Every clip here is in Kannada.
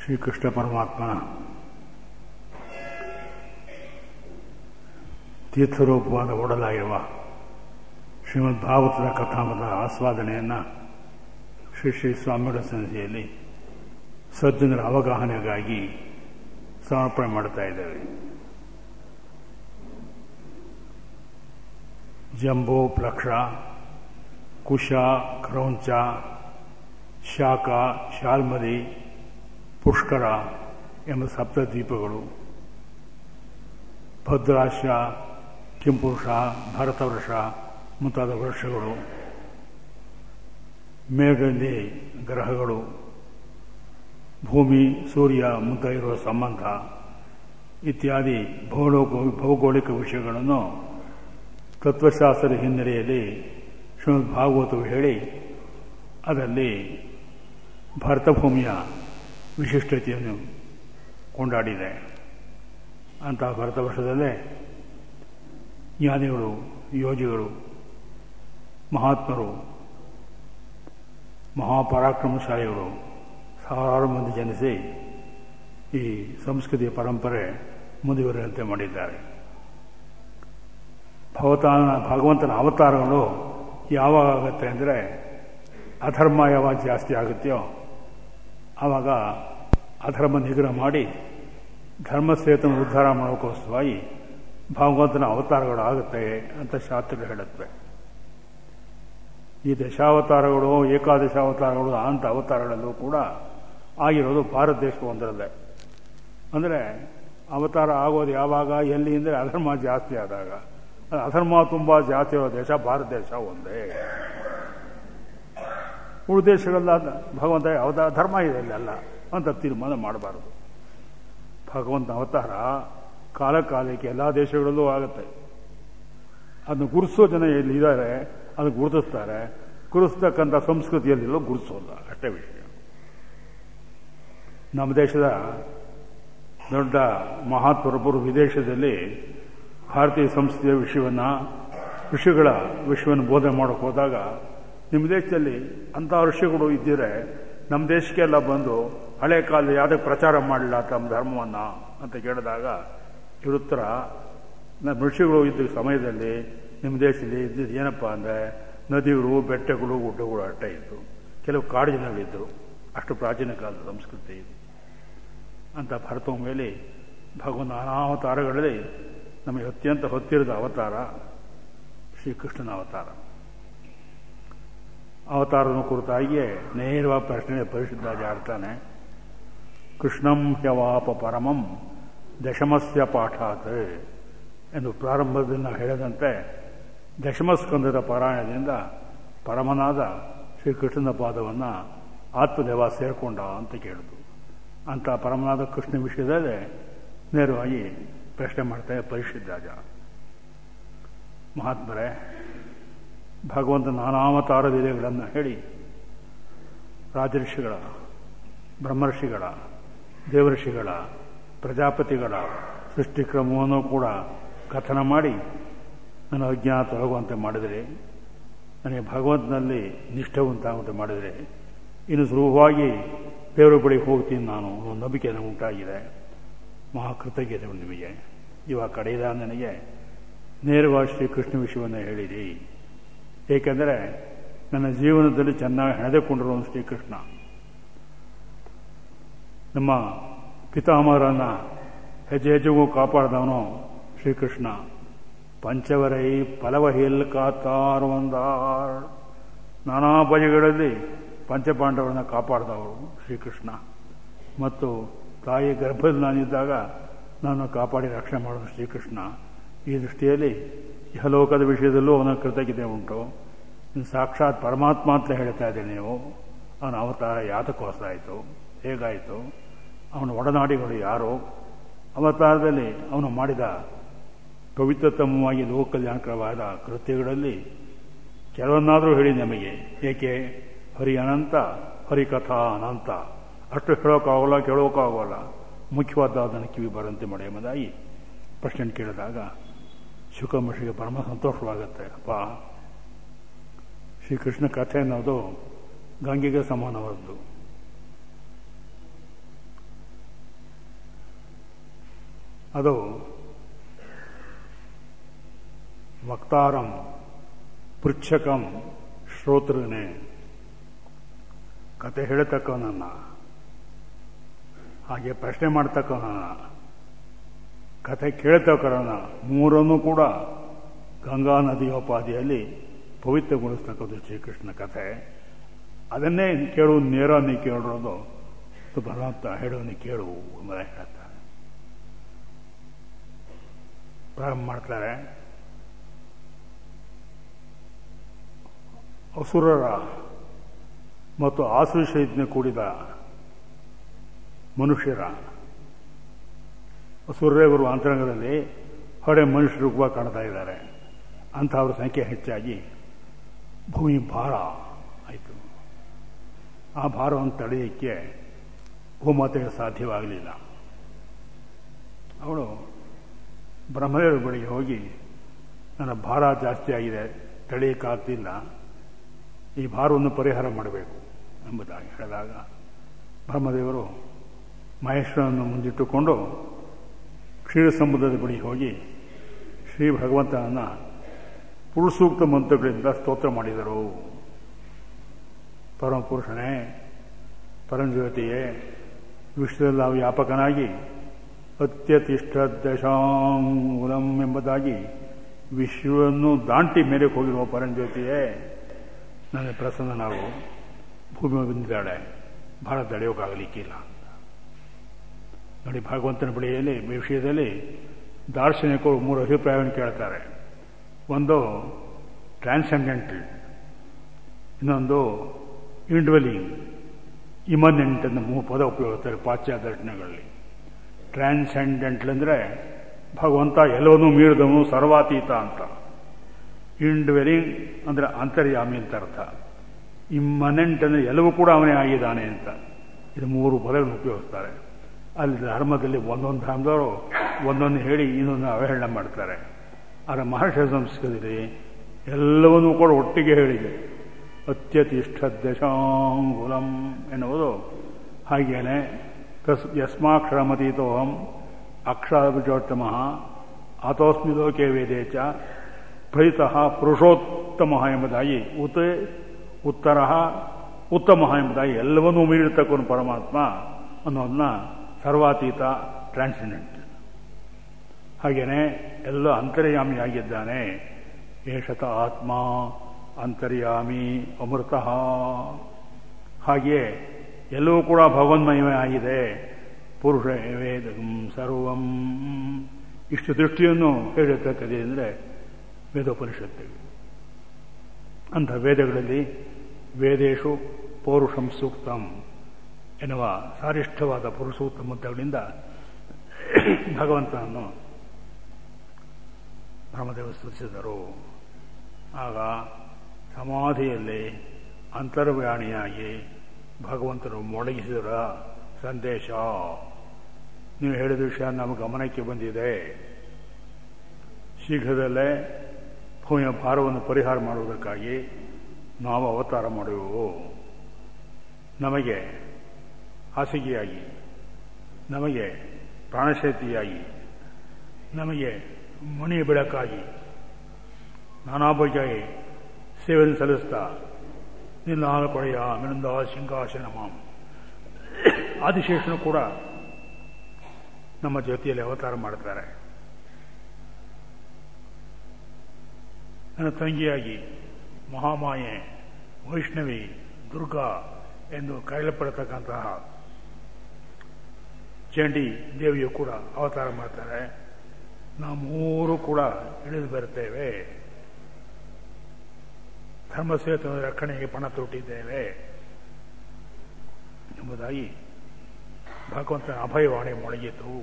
ಶ್ರೀಕೃಷ್ಣ ಪರಮಾತ್ಮನ ತೀರ್ಥರೂಪವಾದ ಒಡಲಾಗಿರುವ ಶ್ರೀಮದ್ ಭಾಗವತದ ಕಥಾಮದ ಆಸ್ವಾದನೆಯನ್ನು ಶ್ರೀ ಶ್ರೀ ಸ್ವಾಮಿಗಳ ಸನ್ನಿಧಿಯಲ್ಲಿ ಸಜ್ಜನರ ಅವಗಾಹನೆಗಾಗಿ ಸಮರ್ಪಣೆ ಮಾಡ್ತಾ ಇದ್ದೇವೆ ಜಂಬೂ ಪ್ಲಕ್ಷ ಕುಶ ಕ್ರೌಂಚ ಶಾಖ ಶಾಲ್ಮದಿ ಪುಷ್ಕರ ಎಂಬ ಸಪ್ತದ್ವೀಪಗಳು ಭದ್ರಾಶ ಕೆಂಪುರುಷ ಭರತವರ್ಷ ಮುಂತಾದ ವರ್ಷಗಳು ಮೇಘದಲ್ಲಿ ಗ್ರಹಗಳು ಭೂಮಿ ಸೂರ್ಯ ಮುಂತಾಗಿರುವ ಸಂಬಂಧ ಇತ್ಯಾದಿ ಭೌಗೋಳಿಕ ಭೌಗೋಳಿಕ ವಿಷಯಗಳನ್ನು ತತ್ವಶಾಸ್ತ್ರದ ಹಿನ್ನೆಲೆಯಲ್ಲಿ ಶ್ರೀಮದ್ ಭಾಗವತವು ಹೇಳಿ ಅದರಲ್ಲಿ ಭರತಭೂಮಿಯ ವಿಶಿಷ್ಟತೆಯನ್ನು ಕೊಂಡಾಡಿದೆ ಅಂತಹ ಭರತ ವರ್ಷದಲ್ಲೇ ಜ್ಞಾನಿಗಳು ಯೋಗಿಗಳು ಮಹಾತ್ಮರು ಮಹಾಪರಾಕ್ರಮಶಾಲಿಗಳು ಸಾವಿರಾರು ಮಂದಿ ಜನಿಸಿ ಈ ಸಂಸ್ಕೃತಿಯ ಪರಂಪರೆ ಮುಂದುವರಿಯುವಂತೆ ಮಾಡಿದ್ದಾರೆ ಭಗವತಾನ ಭಗವಂತನ ಅವತಾರಗಳು ಯಾವಾಗ ಆಗುತ್ತೆ ಅಂದರೆ ಅಧರ್ಮ ಯಾವಾಗ ಜಾಸ್ತಿ ಆಗುತ್ತೆಯೋ ಆವಾಗ ಅಧರ್ಮ ನಿಗ್ರಹ ಮಾಡಿ ಧರ್ಮಶ್ರೇತನ ಉದ್ಧಾರ ಮಾಡೋಕ್ಕೋಸ್ಕರವಾಗಿ ಭಗವಂತನ ಅವತಾರಗಳು ಆಗುತ್ತೆ ಅಂತ ಶಾಸ್ತ್ರಗಳು ಹೇಳುತ್ತವೆ ಈ ದಶಾವತಾರಗಳು ಏಕಾದಶಾವತಾರಗಳು ಅಂತ ಅವತಾರಗಳಲ್ಲೂ ಕೂಡ ಆಗಿರೋದು ಭಾರತ ದೇಶ ಒಂದರಲ್ಲೇ ಅಂದರೆ ಅವತಾರ ಆಗೋದು ಯಾವಾಗ ಎಲ್ಲಿ ಅಂದರೆ ಅಧರ್ಮ ಜಾಸ್ತಿ ಆದಾಗ ಅಧರ್ಮ ತುಂಬ ಜಾಸ್ತಿ ಇರೋ ದೇಶ ಭಾರತ ದೇಶ ಒಂದೇ ಉಳಿದ ದೇಶಗಳೆಲ್ಲ ಭಗವಂತ ಯಾವ್ದ ಧರ್ಮ ಇದೆ ಇಲ್ಲೆಲ್ಲ ಅಂತ ತೀರ್ಮಾನ ಮಾಡಬಾರದು ಭಗವಂತ ಅವತಾರ ಕಾಲ ಕಾಲಕ್ಕೆ ಎಲ್ಲ ದೇಶಗಳಲ್ಲೂ ಆಗುತ್ತೆ ಅದನ್ನು ಗುರುಸೋ ಜನ ಎಲ್ಲಿದ್ದಾರೆ ಅದನ್ನು ಗುರುತಿಸ್ತಾರೆ ಗುರುಸ್ತಕ್ಕಂಥ ಸಂಸ್ಕೃತಿಯಲ್ಲಿಲ್ಲೋ ಗುರುಸೋಲ್ಲ ಅಷ್ಟೇ ವಿಷಯ ನಮ್ಮ ದೇಶದ ದೊಡ್ಡ ಮಹಾತ್ಮರೊಬ್ಬರು ವಿದೇಶದಲ್ಲಿ ಭಾರತೀಯ ಸಂಸ್ಕೃತಿಯ ವಿಷಯವನ್ನು ಋಷಿಗಳ ವಿಷಯವನ್ನು ಬೋಧನೆ ಮಾಡೋಕೆ ಹೋದಾಗ ನಿಮ್ಮ ದೇಶದಲ್ಲಿ ಅಂಥ ಋಷಿಗಳು ಇದ್ದಿರೆ ನಮ್ಮ ದೇಶಕ್ಕೆಲ್ಲ ಬಂದು ಹಳೆ ಕಾಲ ಯಾವುದಕ್ಕೆ ಪ್ರಚಾರ ಮಾಡಲಿಲ್ಲ ತಮ್ಮ ಧರ್ಮವನ್ನು ಅಂತ ಕೇಳಿದಾಗ ಇರುತ್ತರ ನಮ್ಮ ಋಷಿಗಳು ಇದ್ದ ಸಮಯದಲ್ಲಿ ನಿಮ್ಮ ದೇಶದಲ್ಲಿ ಇದ್ದಿದ್ದು ಏನಪ್ಪ ಅಂದರೆ ನದಿಗಳು ಬೆಟ್ಟಗಳು ಗುಡ್ಡಗಳು ಅಡ್ಡ ಇತ್ತು ಕೆಲವು ಕಾಡಿನಲ್ಲಿದ್ದರು ಅಷ್ಟು ಪ್ರಾಚೀನ ಕಾಲದ ಸಂಸ್ಕೃತಿ ಇದು ಅಂತ ಭರತಭೂಮಿಯಲ್ಲಿ ಭಗವಂತ ಅನಾವತಾರಗಳಲ್ಲಿ ನಮಗೆ ಅತ್ಯಂತ ಹೊತ್ತಿರದ ಅವತಾರ ಶ್ರೀಕೃಷ್ಣನ ಅವತಾರ ಅವತಾರದ ಕುರಿತಾಗಿಯೇ ನೇರವಾಗಿ ಪ್ರಶ್ನೆ ಪರಿಶುದ್ಧ ಆಡ್ತಾನೆ ಕೃಷ್ಣಂ ಹ್ಯವಾಪ ಪರಮಂ ದಶಮಸ್ಯ ಪಾಠಾತ್ ಎಂದು ಪ್ರಾರಂಭದಿಂದ ಹೇಳಿದಂತೆ ದಶಮಸ್ಕಂದದ ಪಾರಾಯಣದಿಂದ ಪರಮನಾದ ಶ್ರೀಕೃಷ್ಣನ ಪಾದವನ್ನು ಆತ್ಮದೇವ ಸೇರಿಕೊಂಡ ಅಂತ ಕೇಳಿದ್ರು ಅಂತ ಪರಮನಾದ ಕೃಷ್ಣ ವಿಷಯದಲ್ಲೇ ನೇರವಾಗಿ ಪ್ರಶ್ನೆ ಮಾಡ್ತಾರೆ ಪರಿಶುದ್ಧಾಜ ಮಹಾತ್ಮರೇ ಭಗವಂತ ನಾನಾವತಾರ ವಿಧಗಳನ್ನು ಹೇಳಿ ರಾಜಋಷಿಗಳ ಬ್ರಹ್ಮರ್ಷಿಗಳ ದೇವಋಷಿಗಳ ಪ್ರಜಾಪತಿಗಳ ಸೃಷ್ಟಿಕ್ರಮವನ್ನು ಕೂಡ ಕಥನ ಮಾಡಿ ನನ್ನ ಅಜ್ಞಾನ ತೊಲಗುವಂತೆ ಮಾಡಿದರೆ ನನಗೆ ಭಗವಂತನಲ್ಲಿ ನಿಷ್ಠೆ ಉಂಟಾಗುವಂತೆ ಮಾಡಿದರೆ ಇನ್ನು ಸುಲಭವಾಗಿ ದೇವರ ಬಳಿ ಹೋಗ್ತೀನಿ ನಾನು ಅನ್ನೋ ನಂಬಿಕೆ ನನಗೆ ಉಂಟಾಗಿದೆ ಮಹಾಕೃತಜ್ಞತೆ ನಿಮಗೆ ಇವಾಗ ಕಡೆಯದ ನನಗೆ ನೇರವಾಗಿ ಶ್ರೀಕೃಷ್ಣ ವಿಷಯವನ್ನು ಹೇಳಿರಿ ಏಕೆಂದರೆ ನನ್ನ ಜೀವನದಲ್ಲಿ ಚೆನ್ನಾಗಿ ಹೆಣೆದುಕೊಂಡಿರುವ ಶ್ರೀಕೃಷ್ಣ ನಮ್ಮ ಪಿತಾಮಹರನ್ನು ಹೆಜ್ಜೆ ಹೆಜ್ಜೆಗೂ ಕಾಪಾಡಿದವನು ಶ್ರೀಕೃಷ್ಣ ಪಂಚವರೈ ಫಲವಹಿಲ್ ಕಾತಾರ್ ಒಂದಾರ್ ನಾನಾ ಬಗೆಗಳಲ್ಲಿ ಪಂಚಪಾಂಡವರನ್ನು ಕಾಪಾಡಿದವರು ಶ್ರೀಕೃಷ್ಣ ಮತ್ತು ತಾಯಿ ಗರ್ಭದಲ್ಲಿ ನಾನಿದ್ದಾಗ ನಾನು ಕಾಪಾಡಿ ರಕ್ಷಣೆ ಮಾಡೋದು ಶ್ರೀಕೃಷ್ಣ ಈ ದೃಷ್ಟಿಯಲ್ಲಿ ಇಹಲೋಕದ ವಿಷಯದಲ್ಲೂ ಅವನ ಕೃತಜ್ಞತೆ ಉಂಟು ಇನ್ನು ಸಾಕ್ಷಾತ್ ಪರಮಾತ್ಮ ಅಂತ ಹೇಳ್ತಾ ಇದ್ದೀನಿ ನೀವು ಅವನ ಅವತಾರ ಯಾತಕ್ಕೋಸ್ಕರಾಯಿತು ಹೇಗಾಯಿತು ಅವನ ಒಡನಾಡಿಗಳು ಯಾರು ಅವತಾರದಲ್ಲಿ ಅವನು ಮಾಡಿದ ಪವಿತ್ರತಮವಾಗಿ ಲೋಕಕಲ್ಯಾಣಕರವಾದ ಕೃತ್ಯಗಳಲ್ಲಿ ಕೆಲವನ್ನಾದರೂ ಹೇಳಿ ನಮಗೆ ಏಕೆ ಹರಿ ಅನಂತ ಹರಿಕಥಾ ಅನಂತ ಅಷ್ಟು ಹೇಳೋಕ್ಕಾಗೋಲ್ಲ ಕೇಳೋಕ್ಕಾಗೋಲ್ಲ ಮುಖ್ಯವಾದ ಅದನ್ನು ಕಿವಿ ಬರಂತೆ ಮಾಡಿ ಎಂಬುದಾಗಿ ಪ್ರಶ್ನೆ ಕೇಳಿದಾಗ ಶುಕಮಶಿಗೆ ಪರಮ ಸಂತೋಷವಾಗುತ್ತೆ ಅಪ್ಪ ಶ್ರೀಕೃಷ್ಣ ಕಥೆ ಅನ್ನೋದು ಗಂಗೆಗೆ ಸಮಾನವಾದ್ದು ಅದು ವಕ್ತಾರಂ ಪೃಚ್ಛಕಂ ಶ್ರೋತೃನೇ ಕತೆ ಹೇಳತಕ್ಕವನನ್ನ ಹಾಗೆ ಪ್ರಶ್ನೆ ಮಾಡ್ತಕ್ಕವನನ್ನ ಕಥೆ ಕೇಳ್ತಕ್ಕವನ ಮೂರನ್ನು ಕೂಡ ಗಂಗಾ ನದಿಯೋಪಾದಿಯಲ್ಲಿ ಪವಿತ್ರಗೊಳಿಸ್ತಕ್ಕದ್ದು ಶ್ರೀಕೃಷ್ಣ ಕಥೆ ಅದನ್ನೇ ಕೇಳು ನೇರ ನೀ ಕೇಳಿರೋದು ಭಗವಂತ ಹೇಳು ನೀ ಕೇಳು ಎಂಬುದಾಗಿ ಹೇಳ್ತಾರೆ ಪ್ರಾರಂಭ ಮಾಡ್ತಾರೆ ಅಸುರರ ಮತ್ತು ಆಸುಷದಿಂದ ಕೂಡಿದ ಮನುಷ್ಯರ ಅಸುರರೇವರು ಅಂತರಂಗದಲ್ಲಿ ಹೊಡೆ ಮನುಷ್ಯರು ಕೂಡ ಕಾಣ್ತಾ ಇದ್ದಾರೆ ಅಂಥವ್ರ ಸಂಖ್ಯೆ ಹೆಚ್ಚಾಗಿ ಭೂಮಿ ಭಾರ ಆಯಿತು ಆ ಭಾರವನ್ನು ತಡೆಯಕ್ಕೆ ಭೂಮಾತೆಗೆ ಸಾಧ್ಯವಾಗಲಿಲ್ಲ ಅವಳು ಬ್ರಹ್ಮದೇವರ ಬಳಿಗೆ ಹೋಗಿ ನನ್ನ ಭಾರ ಜಾಸ್ತಿ ಆಗಿದೆ ತಡೆಯಕ್ಕಾಗ್ತಿಲ್ಲ ಈ ಭಾರವನ್ನು ಪರಿಹಾರ ಮಾಡಬೇಕು ಎಂಬುದಾಗಿ ಹೇಳಿದಾಗ ಬ್ರಹ್ಮದೇವರು ಮಹೇಶ್ವರನ್ನು ಮುಂದಿಟ್ಟುಕೊಂಡು ಕ್ಷೀರ ಸಮುದ್ರದ ಬಳಿ ಹೋಗಿ ಶ್ರೀ ಭಗವಂತನನ್ನ ಪುರುಸೂಕ್ತ ಮಂತ್ರಗಳಿಂದ ಸ್ತೋತ್ರ ಮಾಡಿದರು ಪರಮಪುರುಷನೇ ಪರಂಜ್ಯೋತಿಯೇ ವಿಶ್ವದಲ್ಲಿ ವ್ಯಾಪಕನಾಗಿ ಅತ್ಯತಿಷ್ಠ ದಶಾಂಗುಲಂ ಎಂಬುದಾಗಿ ವಿಶ್ವವನ್ನು ದಾಂಟಿ ಮೇಲೆ ಹೋಗಿರುವ ಪರಂಜ್ಯೋತಿಯೇ ನನಗೆ ಪ್ರಸನ್ನ ನಾವು ಭೂಮಿ ಬಂದಿದ್ದಾಳೆ ಬಹಳ ತಡೆಯೋಕ್ಕಾಗಲಿಕ್ಕಿಲ್ಲ ನೋಡಿ ಭಗವಂತನ ಬಳಿಯಲ್ಲಿ ವಿಷಯದಲ್ಲಿ ದಾರ್ಶನಿಕರು ಮೂರು ಅಭಿಪ್ರಾಯವನ್ನು ಕೇಳ್ತಾರೆ ಒಂದು ಟ್ರಾನ್ಸೆಂಡೆಂಟಲ್ ಇನ್ನೊಂದು ಇಂಡ್ವೆಲಿಂಗ್ ಇಮನೆಂಟ್ ಅಂತ ಮೂರು ಪದ ಉಪಯೋಗಿಸ್ತಾರೆ ಪಾಶ್ಚಾತ್ಯ ದರ್ಶನಗಳಲ್ಲಿ ಟ್ರಾನ್ಸೆಂಡೆಂಟಲ್ ಅಂದರೆ ಭಗವಂತ ಎಲ್ಲವನ್ನೂ ಮೀರಿದವನು ಸರ್ವಾತೀತ ಅಂತ ಇಂಡ್ವೆಲಿಂಗ್ ಅಂದರೆ ಅಂತರ್ಯಾಮಿ ಅಂತ ಅರ್ಥ ಇಮ್ಮನೆಂಟ್ ಅಂದರೆ ಎಲ್ಲವೂ ಕೂಡ ಅವನೇ ಆಗಿದ್ದಾನೆ ಅಂತ ಇದು ಮೂರು ಪದಗಳನ್ನು ಉಪಯೋಗಿಸ್ತಾರೆ ಅಲ್ಲಿ ಧರ್ಮದಲ್ಲಿ ಒಂದೊಂದು ಧರ್ಮದವರು ಒಂದೊಂದು ಹೇಳಿ ಇನ್ನೊಂದು ಅವಹೇಳನ ಮಾಡ್ತಾರೆ ಆದರೆ ಮಹರ್ಷಿ ಸಂಸ್ಕೃತಿಯಲ್ಲಿ ಎಲ್ಲವನ್ನೂ ಕೂಡ ಒಟ್ಟಿಗೆ ಹೇಳಿದೆ ಅತ್ಯತಿಷ್ಠ ದಶಾಂಗುಲಂ ಎನ್ನುವುದು ಹಾಗೇನೆ ತಸ್ ಯಸ್ಮಾಕ್ಷರಮತೀತೋಹಂ ಅಕ್ಷರವಿಜೋತ್ತಮ ಆತೋಸ್ಮಿ ಲೋಕೆ ವೇದೇಚ ಫಲಿತಃ ಪುರುಷೋತ್ತಮ ಎಂಬುದಾಗಿ ಉತ್ ಉತ್ತರ ಉತ್ತಮ ಎಂಬುದಾಗಿ ಎಲ್ಲವನ್ನೂ ಮೀರಿರ್ತಕ್ಕವನು ಪರಮಾತ್ಮ ಅನ್ನೋದನ್ನ ಸರ್ವಾತೀತ ಟ್ರಾನ್ಸೆಂಡೆಂಟ್ ಹಾಗೇನೆ ಎಲ್ಲ ಅಂತರ್ಯಾಮಿಯಾಗಿದ್ದಾನೆ ಏಷತ ಆತ್ಮ ಅಂತರ್ಯಾಮಿ ಅಮೃತ ಹಾಗೆಯೇ ಎಲ್ಲವೂ ಕೂಡ ಭಗವನ್ಮಯವೇ ಆಗಿದೆ ಪುರುಷ ವೇದಂ ಸರ್ವಂ ಇಷ್ಟು ದೃಷ್ಟಿಯನ್ನು ಹೇಳಿರ್ತಕ್ಕದ್ದು ಅಂದರೆ ವೇದೋಪನಿಷತ್ತುಗಳು ಅಂಥ ವೇದಗಳಲ್ಲಿ ವೇದೇಶು ಪೌರುಷಂ ಸೂಕ್ತಂ ಎನ್ನುವ ಸಾರಿಷ್ಠವಾದ ಪುರುಷೋತ್ತ ಮಂತ್ರಗಳಿಂದ ಭಗವಂತನನ್ನು ಬ್ರಹ್ಮದೇವ ಸ್ತುತಿಸಿದರು ಆಗ ಸಮಾಧಿಯಲ್ಲಿ ಅಂತರ್ವ್ಯಾಣಿಯಾಗಿ ಭಗವಂತನು ಮೊಳಗಿಸಿದ ಸಂದೇಶ ನೀವು ಹೇಳಿದ ವಿಷಯ ನಮ್ಮ ಗಮನಕ್ಕೆ ಬಂದಿದೆ ಶೀಘ್ರದಲ್ಲೇ ಭೂಮಿಯ ಭಾರವನ್ನು ಪರಿಹಾರ ಮಾಡುವುದಕ್ಕಾಗಿ ನಾವು ಅವತಾರ ಮಾಡುವೆವು ನಮಗೆ ಹಾಸಿಗೆಯಾಗಿ ನಮಗೆ ಪ್ರಾಣಶಕ್ತಿಯಾಗಿ ನಮಗೆ ಮಣಿ ಬೆಳಕಾಗಿ ನಾನಾ ಬಗೆಯಾಗಿ ಸೇವೆಯನ್ನು ಸಲ್ಲಿಸ್ತಾ ನಿನ್ನ ಕೊಳೆಯ ಮಿನಂದ ಸಿಂಹಾಸನ ಮಾಂ ಆದಿಶೇಷನು ಕೂಡ ನಮ್ಮ ಜೊತೆಯಲ್ಲಿ ಅವತಾರ ಮಾಡ್ತಾರೆ ನನ್ನ ತಂಗಿಯಾಗಿ ಮಹಾಮಾಯೆ ವೈಷ್ಣವಿ ದುರ್ಗಾ ಎಂದು ಕರೆಯಲ್ಪಡತಕ್ಕಂತಹ ಚಂಡಿ ದೇವಿಯು ಕೂಡ ಅವತಾರ ಮಾಡ್ತಾರೆ ನಾವು ಮೂರು ಕೂಡ ಇಳಿದು ಬರುತ್ತೇವೆ ಧರ್ಮಸೇತುವೆ ರಕ್ಷಣೆಗೆ ಪಣ ತೊಟ್ಟಿದ್ದೇವೆ ಎಂಬುದಾಗಿ ಭಗವಂತನ ಅಭಯವಾಣಿ ಮೊಳಗಿತು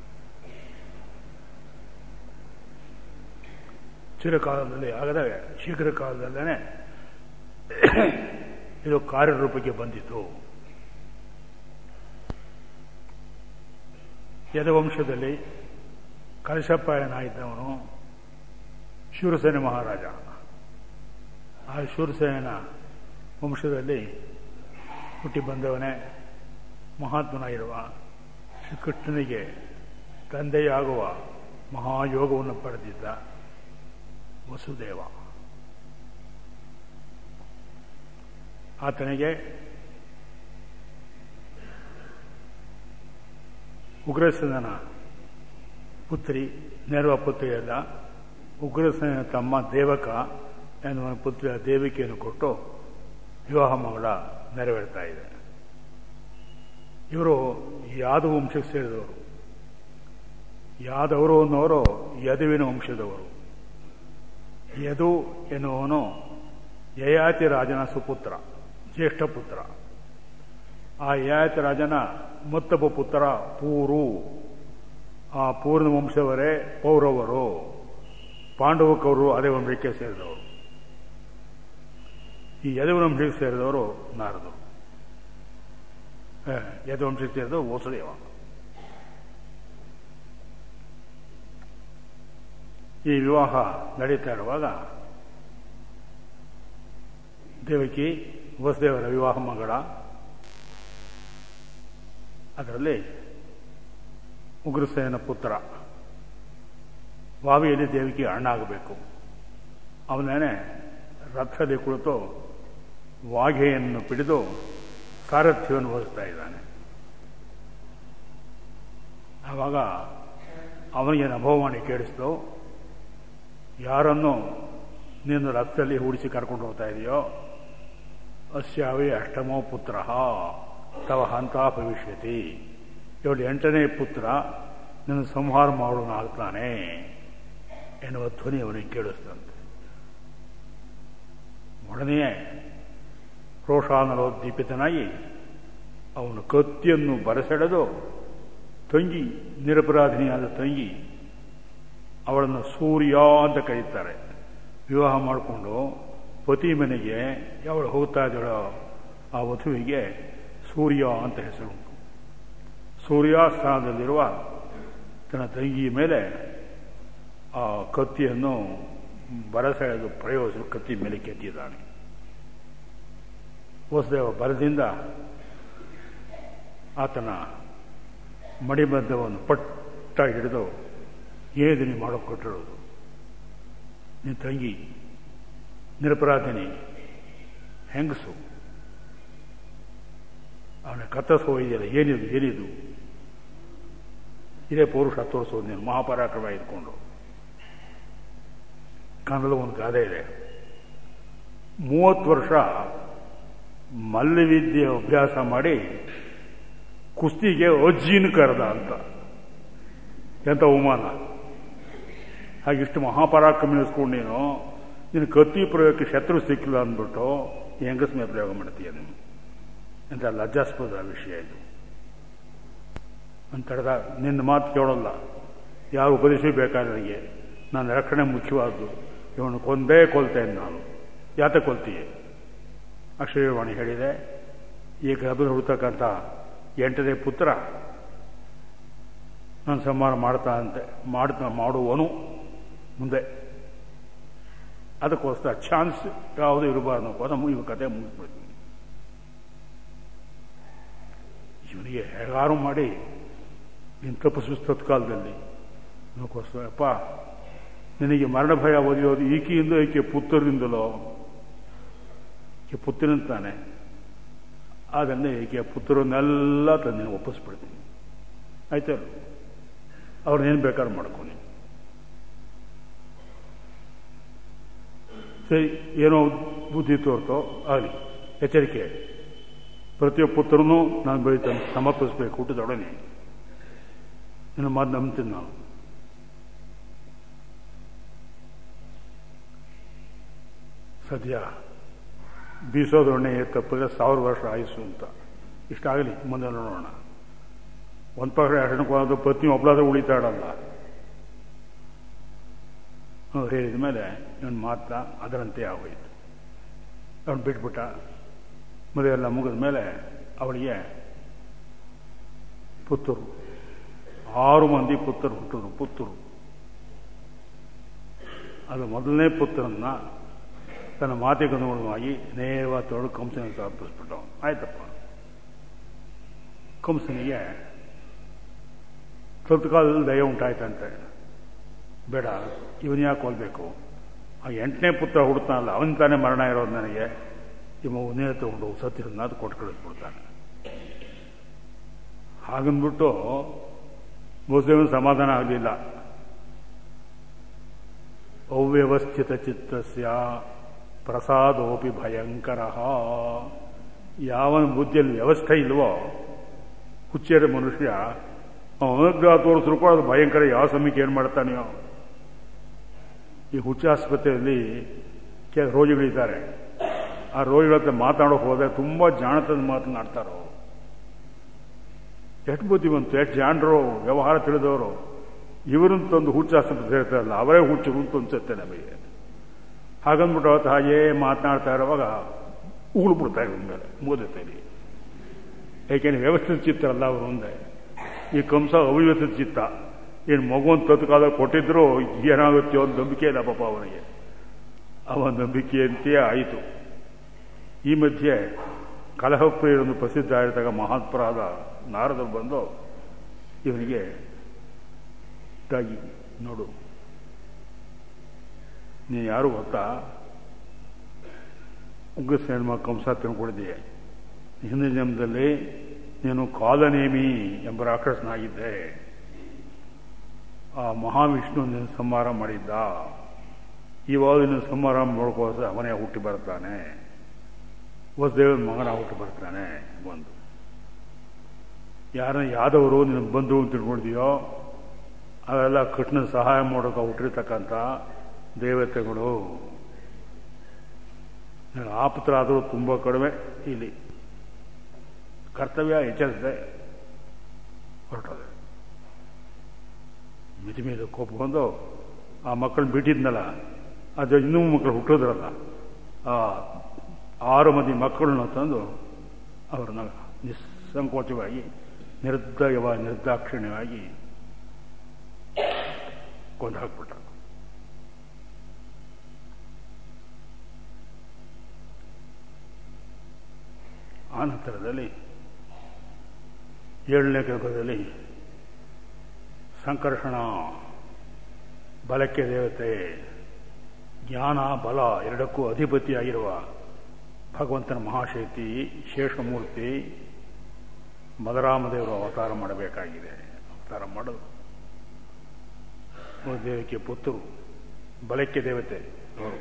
ಚಿರಕಾಲದಲ್ಲಿ ಆಗದ ಶೀಘ್ರ ಕಾಲದಲ್ಲೇ ಇದು ಕಾರ್ಯರೂಪಕ್ಕೆ ಬಂದಿತು ಯದವಂಶದಲ್ಲಿ ಕಲಶಪ್ಪಾಯನ ಇದ್ದವನು ಶೂರಸೇನ ಮಹಾರಾಜ ಆ ಶೂರಸೇನ ವಂಶದಲ್ಲಿ ಹುಟ್ಟಿ ಬಂದವನೇ ಮಹಾತ್ಮನಾಗಿರುವ ಶ್ರೀಕೃಷ್ಣನಿಗೆ ತಂದೆಯಾಗುವ ಮಹಾಯೋಗವನ್ನು ಪಡೆದಿದ್ದ ವಸುದೇವ ಆತನಿಗೆ ಉಗ್ರಸೇನನ ಪುತ್ರಿ ನೆರವ ಪುತ್ರಿಯಲ್ಲ ಉಗ್ರಸೇನ ತಮ್ಮ ದೇವಕ ಎನ್ನುವ ಪುತ್ರಿಯ ದೇವಿಕೆಯನ್ನು ಕೊಟ್ಟು ವಿವಾಹ ಮಗಳ ನೆರವೇರ್ತಾ ಇದೆ ಇವರು ಯಾದವ ವಂಶಕ್ಕೆ ಸೇರಿದವರು ಯಾದವರು ಅನ್ನೋರು ಯದುವಿನ ವಂಶದವರು ಯದು ಎನ್ನುವನು ಯಯಾತಿ ರಾಜನ ಸುಪುತ್ರ ಜ್ಯೇಷ್ಠ ಪುತ್ರ ಆ ಯಯಾತಿ ರಾಜನ ಮತ್ತೊಬ್ಬ ಪುತ್ರ ಪೂರು ಆ ಪೂರ್ಣ ವಂಶವರೇ ಪೌರವರು ಪಾಂಡವಕವರು ಅದೇ ವಂಶಕ್ಕೆ ಸೇರಿದವರು ಈ ಯದುವಂಶಕ್ಕೆ ಸೇರಿದವರು ನಾರದರು ಯದುವಂಶಕ್ಕೆ ಸೇರಿದವರು ವಸುದೇವ ಈ ವಿವಾಹ ನಡೀತಾ ಇರುವಾಗ ದೇವಕಿ ವಸುದೇವರ ವಿವಾಹ ಮಗಳ ಅದರಲ್ಲಿ ಉಗ್ರಸೇನ ಪುತ್ರ ವಾವಿಯಲ್ಲಿ ದೇವಿಗೆ ಅಣ್ಣ ಆಗಬೇಕು ಅವನೇನೆ ರಥದಲ್ಲಿ ಕುಳಿತು ವಾಘೆಯನ್ನು ಪಿಡಿದು ಸಾರಥ್ಯವನ್ನು ವಹಿಸ್ತಾ ಇದ್ದಾನೆ ಆವಾಗ ಅವನಿಗೆ ಅನುಭವವಾಣಿ ಕೇಳಿಸ್ತು ಯಾರನ್ನು ನೀನು ರಥದಲ್ಲಿ ಹೂಡಿಸಿ ಕರ್ಕೊಂಡು ಹೋಗ್ತಾ ಇದೆಯೋ ಅಸ್ಯಾವಿ ಅಷ್ಟಮೋ ಪುತ್ರ ತವ ಹಂತ ಭವಿಷ್ಯತಿ ಇವಳು ಎಂಟನೇ ಪುತ್ರ ನಿನ್ನ ಸಂಹಾರ ಮಾಡೋನಾಗ್ತಾನೆ ಎನ್ನುವ ಧ್ವನಿ ಅವನಿಗೆ ಕೇಳಿಸ್ತಂತೆ ಒಡನೆಯೇ ರೋಷಾನಲೋದ್ದೀಪಿತನಾಗಿ ಅವನು ಕತ್ತಿಯನ್ನು ಬರಸೆಳೆದು ತಂಗಿ ನಿರಪರಾಧಿನಿಯಾದ ತಂಗಿ ಅವಳನ್ನು ಸೂರ್ಯ ಅಂತ ಕರೀತಾರೆ ವಿವಾಹ ಮಾಡಿಕೊಂಡು ಪತಿ ಮನೆಗೆ ಅವಳು ಹೋಗ್ತಾ ಇದ್ದಳೋ ಆ ವಧುವಿಗೆ ಸೂರ್ಯ ಅಂತ ಹೆಸರುಂಟು ಸೂರ್ಯಾಸ್ಥಾನದಲ್ಲಿರುವ ತನ್ನ ತಂಗಿಯ ಮೇಲೆ ಆ ಕತ್ತಿಯನ್ನು ಬರಸೆಳೆದು ಪ್ರಯೋಗಿಸಿ ಕತ್ತಿ ಮೇಲೆ ಕೆತ್ತಿದ್ದಾನೆ ವಸುದೇವ ಬರದಿಂದ ಆತನ ಮಣಿಬದ್ಧವನ್ನು ಪಟ್ಟ ಹಿಡಿದು ಏದು ನೀವು ಮಾಡೋಕೆ ಕೊಟ್ಟಿರೋದು ನಿನ್ನ ತಂಗಿ ನಿರಪರಾಧಿನಿ ಹೆಂಗಸು ಅವನ ಕತ್ತರಿಸೋ ಇದೆಯಲ್ಲ ಏನಿದು ಏನಿದು ಇದೇ ಪೌರುಷ ತೋರಿಸೋದು ನೀನು ಮಹಾಪರಾಕ್ರಮ ಇದ್ಕೊಂಡು ಕನ್ನಡದ ಒಂದು ಗಾದೆ ಇದೆ ಮೂವತ್ತು ವರ್ಷ ಮಲ್ಲವಿದ್ಯೆ ಅಭ್ಯಾಸ ಮಾಡಿ ಕುಸ್ತಿಗೆ ಅಜ್ಜಿನ ಕರೆದ ಅಂತ ಎಂಥ ಅವಮಾನ ಹಾಗಿಷ್ಟು ಮಹಾಪರಾಕ್ರಮ ನಿಲ್ಲಿಸ್ಕೊಂಡು ನೀನು ನಿನ್ನ ಕತ್ತಿ ಪ್ರಯೋಗಕ್ಕೆ ಶತ್ರು ಸಿಕ್ಕಿಲ್ಲ ಅಂದ್ಬಿಟ್ಟು ಹೆಂಗಸ್ ಮೇಲೆ ಪ್ರಯೋಗ ಮಾಡ್ತೀಯ ನೀನು ಅಂತ ಲಜ್ಜಾಸ್ಪದ ವಿಷಯ ಇದು ಅಂತ ಹೇಳಿದ ನಿನ್ನ ಮಾತು ಕೇಳೋಲ್ಲ ಯಾರು ಉಪದೇಶಬೇಕಾದವರಿಗೆ ನನ್ನ ರಕ್ಷಣೆ ಮುಖ್ಯವಾದ್ದು ಇವನು ಕೊಂದೇ ಕೊಲ್ತೇನೆ ನಾನು ಯಾತ ಕೊಲ್ತೀಯೆ ಅಕ್ಷಯವಾಣಿ ಹೇಳಿದೆ ಈ ಗರ್ಭದಲ್ಲಿ ಹುಡ್ತಕ್ಕಂಥ ಎಂಟನೇ ಪುತ್ರ ನಾನು ಸಂಹಾರ ಮಾಡ್ತಾ ಅಂತೆ ಮಾಡ್ತಾ ಮಾಡುವನು ಮುಂದೆ ಅದಕ್ಕೋಸ್ಕರ ಚಾನ್ಸ್ ಯಾವುದು ಇರಬಾರ್ದು ಅನ್ನೋಕೋದ ಇವ ಕತೆ ಮುಗಿಸ್ಬಿಡ್ತೀನಿ ಇವನಿಗೆ ಹೇಗಾರು ಮಾಡಿ ನೀನು ತಪ್ಪಿಸು ತತ್ಕಾಲದಲ್ಲಿ ಅದಕ್ಕೋಸ್ಕರ ಅಪ್ಪ ನಿನಗೆ ಮರಣ ಭಯ ಒದೆಯೋದು ಈಕೆಯಿಂದ ಈಕೆ ಪುತ್ರರಿಂದಲೋ ಈಕೆ ಪುತ್ರನಂತಾನೆ ಆದ್ದರಿಂದ ಈಕೆ ಪುತ್ರರನ್ನೆಲ್ಲ ತಂದು ಒಪ್ಪಿಸ್ಬಿಡ್ತೀನಿ ಆಯ್ತಲ್ಲ ಅವ್ರನ್ನೇನು ಬೇಕಾದ್ರೂ ಮಾಡ್ಕೊನಿ ಸರಿ ಏನೋ ಬುದ್ಧಿ ತೋರ್ತೋ ಆಗಲಿ ಎಚ್ಚರಿಕೆ ಪ್ರತಿಯೊಬ್ಬ ಪುತ್ರನೂ ನಾನು ಬೆಳೀತಾನೆ ಸಮರ್ಪಿಸಬೇಕು ಊಟದೊಡನೆ ನಿನ್ನ ಮಾತು ನಂಬ್ತೀನಿ ನಾವು ಸದ್ಯ ಬೀಸೋದೊಣ್ಣೆ ತಪ್ಪಿದ್ರೆ ಸಾವಿರ ವರ್ಷ ಆಯುಸ್ಸು ಅಂತ ಇಷ್ಟಾಗಲಿ ಮುಂದೆ ನೋಡೋಣ ಒಂದು ಪಕ್ಷ ಹೆಣ್ಣು ಪತ್ನಿ ಒಬ್ಬಳಾದ್ರೂ ಉಳಿತಾಡಲ್ಲ ಅವ್ರು ಹೇಳಿದ ಮೇಲೆ ಇವನು ಮಾತ ಅದರಂತೆ ಆಗೋಯ್ತು ಅವನು ಬಿಟ್ಬಿಟ್ಟ ಮದುವೆ ಎಲ್ಲ ಮುಗಿದ ಮೇಲೆ ಅವಳಿಗೆ ಪುತ್ತೂರು ಆರು ಮಂದಿ ಪುತ್ತರು ಹುಟ್ಟಿದ್ರು ಪುತ್ತೂರು ಅದು ಮೊದಲನೇ ಪುತ್ರನ್ನ ತನ್ನ ಮಾತಿಗೆ ಅನುಗುಣವಾಗಿ ನೇರವಾಗಿ ತೊಳೆದು ಕಂಸನ ಸಮರ್ಪಿಸ್ಬಿಟ್ಟು ಆಯ್ತಪ್ಪ ಕಂಸನಿಗೆ ತತ್ಕಾಲದಲ್ಲಿ ದಯ ಉಂಟಾಯ್ತಂತೆ ಬೇಡ ಇವನು ಯಾಕೆ ಹೋಗ್ಬೇಕು ಆ ಎಂಟನೇ ಪುತ್ರ ಹುಡ್ತಾನಲ್ಲ ಅವನ ತಾನೇ ಮರಣ ಇರೋದು ನನಗೆ ಇವ ಒಂದೇ ತಗೊಂಡು ಸತ್ಯರನ್ನ ಅದು ಕೊಟ್ಟು ಕಳಿಸ್ಬಿಡ್ತಾನೆ ಹಾಗಂದ್ಬಿಟ್ಟು ಮುಸ್ಲಿಮ್ ಸಮಾಧಾನ ಆಗಲಿಲ್ಲ ಅವ್ಯವಸ್ಥಿತ ಚಿತ್ತಸ್ಯ ಪ್ರಸಾದೋಪಿ ಭಯಂಕರ ಯಾವನ ಬುದ್ಧಿಯಲ್ಲಿ ವ್ಯವಸ್ಥೆ ಇಲ್ವೋ ಹುಚ್ಚೇರ ಮನುಷ್ಯ ಅನುಗ್ರಹ ತೋರಿಸ್ರು ಕೂಡ ಅದು ಭಯಂಕರ ಯಾವ ಸಮಯಕ್ಕೆ ಏನು ಮಾಡ್ತಾನೆಯೋ ಈ ಹುಚ್ಚ ಆಸ್ಪತ್ರೆಯಲ್ಲಿ ಕೆಲ ರೋಗಿಗಳಿದ್ದಾರೆ ಆ ರೋಗಿಗಳ ಹತ್ರ ಮಾತಾಡೋಕೆ ಹೋದರೆ ತುಂಬ ಜಾಣತದ ಮಾತನಾಡ್ತಾರೋ ಎಷ್ಟು ಬುದ್ಧಿವಂತು ಎಷ್ಟು ಜಾಣರು ವ್ಯವಹಾರ ತಿಳಿದವರು ಇವರನ್ನು ತಂದು ಹುಚ್ಚ ಆಸ್ಪತ್ರೆ ಸೇರ್ತಾರಲ್ಲ ಅವರೇ ಹುಚ್ಚರು ಅಂತ ಅನ್ಸುತ್ತೆ ನಮಗೆ ಹಾಗಂದ್ಬಿಟ್ಟು ಅವತ್ತು ಹಾಗೇ ಮಾತನಾಡ್ತಾ ಇರುವಾಗ ಉಗುಳು ಬಿಡ್ತಾ ಇರೋ ಮೇಲೆ ಮೂದತೆಯಲ್ಲಿ ಏಕೆಂದ್ರೆ ವ್ಯವಸ್ಥಿತ ಚಿತ್ತ ಅಲ್ಲ ಅವರು ಮುಂದೆ ಈ ಕಂಸ ಅವ್ಯವಸ್ಥಿತ ಚಿತ್ತ ಏನು ಮಗುವಂತ ತತ್ಕಾಲ ಕೊಟ್ಟಿದ್ರು ಏನಾಗುತ್ತೆ ಒಂದು ನಂಬಿಕೆ ಇಲ್ಲ ಪಾಪ ಅವನಿಗೆ ಅವನ ನಂಬಿಕೆಯಂತೆಯೇ ಆಯಿತು ಈ ಮಧ್ಯೆ ಕಲಹಪ್ರಿಯರೊಂದು ಪ್ರಸಿದ್ಧ ಆಗಿದ್ದಾಗ ಮಹಾತ್ಮರಾದ ನಾರದರು ಬಂದು ಇವನಿಗೆ ಇದಾಗಿ ನೋಡು ನೀನು ಯಾರು ಗೊತ್ತಾ ಉಗ್ರಸೇನ ಕಂಸ ತಿಳ್ಕೊಂಡಿದ್ದೀಯ ಹಿಂದಿನ ಜನ್ಮದಲ್ಲಿ ನೀನು ಕಾಲನೇಮಿ ಎಂಬ ರಾಕ್ಷಸನಾಗಿದ್ದೆ ಆ ಮಹಾವಿಷ್ಣು ನಿನ್ನ ಸಂಹಾರ ಮಾಡಿದ್ದ ಇವಾಗ ನಿನ್ನ ಸಂಹಾರ ಮಾಡ್ಕೋಸ ಅವನೇ ಹುಟ್ಟಿ ಬರ್ತಾನೆ ವಸುದೇವನ ಮಗನ ಹುಟ್ಟಿ ಬರ್ತಾನೆ ಒಂದು ಯಾರನ್ನ ಯಾದವರು ನಿನ್ನ ಬಂಧು ಅಂತ ತಿಳ್ಕೊಂಡಿದೆಯೋ ಅವೆಲ್ಲ ಕೃಷ್ಣನ ಸಹಾಯ ಮಾಡೋಕೆ ಹುಟ್ಟಿರ್ತಕ್ಕಂಥ ದೇವತೆಗಳು ಆಪತ್ತರಾದರೂ ತುಂಬ ಕಡಿಮೆ ಇಲ್ಲಿ ಕರ್ತವ್ಯ ಎಚ್ಚರಿಸಿದೆ ಹೊರಟದೆ ಮಿತಿ ಮೇಲೆ ಕೋಪ ಬಂದು ಆ ಮಕ್ಕಳನ್ನ ಬಿಟ್ಟಿದ್ನಲ್ಲ ಅದು ಇನ್ನೂ ಮಕ್ಕಳು ಹುಟ್ಟಿದ್ರಲ್ಲ ಆ ಆರು ಮಂದಿ ಮಕ್ಕಳನ್ನ ತಂದು ಅವ್ರನ್ನ ನಿಸ್ಸಂಕೋಚವಾಗಿ ನಿರ್ದಯವಾಗಿ ನಿರ್ದಾಕ್ಷಿಣ್ಯವಾಗಿ ಕೊಂದು ಹಾಕ್ಬಿಟ್ಟ ಆ ನಂತರದಲ್ಲಿ ಏಳನೇ ಕಲ್ಪದಲ್ಲಿ ಸಂಕರ್ಷಣ ಬಲಕ್ಕೆ ದೇವತೆ ಜ್ಞಾನ ಬಲ ಎರಡಕ್ಕೂ ಅಧಿಪತಿಯಾಗಿರುವ ಭಗವಂತನ ಮಹಾಶಕ್ತಿ ಶೇಷಮೂರ್ತಿ ಬಲರಾಮದೇವರು ಅವತಾರ ಮಾಡಬೇಕಾಗಿದೆ ಅವತಾರ ಮಾಡೋದು ದೇವಕ್ಕೆ ಪುತ್ರರು ಬಲಕ್ಕೆ ದೇವತೆ ಅವರು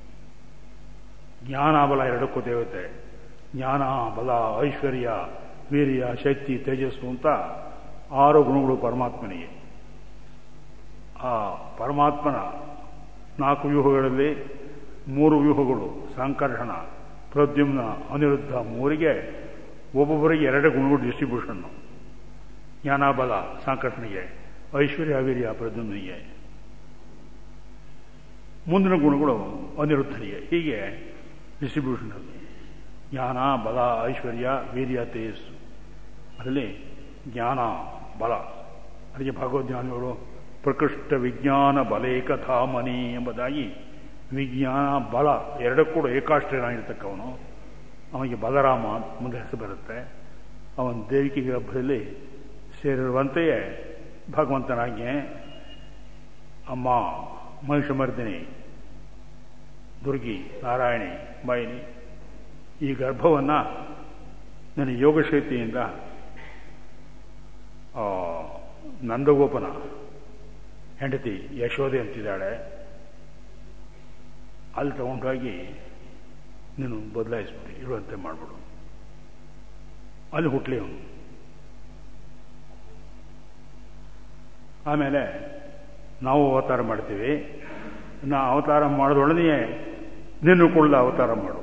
ಜ್ಞಾನ ಬಲ ಎರಡಕ್ಕೂ ದೇವತೆ ಜ್ಞಾನ ಬಲ ಐಶ್ವರ್ಯ ವೀರ್ಯ ಶಕ್ತಿ ತೇಜಸ್ಸು ಅಂತ ಆರು ಗುಣಗಳು ಪರಮಾತ್ಮನಿಗೆ ಆ ಪರಮಾತ್ಮನ ನಾಲ್ಕು ವ್ಯೂಹಗಳಲ್ಲಿ ಮೂರು ವ್ಯೂಹಗಳು ಸಂಕರ್ಷಣ ಪ್ರದ್ಯುಮ್ನ ಅನಿರುದ್ಧ ಮೂರಿಗೆ ಒಬ್ಬೊಬ್ಬರಿಗೆ ಎರಡು ಗುಣಗಳು ಡಿಸ್ಟ್ರಿಬ್ಯೂಷನ್ನು ಜ್ಞಾನಬಲ ಸಂಕರ್ಷಣಿಗೆ ಐಶ್ವರ್ಯ ವೀರ್ಯ ಪ್ರದ್ಯುಮ್ನಿಗೆ ಮುಂದಿನ ಗುಣಗಳು ಅನಿರುದ್ಧನಿಗೆ ಹೀಗೆ ಡಿಸ್ಟ್ರಿಬ್ಯೂಷನ್ ಜ್ಞಾನ ಬಲ ಐಶ್ವರ್ಯ ವೀರ್ಯ ತೇಜಸ್ಸು ಅದರಲ್ಲಿ ಜ್ಞಾನ ಬಲ ಅದಕ್ಕೆ ಭಗವದ್ಜ್ಞಾನಿಗಳು ಪ್ರಕೃಷ್ಟ ವಿಜ್ಞಾನ ಬಲೇಕಧಾಮನಿ ಎಂಬುದಾಗಿ ವಿಜ್ಞಾನ ಬಲ ಎರಡಕ್ಕೂ ಕೂಡ ಏಕಾಶ್ರಯನಾಗಿರ್ತಕ್ಕವನು ಅವನಿಗೆ ಬಲರಾಮ ಮುಂದೆ ಹೆಸರು ಬರುತ್ತೆ ಅವನ ದೇವಿಕೆ ಗರ್ಭದಲ್ಲಿ ಸೇರಿರುವಂತೆಯೇ ಭಗವಂತನಾಜ್ಞೆ ಅಮ್ಮ ಮಹಿಷಮರ್ದಿನಿ ದುರ್ಗಿ ನಾರಾಯಣಿ ಬೈನಿ ಈ ಗರ್ಭವನ್ನು ನನ್ನ ಯೋಗಶಕ್ತಿಯಿಂದ ನಂದಗೋಪನ ಹೆಂಡತಿ ಯಶೋದೆ ಅಂತಿದ್ದಾಳೆ ಅಲ್ಲಿ ತಗೊಂಡೋಗಿ ನೀನು ಬದಲಾಯಿಸ್ಬಿಡಿ ಇರುವಂತೆ ಮಾಡಿಬಿಡು ಅಲ್ಲಿ ಹುಟ್ಲಿ ಅವನು ಆಮೇಲೆ ನಾವು ಅವತಾರ ಮಾಡ್ತೀವಿ ನಾ ಅವತಾರ ಮಾಡಿದೊಡನೆಯೇ ನಿನ್ನ ಕೂಡ ಅವತಾರ ಮಾಡು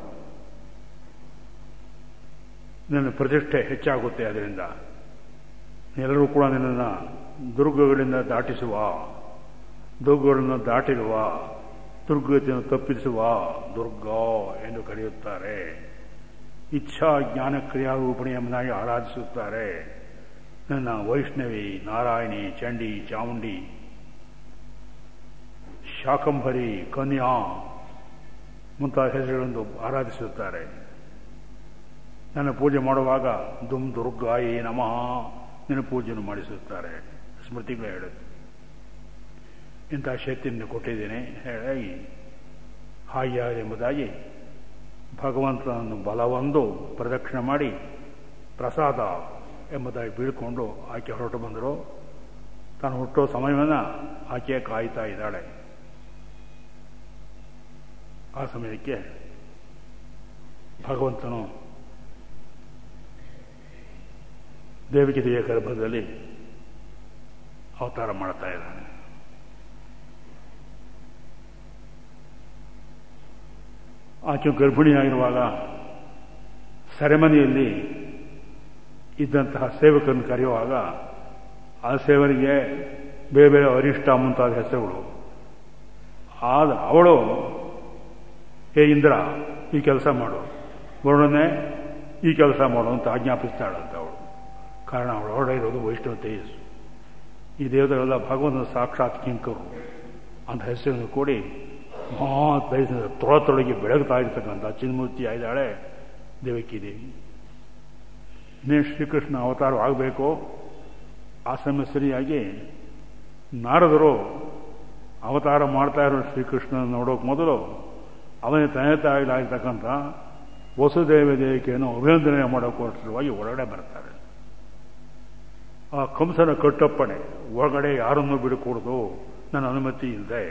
ನಿನ್ನ ಪ್ರತಿಷ್ಠೆ ಹೆಚ್ಚಾಗುತ್ತೆ ಅದರಿಂದ ಎಲ್ಲರೂ ಕೂಡ ನಿನ್ನನ್ನು ದುರ್ಗಗಳಿಂದ ದಾಟಿಸುವ ದುರ್ಗಗಳನ್ನು ದಾಟಿರುವ ದುರ್ಗತಿಯನ್ನು ತಪ್ಪಿಸುವ ದುರ್ಗ ಎಂದು ಕರೆಯುತ್ತಾರೆ ಇಚ್ಛಾ ಜ್ಞಾನ ಕ್ರಿಯಾರೂಪಣಿ ಎಂಬುದಾಗಿ ಆರಾಧಿಸುತ್ತಾರೆ ನನ್ನ ವೈಷ್ಣವಿ ನಾರಾಯಣಿ ಚಂಡಿ ಚಾಮುಂಡಿ ಶಾಕಂಭರಿ ಕನ್ಯಾ ಮುಂತಾದ ಹೆಸರುಗಳನ್ನು ಆರಾಧಿಸುತ್ತಾರೆ ನನ್ನ ಪೂಜೆ ಮಾಡುವಾಗ ದುಮ್ ದುರ್ಗಾಯಿ ನಮಃ ನಿನ್ನ ಪೂಜೆಯನ್ನು ಮಾಡಿಸುತ್ತಾರೆ ಸ್ಮೃತಿಗಳು ಹೇಳುತ್ತೆ ಇಂಥ ಶಕ್ತಿಯನ್ನು ಕೊಟ್ಟಿದ್ದೇನೆ ಹೇಳಿ ಹಾಗೆ ಎಂಬುದಾಗಿ ಭಗವಂತನನ್ನು ಬಲವೊಂದು ಪ್ರದಕ್ಷಿಣೆ ಮಾಡಿ ಪ್ರಸಾದ ಎಂಬುದಾಗಿ ಬೀಳ್ಕೊಂಡು ಆಕೆ ಹೊರಟು ಬಂದರು ತಾನು ಹುಟ್ಟೋ ಸಮಯವನ್ನು ಆಕೆ ಕಾಯ್ತಾ ಇದ್ದಾಳೆ ಆ ಸಮಯಕ್ಕೆ ಭಗವಂತನು ದೇವಿಗೆ ದೇವಿಯ ಗರ್ಭದಲ್ಲಿ ಅವತಾರ ಮಾಡ್ತಾ ಇದ್ದಾನೆ ಆಕೆ ಗರ್ಭಿಣಿಯಾಗಿರುವಾಗ ಸೆರೆಮನಿಯಲ್ಲಿ ಇದ್ದಂತಹ ಸೇವಕರನ್ನು ಕರೆಯುವಾಗ ಆ ಸೇವನಿಗೆ ಬೇರೆ ಬೇರೆ ಅರಿಷ್ಟ ಮುಂತಾದ ಹೆಸರುಗಳು ಆದ ಅವಳು ಹೇ ಇಂದ್ರ ಈ ಕೆಲಸ ಮಾಡು ವರುಣನೆ ಈ ಕೆಲಸ ಮಾಡು ಅಂತ ಆಜ್ಞಾಪಿಸ್ತಾಳಂತ ಅವಳು ಕಾರಣ ಅವಳು ಹೊರಡೆ ಇರೋದು ವೈಷ್ಣವ ತೇಜಸ್ಸು ಈ ದೇವತೆಗಳೆಲ್ಲ ಭಗವಂತನ ಸಾಕ್ಷಾತ್ ಕಿಂಕರು ಅಂತ ಹೆಸರನ್ನು ಕೂಡಿ ಮಹಾ ತೇಜಸ್ಸಿನ ತೊಳತೊಳಗೆ ಬೆಳಗ್ತಾ ಇರ್ತಕ್ಕಂಥ ಚಿನ್ಮೂರ್ತಿ ಆಗಿದ್ದಾಳೆ ದೇವಕಿ ದೇವಿ ಇನ್ನೇನು ಶ್ರೀಕೃಷ್ಣ ಅವತಾರವಾಗಬೇಕು ಆ ಸಮಯ ಸರಿಯಾಗಿ ನಾರದರು ಅವತಾರ ಮಾಡ್ತಾ ಇರೋ ಶ್ರೀಕೃಷ್ಣನ ನೋಡೋಕೆ ಮೊದಲು ಅವನೇ ತಂದೆ ತಾಯಿಲಾಗಿರ್ತಕ್ಕಂಥ ವಸುದೇವ ದೇವಿಕೆಯನ್ನು ಅಭಿನಂದನೆ ಮಾಡೋಕ್ಕೋಸ್ಕರವಾಗಿ ಒಳಗಡೆ ಬರ್ತಾರೆ ಆ ಕಂಸನ ಕಟ್ಟಪ್ಪಣೆ ಒಳಗಡೆ ಯಾರನ್ನೂ ಬಿಡಕೂಡದು ನನ್ನ ಅನುಮತಿ ಇಲ್ಲದೆ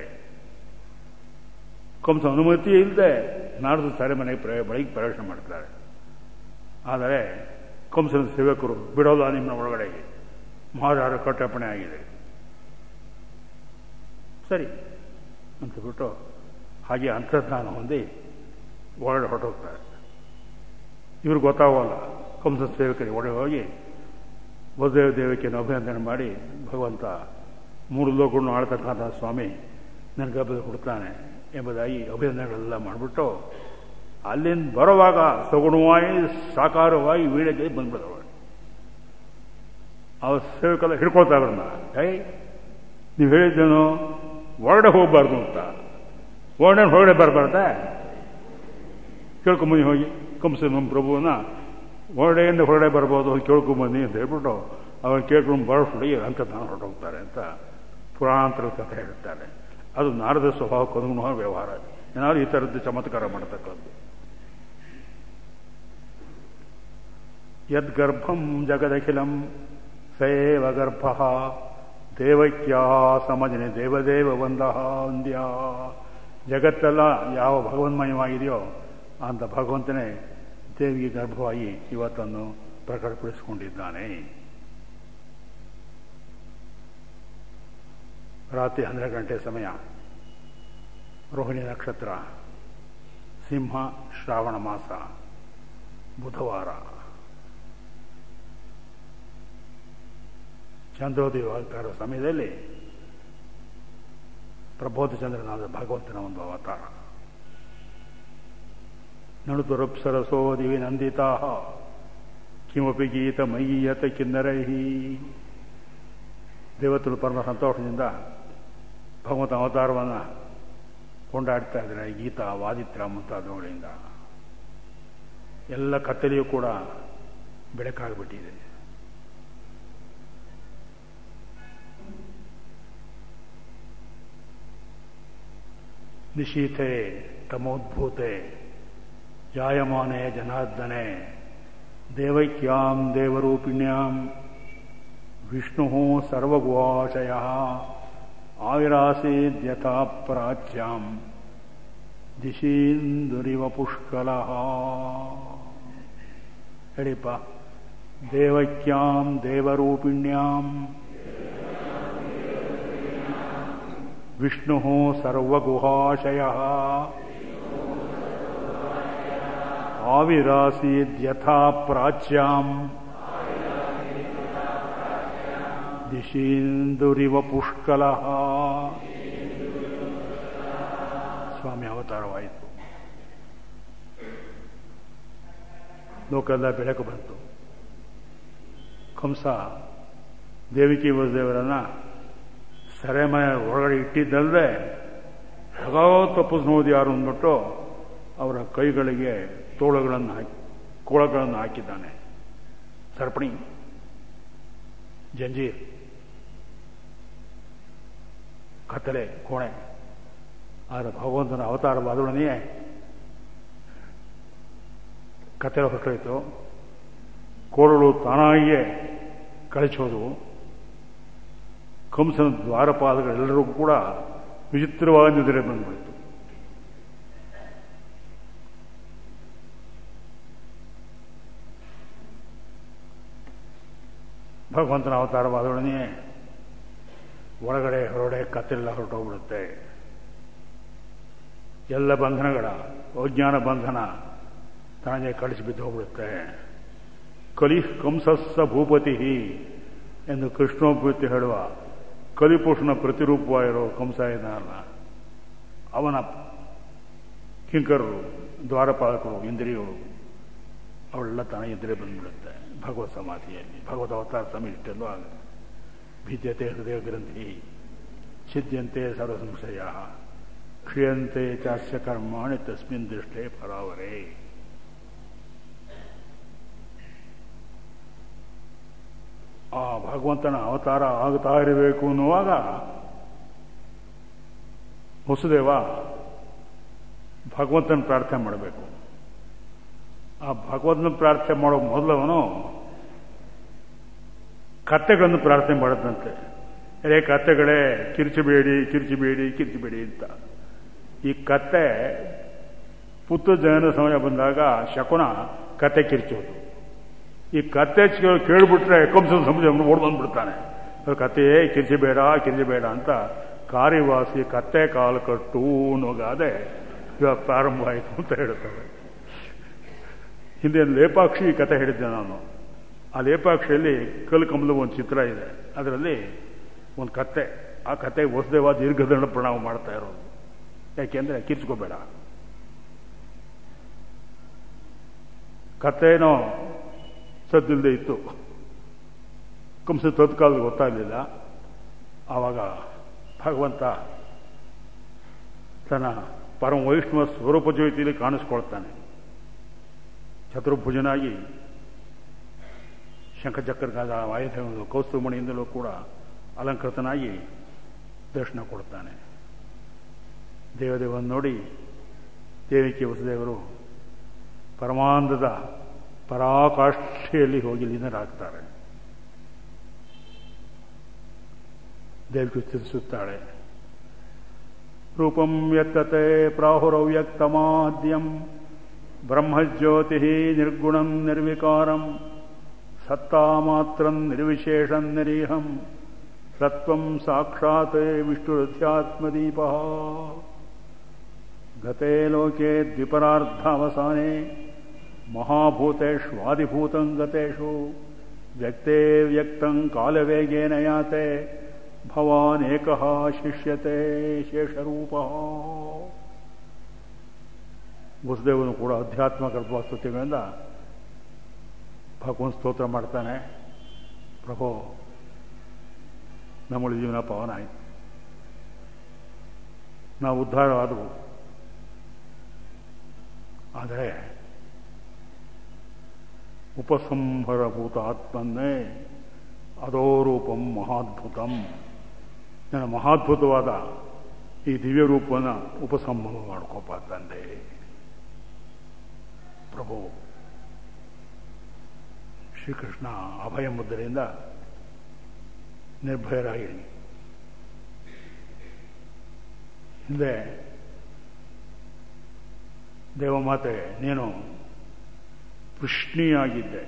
ಕಂಸ ಅನುಮತಿ ಇಲ್ಲದೆ ನಾಡ್ದು ಸೆರೆಮನೆಗೆ ಪ್ರ ಬಳಿಗೆ ಪ್ರವೇಶ ಮಾಡ್ತಾರೆ ಆದರೆ ಕಂಸನ ಸೇವಕರು ಬಿಡೋಲ್ಲ ನಿಮ್ಮ ಒಳಗಡೆಗೆ ಮಹಾರಾಜರ ಕಟ್ಟಪ್ಪಣೆ ಆಗಿದೆ ಸರಿ ಅಂತ ಬಿಟ್ಟು ಹಾಗೆ ಅಂತರ್ಧಾನ ಹೊಂದಿ ಒಳಗಡೆ ಹೊರಟೋಗ್ತಾರೆ ಇವ್ರು ಗೊತ್ತಾಗೋಲ್ಲ ಕಂಸ ಸೇವಕರಿಗೆ ಒಳಗೆ ಹೋಗಿ ವಸುದೇವ ದೇವಿಕೆಯನ್ನು ಅಭಿನಂದನೆ ಮಾಡಿ ಭಗವಂತ ಮೂರು ಲೋಕಗಳನ್ನು ಆಳ್ತಕ್ಕಂಥ ಸ್ವಾಮಿ ನನ್ನ ಗರ್ಭದಲ್ಲಿ ಹುಡ್ತಾನೆ ಎಂಬುದಾಗಿ ಅಭಿನಂದನೆಗಳೆಲ್ಲ ಮಾಡಿಬಿಟ್ಟು ಅಲ್ಲಿಂದ ಬರುವಾಗ ಸಗುಣವಾಗಿ ಸಾಕಾರವಾಗಿ ವೀಣೆಗೆ ಬಂದ್ಬಿಡೋಳು ಅವ್ರ ಸೇವಕಲ್ಲ ಹಿಡ್ಕೊಳ್ತಾ ಅವ್ರನ್ನ ಹೇ ನೀವು ಹೇಳಿದ್ದೇನು ಹೊರಗಡೆ ಹೋಗಬಾರ್ದು ಅಂತ ಹೊರಗಡೆ ಹೊರಗಡೆ ಬರಬಾರ್ದೆ ಕೇಳ್ಕೊಂಬನ್ನಿ ಹೋಗಿ ಕಂಸ ನಮ್ಮ ಪ್ರಭುವನ್ನ ಹೊರಡೆಯಿಂದ ಹೊರಗಡೆ ಬರ್ಬೋದು ಕೇಳ್ಕೊಂಬನ್ನಿ ಅಂತ ಹೇಳ್ಬಿಟ್ಟು ಅವ್ರು ಕೇಳ್ಕೊಂಡು ಬರೋಷ್ಟಿ ಅಂತ ನಾನು ಹೊರಟೋಗ್ತಾರೆ ಅಂತ ಪುರಾಣಾಂತರ ಕಥೆ ಹೇಳ್ತಾರೆ ಅದು ನಾರದ ಸ್ವಭಾವಕ್ಕೆ ಅನುಗುಣವಾದ ವ್ಯವಹಾರ ಏನಾದ್ರು ಈ ಥರದ್ದು ಚಮತ್ಕಾರ ಮಾಡತಕ್ಕದ್ದು ಯದ್ಗರ್ಭಂ ಜಗದಖಿಲಂ ಸೇವ ಗರ್ಭ ದೇವಕ್ಯಾ ಸಮಜನೆ ದೇವದೇವ ವಂದಹ ವಂದ್ಯ ಜಗತ್ತೆಲ್ಲ ಯಾವ ಭಗವನ್ಮಯವಾಗಿದೆಯೋ ಅಂತ ಭಗವಂತನೇ ದೇವಿಗೆ ಗರ್ಭವಾಗಿ ಇವತ್ತನ್ನು ಪ್ರಕಟಪಡಿಸಿಕೊಂಡಿದ್ದಾನೆ ರಾತ್ರಿ ಹನ್ನೆರಡು ಗಂಟೆ ಸಮಯ ರೋಹಿಣಿ ನಕ್ಷತ್ರ ಸಿಂಹ ಶ್ರಾವಣ ಮಾಸ ಬುಧವಾರ ಚಂದ್ರೋದಯವಾಗ್ತಾ ಇರೋ ಸಮಯದಲ್ಲಿ ಪ್ರಬೋಧಚಂದ್ರನಾದ ಭಗವಂತನ ಒಂದು ಅವತಾರ ನಣುತುರಪ್ಸರಸೋ ದಿವಿ ನಂದಿತಾ ಕಿಮಪಿ ಗೀತ ಮೈಯತ ಕಿನ್ನರಹಿ ದೇವತರು ಪರಮ ಸಂತೋಷದಿಂದ ಭಗವಂತ ಅವತಾರವನ್ನು ಕೊಂಡಾಡ್ತಾ ಇದ್ದಾರೆ ಗೀತ ವಾದಿತ್ರ ಮುಂತಾದವುಗಳಿಂದ ಎಲ್ಲ ಕತ್ತಲೆಯೂ ಕೂಡ ಬೆಳಕಾಗ್ಬಿಟ್ಟಿದೆ ನಿಶೀತೆ ತಮೋದ್ಭೂತೆ ಜಾಯಮಾನೆ ಜನಾರ್ದನೆ ದೇವೈಕ್ಯಾಂ ದೇವರೂಪಿಣ್ಯಾಂ ವಿಷ್ಣು ಸರ್ವಗುವಾಶಯ ಆವಿರಾಸೇದ್ಯಥಾ ಪ್ರಾಚ್ಯಾಂ ದಿಶೀಂದುರಿವ ಪುಷ್ಕಲ ಹೇಳಿಪ್ಪ ದೇವಕ್ಯಾಂ ದೇವರೂಪಿಣ್ಯಾಂ ವಿಷ್ಣು ಸರ್ವಗುಹಾಶಯ ಆವಿರಾಸೀದ್ಯಥಾ ಪ್ರಾಚ್ಯಾಂ ದಿಶೀಂದುರಿವ ಪುಷ್ಕಲ ಸ್ವಾಮಿ ಅವತಾರವಾಯಿತು ಲೋಕದ ಬೆಳಕು ಬಂತು ಕಂಸ ದೇವಿಕಿ ವಸುದೇವರನ್ನ ಸೆರೆಮನೆ ಒಳಗಡೆ ಇಟ್ಟಿದ್ದಲ್ಲದೆ ಹೇಗೋ ತಪ್ಪಿಸ್ಬೋದು ಯಾರು ಅಂದ್ಬಿಟ್ಟು ಅವರ ಕೈಗಳಿಗೆ ತೋಳುಗಳನ್ನು ಹಾಕಿ ಕೋಳಗಳನ್ನು ಹಾಕಿದ್ದಾನೆ ಸರ್ಪಣಿ ಜಂಜೀರ್ ಕತ್ತಲೆ ಕೋಣೆ ಆದರೆ ಭಗವಂತನ ಅವತಾರವಾದೊಡನೆಯೇ ಕತ್ತಲೆ ಹೊರಟೋಯ್ತು ಕೋರಳು ತಾನಾಗಿಯೇ ಕಳಚೋದು ಕಂಸನ ದ್ವಾರಪಾದಗಳೆಲ್ಲರಿಗೂ ಕೂಡ ವಿಚಿತ್ರವಾದ ನಿದ್ರೆ ಬಂದ್ಬಿಡ್ತು ಭಗವಂತನ ಅವತಾರವಾದೊಡನೆ ಒಳಗಡೆ ಹೊರಗಡೆ ಕತ್ತೆಲ್ಲ ಹೊರಟೋಗ್ಬಿಡುತ್ತೆ ಎಲ್ಲ ಬಂಧನಗಳ ಅಜ್ಞಾನ ಬಂಧನ ತಾನೇ ಕಳಿಸಿ ಬಿದ್ದು ಹೋಗ್ಬಿಡುತ್ತೆ ಕಲಿ ಕಂಸಸ್ಸ ಭೂಪತಿ ಎಂದು ಕೃಷ್ಣೋಪತಿ ಹೇಳುವ ಕಲಿಪುರುಷನ ಪ್ರತಿರೂಪವಾಗಿರೋ ಕಂಸ ಇದ್ದಾನಲ್ಲ ಅವನ ಕಿಂಕರರು ದ್ವಾರಪಾಲಕರು ಇಂದ್ರಿಯಗಳು ಅವಳೆಲ್ಲ ತಾನೇ ಎದುರೇ ಬಂದ್ಬಿಡುತ್ತೆ ಭಗವತ್ ಸಮಾಧಿಯಲ್ಲಿ ಭಗವತ್ ಅವತಾರ ಸಮಿಷ್ಟಲ್ಲೂ ಆಗ ಭಿದ್ಯತೆ ಹೃದಯ ಗ್ರಂಥಿ ಸಿದ್ಧಂತೆ ಸರ್ವ ಸಂಶಯ ಕ್ಷೀಯಂತೆ ಚಾಸ್ಯ ಕರ್ಮಾಣಿ ತಸ್ಮಿನ್ ದೃಷ್ಟೇ ಪರಾವರೇ ಆ ಭಗವಂತನ ಅವತಾರ ಆಗ್ತಾ ಇರಬೇಕು ಅನ್ನುವಾಗ ಹೊಸದೇವ ಭಗವಂತನ ಪ್ರಾರ್ಥನೆ ಮಾಡಬೇಕು ಆ ಭಗವಂತನ ಪ್ರಾರ್ಥನೆ ಮಾಡೋ ಮೊದಲವನು ಕತ್ತೆಗಳನ್ನು ಪ್ರಾರ್ಥನೆ ಮಾಡದಂತೆ ರೇ ಕತ್ತೆಗಳೇ ಕಿರ್ಚಬೇಡಿ ಕಿರ್ಚಬೇಡಿ ಕಿರ್ಚಬೇಡಿ ಅಂತ ಈ ಕತ್ತೆ ಪುತ್ರ ಜನನ ಸಮಯ ಬಂದಾಗ ಶಕುನ ಕತ್ತೆ ಕಿರ್ಚೋದು ಈ ಕತ್ತೆ ಕೇಳಿಬಿಟ್ರೆ ಕಂಸನ ಸಮುದ್ರ ಓಡ್ ಬಂದ್ಬಿಡ್ತಾನೆ ಕತ್ತೆಯೇ ಕಿರ್ಚಬೇಡ ಕಿರ್ಚಬೇಡ ಅಂತ ಕಾರ್ಯವಾಸಿ ಕತ್ತೆ ಕಾಲು ಕಟ್ಟು ಅನ್ನೋಗಾದೆ ಇವಾಗ ಪ್ರಾರಂಭ ಆಯಿತು ಅಂತ ಹೇಳ್ತಾರೆ ಹಿಂದೆ ಲೇಪಾಕ್ಷಿ ಕತೆ ಹೇಳಿದ್ದೆ ನಾನು ಆ ಲೇಪಾಕ್ಷಿಯಲ್ಲಿ ಕಲ್ಲು ಕಮಲ ಒಂದು ಚಿತ್ರ ಇದೆ ಅದರಲ್ಲಿ ಒಂದು ಕತ್ತೆ ಆ ಕತೆ ಹೊಸದೇವ ದೀರ್ಘದಂಡ ಪ್ರಣಾಮ ಮಾಡ್ತಾ ಇರೋದು ಯಾಕೆಂದ್ರೆ ಕಿರ್ಚ್ಕೋಬೇಡ ಕತ್ತೇನೋ ಸದ್ದಿಲ್ಲದೆ ಇತ್ತು ಕಂಸ ತತ್ಕಾಲ ಗೊತ್ತಾಗಲಿಲ್ಲ ಆವಾಗ ಭಗವಂತ ತನ್ನ ಪರಮ ವೈಷ್ಣವ ಸ್ವರೂಪ ಜ್ಯೋತಿಯಲ್ಲಿ ಕಾಣಿಸ್ಕೊಳ್ತಾನೆ ಚತುರ್ಭುಜನಾಗಿ ಶಂಖಚಕ್ರಕಾದ ಆಯುಧ ಕೌಸ್ತುಮಣಿಯಿಂದಲೂ ಕೂಡ ಅಲಂಕೃತನಾಗಿ ದರ್ಶನ ಕೊಡ್ತಾನೆ ದೇವದೇವನ್ ನೋಡಿ ದೇವಿಕೆ ವಸುದೇವರು ಪರಮಾನಂದದ ಪರಾಕಾಷ್ಠೆಯಲ್ಲಿ ಹೋಗಿ ಲೀನರಾಗ್ತಾರೆ ದೇವಿಕೆ ತಿಳಿಸುತ್ತಾಳೆ ರೂಪಂ ಯತ್ತತೆ ಪ್ರಾಹುರವ್ಯಕ್ತಮಾದ್ಯಂ ಬ್ರಹ್ಮಜ್ಯೋತಿ ನಿರ್ಗುಣಂ ನಿರ್ವಿಕಾರಂ ಸತ್ತಾ ಮಾತ್ರ ನಿರ್ವಿಶೇಷಂ ನಿರೀಹಂ ಸತ್ವಂ ಸಾಕ್ಷಾತ್ ವಿಷ್ಣುರಧ್ಯಾತ್ಮದೀಪ ಗತೆ ಲೋಕೆ ದ್ವಿಪರಾರ್ಧಾವಸಾನೆ ಮಹಾಭೂತೇಷ್ವಾದಿಭೂತಂ ಗತೇಷು ವ್ಯಕ್ತೇ ವ್ಯಕ್ತಂ ಕಾಲವೇಗೇನ ಯಾತೆ ಭವಾನೇಕಃ ಶಿಷ್ಯತೆ ಶೇಷರೂಪ ವಸುದೇವನು ಕೂಡ ಅಧ್ಯಾತ್ಮ ಗರ್ಭಸ್ತುತಿಗಳಿಂದ ಭಗವಂತ ಸ್ತೋತ್ರ ಮಾಡ್ತಾನೆ ಪ್ರಭು ನಮ್ಮ ಜೀವನ ಪವನ ಆಯಿತು ನಾವು ಉದ್ಧಾರವಾದವು ಆದರೆ ಉಪಸಂಹರಭೂತ ಆತ್ಮನ್ನೇ ಅದೋರೂಪಂ ಮಹಾದ್ಭುತಂ ನನ್ನ ಮಹಾದ್ಭುತವಾದ ಈ ದಿವ್ಯ ರೂಪವನ್ನು ಉಪಸಂಭವ ಮಾಡ್ಕೋಪ ತಂದೆ ಪ್ರಭು ಶ್ರೀಕೃಷ್ಣ ಅಭಯ ಮುದ್ರೆಯಿಂದ ನಿರ್ಭಯರಾಗಿರಿ ಹಿಂದೆ ದೇವಮಾತೆ ನೀನು ಕೃಷ್ಣಿಯಾಗಿದ್ದೆ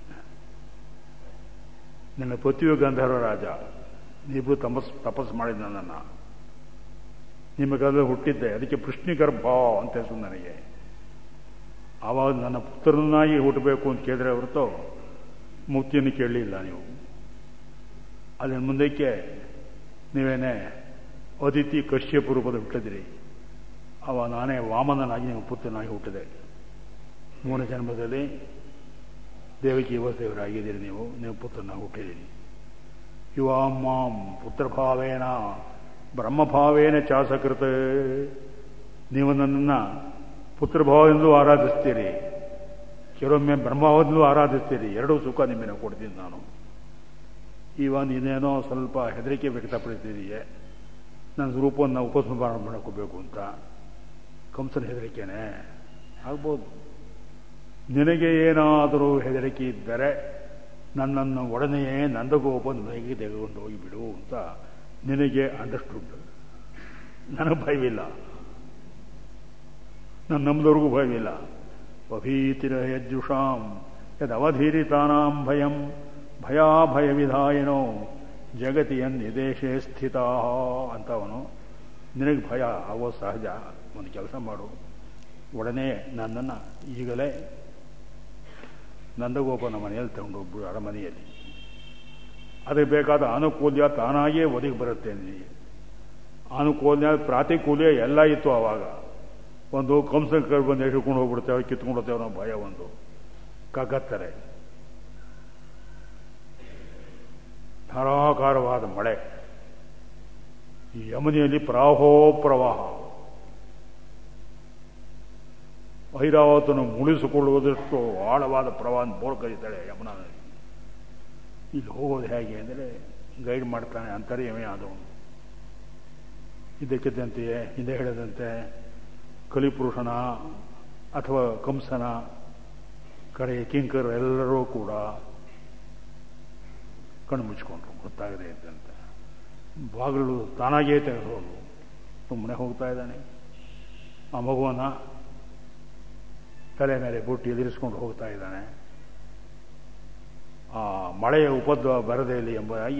ನಿನ್ನ ಪತಿಯು ಗಂಧರ್ವ ರಾಜ ನೀವು ತಪಸ್ ತಪಸ್ ಮಾಡಿದ ನನ್ನನ್ನು ನಿಮಗೆಲ್ಲ ಹುಟ್ಟಿದ್ದೆ ಅದಕ್ಕೆ ಪೃಷ್ಣಿ ಗರ್ಭ ಅಂತ ಹೆಸರು ನನಗೆ ಆವಾಗ ನನ್ನ ಪುತ್ರನಾಗಿ ಹುಟ್ಟಬೇಕು ಅಂತ ಕೇಳಿದ್ರೆ ಹೊರತು ಮುಕ್ತಿಯನ್ನು ಕೇಳಲಿಲ್ಲ ನೀವು ಅದರ ಮುಂದಕ್ಕೆ ನೀವೇನೇ ಅತಿಥಿ ಕಶ್ಯಪ ರೂಪದ ಹುಟ್ಟಿದಿರಿ ಅವ ನಾನೇ ವಾಮನನಾಗಿ ನೀವು ಪುತ್ರನಾಗಿ ಹುಟ್ಟಿದೆ ಮೂಲ ಜನ್ಮದಲ್ಲಿ ದೇವಕಿ ಯುವದೇವರಾಗಿದ್ದೀರಿ ನೀವು ನೀವು ಪುತ್ರನಾಗಿ ಹುಟ್ಟಿದ್ದೀರಿ ಯುವಾಂ ಮಾಂ ಪುತ್ರಭಾವೇನ ಬ್ರಹ್ಮಭಾವೇನ ಚಾಸಕೃತ ನೀವು ನನ್ನನ್ನು ಪುತ್ರಭಾವದಿಂದಲೂ ಆರಾಧಿಸ್ತೀರಿ ಕೆಲವೊಮ್ಮೆ ಬ್ರಹ್ಮಭಾವದಿಂದಲೂ ಆರಾಧಿಸ್ತೀರಿ ಎರಡೂ ಸುಖ ನಿಮ್ಮನ್ನು ಕೊಡ್ತೀನಿ ನಾನು ಇವ ನೀನೇನೋ ಸ್ವಲ್ಪ ಹೆದರಿಕೆ ವ್ಯಕ್ತಪಡಿಸಿದೀಯೆ ನನ್ನ ರೂಪವನ್ನು ಉಪಸಂಹಾರ ಮಾಡ್ಕೋಬೇಕು ಅಂತ ಕಂಸನ ಹೆದರಿಕೆನೆ ಆಗ್ಬೋದು ನಿನಗೆ ಏನಾದರೂ ಹೆದರಿಕೆ ಇದ್ದರೆ ನನ್ನನ್ನು ಒಡನೆಯೇ ನಂದಗೋಪನ ಮನೆಗೆ ತೆಗೆದುಕೊಂಡು ಹೋಗಿಬಿಡು ಅಂತ ನಿನಗೆ ಅಂಡರ್ಸ್ಟುಡ್ ನನಗೆ ಭಯವಿಲ್ಲ ನನ್ನ ನಮ್ದವ್ರಿಗೂ ಭಯವಿಲ್ಲ ಅಭೀತಿರ ಯಜ್ಜುಷಾಂ ಯದವಧೀರಿತಾನಾಂ ಭಯಂ ಭಯಾಭಯ ವಿಧಾಯನೋ ಜಗತಿಯನ್ನಿದೇಶೇ ಸ್ಥಿತ ಅಂತವನು ನಿನಗೆ ಭಯ ಆಗೋ ಸಹಜ ಒಂದು ಕೆಲಸ ಮಾಡು ಒಡನೆ ನನ್ನನ್ನು ಈಗಲೇ ನಂದಗೋಪನ ಮನೆಯಲ್ಲಿ ತಗೊಂಡು ಹೋಗ್ಬಿಡು ಅರಮನೆಯಲ್ಲಿ ಅದಕ್ಕೆ ಬೇಕಾದ ಅನುಕೂಲ್ಯ ತಾನಾಗಿಯೇ ಒದಗಿ ಬರುತ್ತೆ ನಿನಗೆ ಅನುಕೂಲ್ಯ ಪ್ರಾತಿಕೂಲ್ಯ ಎಲ್ಲ ಇತ್ತು ಆವಾಗ ಒಂದು ಕಂಸ ಕರ್ ಬಂದು ಎಳ್ಕೊಂಡು ಹೋಗ್ಬಿಡ್ತೇವೆ ಕಿತ್ಕೊಂಡು ಹೋಗ್ತೇವೆ ಅನ್ನೋ ಭಯ ಒಂದು ಕಗ್ಗತ್ತರೆ ಧಾರಾಕಾರವಾದ ಮಳೆ ಈ ಯಮುನೆಯಲ್ಲಿ ಪ್ರವಾಹೋ ಪ್ರವಾಹ ಐರಾವತನು ಮುಳಿಸಿಕೊಳ್ಳುವುದಷ್ಟು ಆಳವಾದ ಪ್ರವಾಹ ಬೋರ್ ಕರೀತಾಳೆ ಯಮುನಾ ನದಿ ಇಲ್ಲಿ ಹೋಗೋದು ಹೇಗೆ ಅಂದರೆ ಗೈಡ್ ಮಾಡ್ತಾನೆ ಅಂತರ್ಯಮೇ ಆದವನು ಇದಕ್ಕಿದ್ದಂತೆಯೇ ಹಿಂದೆ ಹೇಳಿದಂತೆ ಕಲಿಪುರುಷನ ಅಥವಾ ಕಂಸನ ಕಡೆ ಕಿಂಕರು ಎಲ್ಲರೂ ಕೂಡ ಕಣ್ಣು ಮುಚ್ಕೊಂಡ್ರು ಗೊತ್ತಾಗದೆ ಇದ್ದಂತೆ ಬಾಗಿಲು ತಾನಾಗಿಯೇ ತೆಗೆದೋದು ಸುಮ್ಮನೆ ಹೋಗ್ತಾ ಇದ್ದಾನೆ ಆ ಮಗುವನ್ನ ತಲೆ ಮೇಲೆ ಬುಟ್ಟಿ ಎದುರಿಸ್ಕೊಂಡು ಹೋಗ್ತಾ ಇದ್ದಾನೆ ಆ ಮಳೆಯ ಉಪದ್ರವ ಬರದೇಲಿ ಎಂಬುದಾಗಿ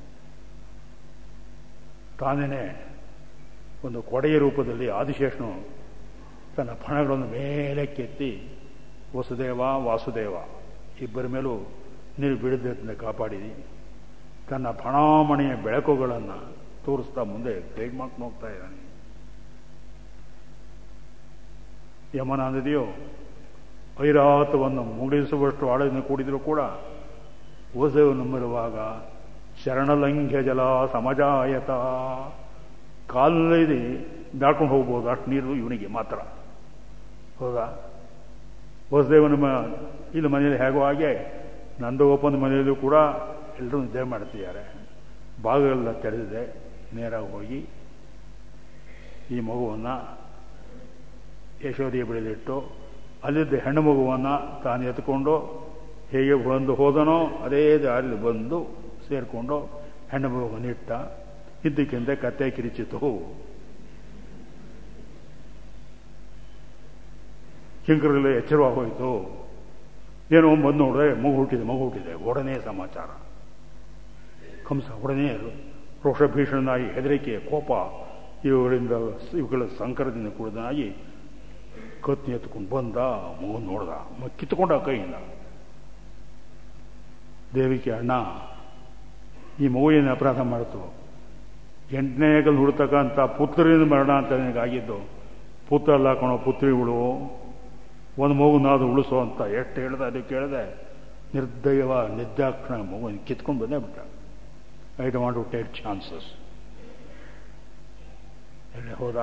ತಾನೇನೆ ಒಂದು ಕೊಡೆಯ ರೂಪದಲ್ಲಿ ಆದಿಶೇಷನು ತನ್ನ ಫಣಗಳನ್ನು ಮೇಲೆ ಕೆತ್ತಿ ವಸುದೇವ ವಾಸುದೇವ ಇಬ್ಬರ ಮೇಲೂ ನೀರು ಬಿಡದಂತೆ ಕಾಪಾಡಿ ತನ್ನ ಫಣಾಮಣಿಯ ಬೆಳಕುಗಳನ್ನು ತೋರಿಸ್ತಾ ಮುಂದೆ ಗೈಡ್ ಮಾಡ್ಕೊಂಡು ಹೋಗ್ತಾ ಇದ್ದಾನೆ ಯಮನಾ ನದಿಯು ಐರಾತವನ್ನು ಮುಗಿಸುವಷ್ಟು ಆಳದಿಂದ ಕೂಡಿದರೂ ಕೂಡ ವಸುದೇವ ನಂಬಿರುವಾಗ ಶರಣಲಂಘ್ಯ ಜಲ ಸಮಜಾಯತ ಕಾಲಲ್ಲಿ ದಾಟ್ಕೊಂಡು ಹೋಗ್ಬೋದು ಅಷ್ಟು ನೀರು ಇವನಿಗೆ ಮಾತ್ರ ಹೌದಾ ವಸುದೇವನ ಮ ಇಲ್ಲಿ ಮನೆಯಲ್ಲಿ ಹೇಗೋ ಹಾಗೆ ನಂದಗೋಪನ ಮನೆಯಲ್ಲೂ ಕೂಡ ಎಲ್ಲರೂ ನಿದ್ದೆ ಮಾಡ್ತಿದ್ದಾರೆ ಬಾಗಿಲೆಲ್ಲ ತೆರೆದಿದೆ ನೇರಾಗಿ ಹೋಗಿ ಈ ಮಗುವನ್ನು ಯಶೋಧಿಯ ಬಳಿಲಿಟ್ಟು ಅಲ್ಲಿದ್ದ ಹೆಣ್ಣು ಮಗುವನ್ನು ತಾನು ಎತ್ಕೊಂಡು ಹೇಗೆ ಬಂದು ಹೋದನೋ ಅದೇ ದಾರಿಲಿ ಬಂದು ಸೇರಿಕೊಂಡು ಹೆಣ್ಣು ಮಗುವನ್ನು ಇಟ್ಟ ಇದ್ದಕ್ಕಿಂತ ಕತ್ತೆ ಕಿರಿಚಿತು ಕಿಂಕರಲ್ಲಿ ಎಚ್ಚರವಾಗಿ ಹೋಯಿತು ಏನೋ ಬಂದು ನೋಡಿದ್ರೆ ಮಗು ಹುಟ್ಟಿದೆ ಮಗು ಹುಟ್ಟಿದೆ ಒಡನೆ ಸಮಾಚಾರ ಕಂಸ ಒಡನೆ ರೋಷಭೀಷಣನಾಗಿ ಹೆದರಿಕೆ ಕೋಪ ಇವುಗಳಿಂದ ಇವುಗಳ ಸಂಕರದಿಂದ ಕೂಡದಾಗಿ ಕತ್ನಿ ಎತ್ಕೊಂಡು ಬಂದ ಮಗು ನೋಡ್ದ ಕಿತ್ಕೊಂಡ ಕೈಯಿಂದ ದೇವಿಕೆ ಅಣ್ಣ ಈ ಮಗು ಏನು ಅಪರಾಧ ಮಾಡಿತು ಎಂಟನೇ ಕಲ್ ಹುಡ್ತಕ್ಕಂಥ ಪುತ್ರರಿಂದ ಮರಣ ಅಂತ ನನಗಾಗಿದ್ದು ಪುತ್ರ ಅಲ್ಲ ಕಣೋ ಪುತ್ರಿಗಳು ಒಂದು ಮಗುನಾದ್ರು ಉಳಿಸೋ ಅಂತ ಎಷ್ಟು ಹೇಳ್ದೆ ಅದು ಕೇಳಿದೆ ನಿರ್ದಯವ ನಿದ್ದಾಕ್ಷಣ ಮಗು ಕಿತ್ಕೊಂಡು ಬಂದೇ ಬಿಟ್ಟ ಐ ಡ ವಾಂಟ್ ಟು ಟೇಕ್ ಚಾನ್ಸಸ್ ಎಲ್ಲಿ ಹೋದ